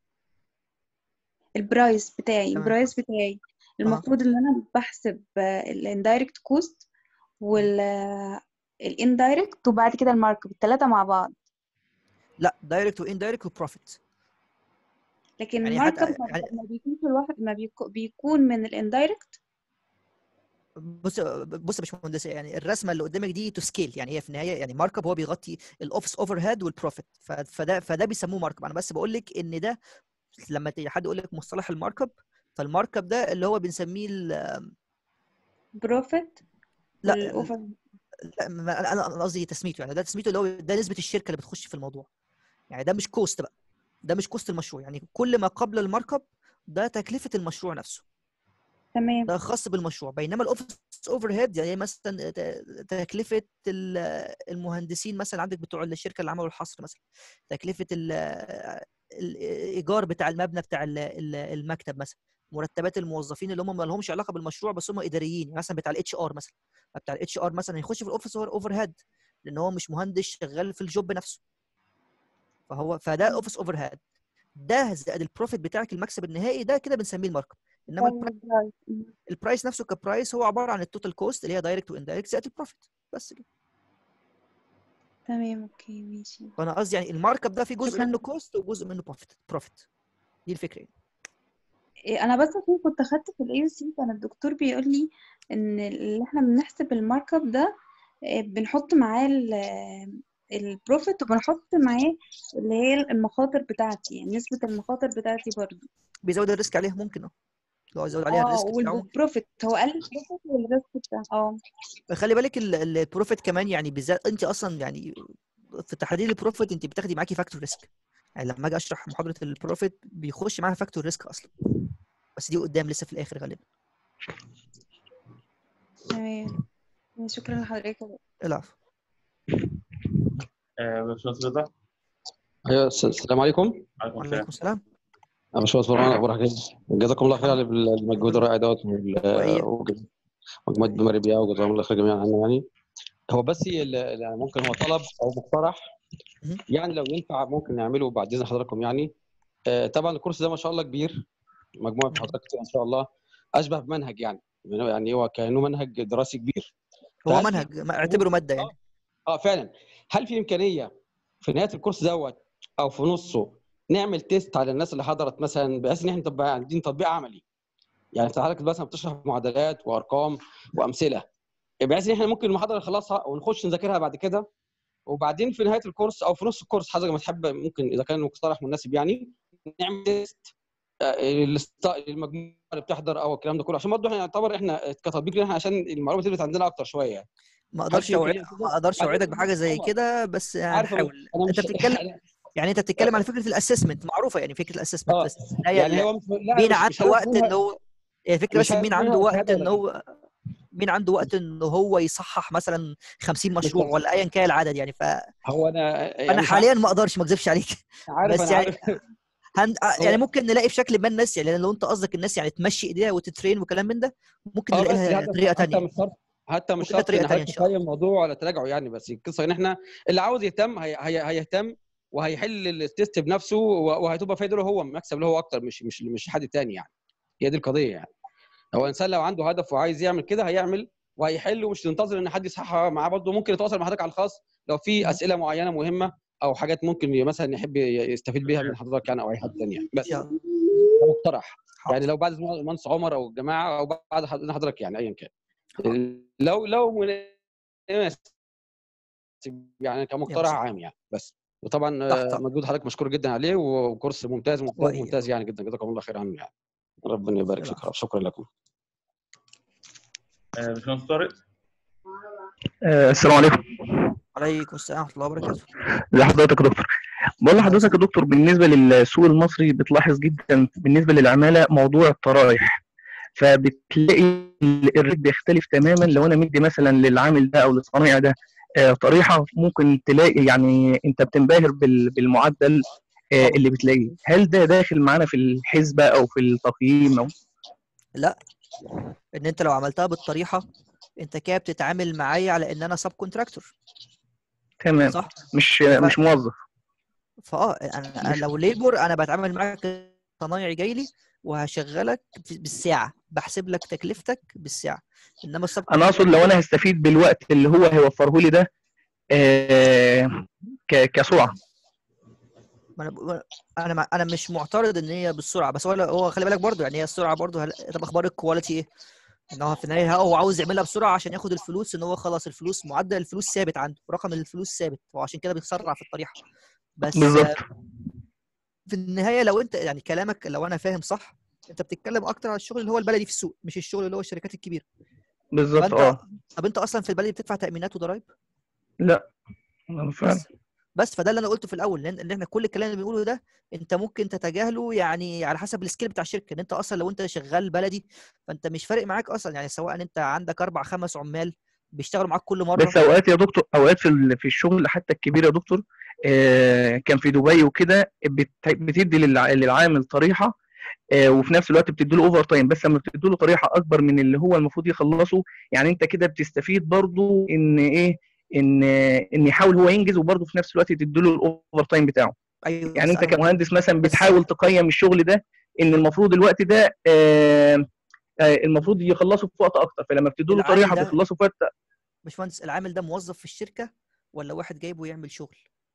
البرايس بتاعي تمام. البرايس بتاعي المفروض ان انا بحسب الاندايركت كوست وال الاندايركت وبعد كده المارك اب التلاتة مع بعض لا دايركت واندايركت وبروفيت لكن يعني المارك حتى اب ما يعني ما بيكونش الواحد ما بيكو- بيكون من الاندايركت بص بص يا باشمهندس يعني الرسمه اللي قدامك دي تو سكيل يعني هي في النهايه يعني مارك اب هو بيغطي الاوفيس اوفر هيد والبروفيت فده فده بيسموه مارك اب انا بس بقول لك ان ده لما تيجي حد يقول لك مصطلح المارك اب فالمارك اب ده اللي هو بنسميه ال- بروفيت لا والاوفر لا ما- انا انا قصدي تسميته يعني ده تسميته اللي هو ده نسبه الشركه اللي بتخش في الموضوع يعني ده مش كوست بقى ده مش كوست المشروع يعني كل ما قبل المارك اب ده تكلفه المشروع نفسه تمام ده خاص بالمشروع بينما الاوفيس اوفر هيد يعني مثلا ت- تكلفه ال- المهندسين مثلا عندك بتوع الشركه اللي عملوا الحصر مثلا تكلفه ال- الايجار بتاع المبنى بتاع ال- ال- المكتب مثلا مرتبات الموظفين اللي هم ما لهمش علاقه بالمشروع بس هم اداريين يعني مثلا بتاع الاتش ار مثلا بتاع الاتش ار مثلا يخش في الاوفيس اوفر هيد لان هو مش مهندس شغال في الجوب نفسه فهو فده اوفيس اوفر هيد ده زائد البروفيت بتاعك المكسب النهائي ده كده بنسميه الماركت انما البرايس البرايس نفسه كبرايس هو عباره عن التوتال كوست اللي هي دايركت واندايركت زائد البروفيت بس كده تمام اوكي ماشي فانا قصدي يعني المارك اب ده فيه جزء شكراً. منه كوست وجزء منه بروفيت بروفيت دي الفكره يعني إيه، انا بس عشان كنت اخدت في الاي سي كان الدكتور بيقول لي ان اللي احنا بنحسب المارك اب ده إيه، بنحط معاه ال- البروفيت وبنحط معاه اللي هي المخاطر بتاعتي يعني نسبة المخاطر بتاعتي برضو بيزود الريسك عليها ممكن اه لو عايز يزود عليها اه الريسك بتاعه ممكن. والبروفيت هو قال البروفيت والريسك بتاعه اه خلي بالك ال- ال- البروفيت كمان يعني بالذات انت اصلا يعني في تحديد البروفيت انت بتاخدي معاكي فاكتور ريسك يعني لما اجي اشرح محاضره البروفيت بيخش معاها فاكتور ريسك اصلا بس دي قدام لسه في الاخر غالبا تمام شكرا لحضرتك العفو آه، باشمهندس رضا ايوه الس- السلام عليكم عليكم وعليكم السلام انا باشمهندس مروان اخبارك ايه؟ جزاكم الله خير على المجهود الرائع دوت وال- وج- وجماعه بمري بيها وجزاهم الله خير جميعا عنا يعني هو بس ال- يعني ممكن هو طلب او مقترح يعني لو ينفع ممكن نعمله بعد اذن حضراتكم يعني آه، طبعا الكورس ده ما شاء الله كبير مجموعه محاضرات كتير ان شاء الله اشبه بمنهج يعني يعني هو كانه منهج دراسي كبير هو فهل في- منهج ما اعتبره ماده يعني اه فعلا هل في امكانيه في نهايه الكورس دوت او في نصه نعمل تيست على الناس اللي حضرت مثلا بحيث ان احنا نبقى عندنا تطبيق عملي يعني انت حضرتك مثلا بتشرح معادلات وارقام وامثله بحيث ان احنا ممكن المحاضره نخلصها ونخش نذاكرها بعد كده وبعدين في نهايه الكورس او في نص الكورس حضرتك ما تحب ممكن اذا كان المقترح مناسب يعني نعمل تيست آه، للست- للمجموعه اللي بتحضر او الكلام ده كله عشان برضه احنا يعتبر احنا كتطبيق لنا احنا عشان المعلومه تثبت عندنا اكتر شويه يعني ما هل اقدرش في اوعدك إمكانية كده؟ ما اقدرش بعدين اوعدك بحاجه زي طبعاً. كده بس عارف هنحاول انا انت مش بتتكلم يعني انت بتتكلم على فكره الاسسمنت معروفه يعني فكره الاسسمنت اه بس في النهاية يعني ال- هو مش لا مين مش عنده مش هدف وقت منها ان هو هي الفكره مش بس هدف مين عنده منها وقت شهاده ان ولا هو مين عنده وقت ان هو يصحح مثلا 50 مش مشروع طبعا. ولا ايا كان العدد يعني ف هو انا انا يعني مش حاليا عارف ما اقدرش ما اكذبش عليك عارف بس انا يعني عارف هن... يعني هو ممكن نلاقي بشكل ما الناس يعني لو انت قصدك الناس يعني تمشي ايديها وتترين وكلام من ده ممكن اه نلاقي بس لها الهدف طريقه حتى تانية مش شرط حتى مش ممكن لها شرط طريقه ان تانية حضرتك ان شاء الله تقيم الموضوع ولا تراجعه يعني بس القصه ان احنا اللي عاوز يهتم هي هي هيهتم وهيحل التيست بنفسه و- وهتبقى فايده له هو مكسب له هو اكتر مش مش مش حد تاني يعني هي دي القضيه يعني هو الانسان لو عنده هدف وعايز يعمل كده هيعمل وهيحل ومش تنتظر ان حد يصحح معاه برضه ممكن يتواصل مع حضرتك على الخاص لو في اسئله معينه مهمه او حاجات ممكن مثلا يحب يستفيد بيها من حضرتك يعني او اي حد تاني يعني بس ده مقترح يعني لو بعد المهندس عمر او الجماعه او بعد حضرتك يعني ايا كان لو لو مناسب يعني كمقترح عام يعني بس وطبعا مجهود حضرتك مشكور جدا عليه وكورس ممتاز ممتاز, ممتاز يعني جدا جزاكم الله خير عنه يعني ربنا يبارك فيك شكرا لكم باشمهندس طارق السلام عليكم عليكم السلام ورحمه الله وبركاته ازي حضرتك يا دكتور بقول لحضرتك يا دكتور بالنسبه للسوق المصري بتلاحظ جدا بالنسبه للعماله موضوع الطرائح فبتلاقي الريت بيختلف تماما لو انا مدي مثلا للعامل ده او للصنايعي ده طريحه ممكن تلاقي يعني انت بتنبهر بالمعدل اللي بتلاقيه هل ده داخل معانا في الحسبه او في التقييم أو؟ لا ان انت لو عملتها بالطريحه انت كده بتتعامل معايا على ان انا سب كونتراكتور تمام صح مش ف... مش موظف فاه انا لو ليبر انا بتعامل معاك صنايعي جاي لي وهشغلك بالساعه بحسب لك تكلفتك بالساعه انما السب انا اقصد لو انا هستفيد بالوقت اللي هو هيوفره لي ده آه ك... كسرعه انا انا انا مش معترض ان هي بالسرعه بس هو هو خلي بالك برضو يعني هي السرعه برضو هل... طب اخبار الكواليتي ايه؟ ان هو في النهايه هو عاوز يعملها بسرعه عشان ياخد الفلوس ان هو خلاص الفلوس معدل الفلوس ثابت عنده رقم الفلوس ثابت وعشان كده بيسرع في الطريحه بس بالظبط في النهايه لو انت يعني كلامك لو انا فاهم صح انت بتتكلم اكتر على الشغل اللي هو البلدي في السوق مش الشغل اللي هو الشركات الكبيره بالظبط اه طب انت اصلا في البلدي بتدفع تامينات وضرايب؟ لا انا فاهم بس, بس فده اللي انا قلته في الاول لان احنا كل الكلام اللي بنقوله ده انت ممكن تتجاهله يعني على حسب السكيل بتاع الشركه ان انت اصلا لو انت شغال بلدي فانت مش فارق معاك اصلا يعني سواء انت عندك اربع خمس عمال بيشتغلوا معاك كل مره بس اوقات يا دكتور اوقات في في الشغل حتى الكبير يا دكتور آه كان في دبي وكده بتدي للعامل طريحه آه وفي نفس الوقت بتدي له اوفر تايم بس لما بتدي له طريحه اكبر من اللي هو المفروض يخلصه يعني انت كده بتستفيد برضو ان ايه ان ان يحاول هو ينجز وبرضه في نفس الوقت تدي له الاوفر تايم بتاعه أيوة يعني انت كمهندس مثلا بتحاول تقيم الشغل ده ان المفروض الوقت ده آه آه المفروض يخلصه في وقت اكتر فلما بتدي له طريحه بتخلصه في وقت باشمهندس العامل ده موظف في الشركه ولا واحد جايبه يعمل شغل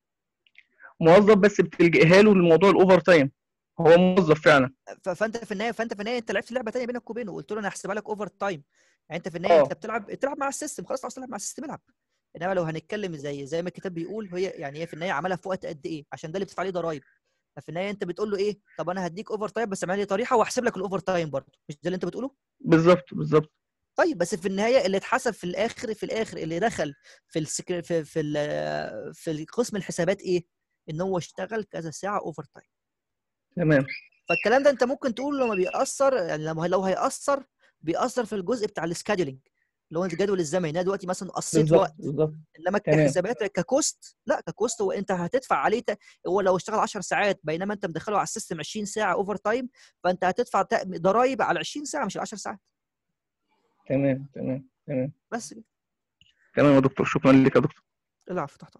موظف بس بتلجئها له لموضوع الاوفر تايم هو موظف فعلا فانت في النهايه فانت في النهايه انت لعبت لعبه ثانيه بينك وبينه قلت له انا هحسبها لك اوفر تايم يعني انت في النهايه انت بتلعب بتلعب مع السيستم خلاص عاوز تلعب مع السيستم العب انما لو هنتكلم زي زي ما الكتاب بيقول هي يعني هي في النهايه عملها في وقت قد ايه عشان ده اللي بتدفع عليه ضرايب ففي النهايه انت بتقول له ايه طب انا هديك اوفر تايم بس اعمل لي طريحه واحسب لك الاوفر تايم برضه مش ده اللي انت بتقوله بالظبط بالظبط طيب بس في النهايه اللي اتحسب في الاخر في الاخر اللي دخل في السكر في في في قسم الحسابات ايه ان هو اشتغل كذا ساعه اوفر تايم تمام فالكلام ده انت ممكن تقول لما بيأثر يعني لما لو هيأثر بيأثر في الجزء بتاع السكادولينج اللي هو الجدول الزمني انا دلوقتي مثلا قصيت وقت انما كحسابات ككوست لا ككوست هو انت هتدفع عليه ت... هو لو اشتغل 10 ساعات بينما انت مدخله على السيستم 20 ساعه اوفر تايم فانت هتدفع ضرايب على 20 ساعه مش ال 10 ساعات تمام تمام تمام بس كده تمام يا دكتور شكرا لك يا دكتور العفو تحت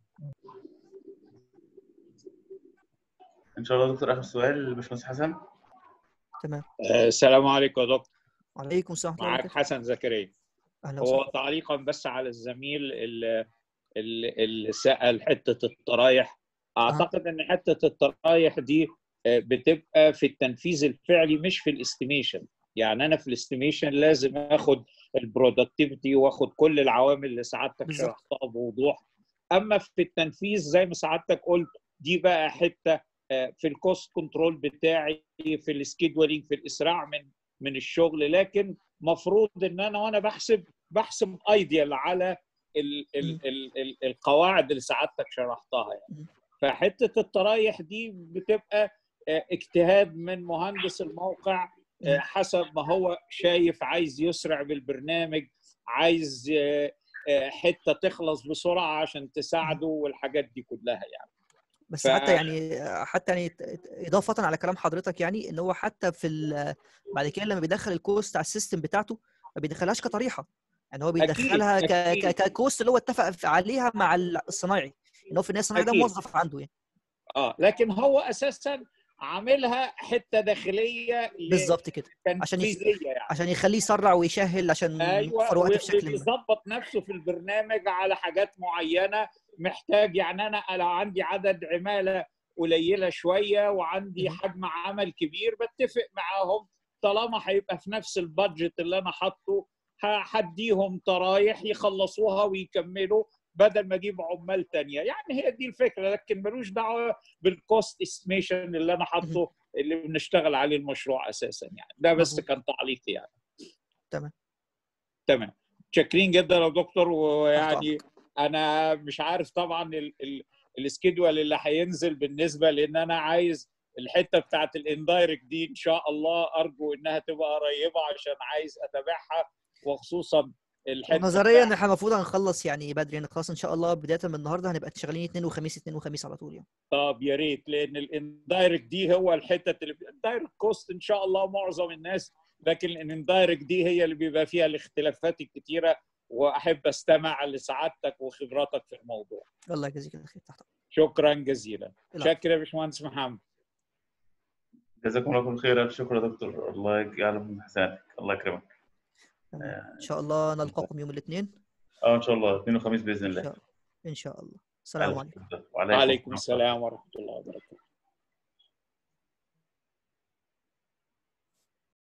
ان شاء الله دكتور اخر سؤال باشمهندس حسن تمام السلام عليكم يا دكتور وعليكم السلام ورحمه معاك حسن زكريا اهلا هو تعليقا بس على الزميل اللي, اللي سال حته الطرايح اعتقد ان حته الطرايح دي بتبقى في التنفيذ الفعلي مش في الاستيميشن يعني انا في الاستيميشن لازم اخد البرودكتيفيتي واخد كل العوامل اللي سعادتك شرحتها بوضوح اما في التنفيذ زي ما سعادتك قلت دي بقى حته في الكوست كنترول بتاعي في السكيدولينج في الاسراع من من الشغل لكن مفروض ان انا وانا بحسب بحسب ايديال على ال ال ال ال القواعد اللي سعادتك شرحتها يعني فحته الطرايح دي بتبقى اجتهاد من مهندس الموقع حسب ما هو شايف عايز يسرع بالبرنامج عايز حته تخلص بسرعه عشان تساعده والحاجات دي كلها يعني بس ف... حتى يعني حتى يعني اضافه على كلام حضرتك يعني ان هو حتى في بعد كده لما بيدخل الكوست على السيستم بتاعته ما بيدخلهاش كطريحه يعني هو بيدخلها أكيد. ك... أكيد. ككوست اللي هو اتفق عليها مع الصنايعي ان هو في النهايه الصنايعي ده موظف عنده يعني اه لكن هو اساسا عاملها حته داخليه بالظبط كده عشان يخ... تنفيذيه يعني عشان يخليه يسرع ويسهل عشان ايوه يوفر وقت و- بشكل ما وبيظبط نفسه في البرنامج على حاجات معينه محتاج يعني انا لو عندي عدد عماله قليله شويه وعندي حجم عمل كبير بتفق معاهم طالما هيبقى في نفس البادجت اللي انا حاطه ه- هديهم طرايح يخلصوها ويكملوا بدل ما اجيب عمال تانية يعني هي دي الفكره لكن ملوش دعوه بالكوست استيميشن اللي انا حاطه اللي بنشتغل عليه المشروع اساسا يعني ده بس مظبوط. كان تعليقي يعني تمام تمام شاكرين جدا يا دكتور تحت ويعني انا مش عارف طبعا ال- ال- السكيدول اللي هينزل بالنسبه لان انا عايز الحته بتاعت الاندايركت دي ان شاء الله ارجو انها تبقى قريبه عشان عايز اتابعها وخصوصا الحته نظريا احنا المفروض هنخلص يعني بدري يعني خلاص ان شاء الله بدايه من النهارده هنبقى شغالين اثنين وخميس اثنين وخميس على طول يعني طب يا ريت لان الاندايركت دي هو الحته اللي الدايركت كوست ان شاء الله معظم الناس لكن الاندايركت دي هي اللي بيبقى فيها الاختلافات الكتيره واحب استمع لسعادتك وخبراتك في الموضوع الله يجزيك الخير تحت شكرا جزيلا العفو. شكرا يا باشمهندس محمد جزاكم الله كل خير الف شكر يا دكتور الله يجعله من حسناتك الله يكرمك ان شاء الله نلقاكم يوم الاثنين اه ان شاء الله اثنين وخميس باذن ان الله شاء الله ان شاء الله السلام ألف عليكم شكر. وعليكم عليكم السلام ورحمه الله وبركاته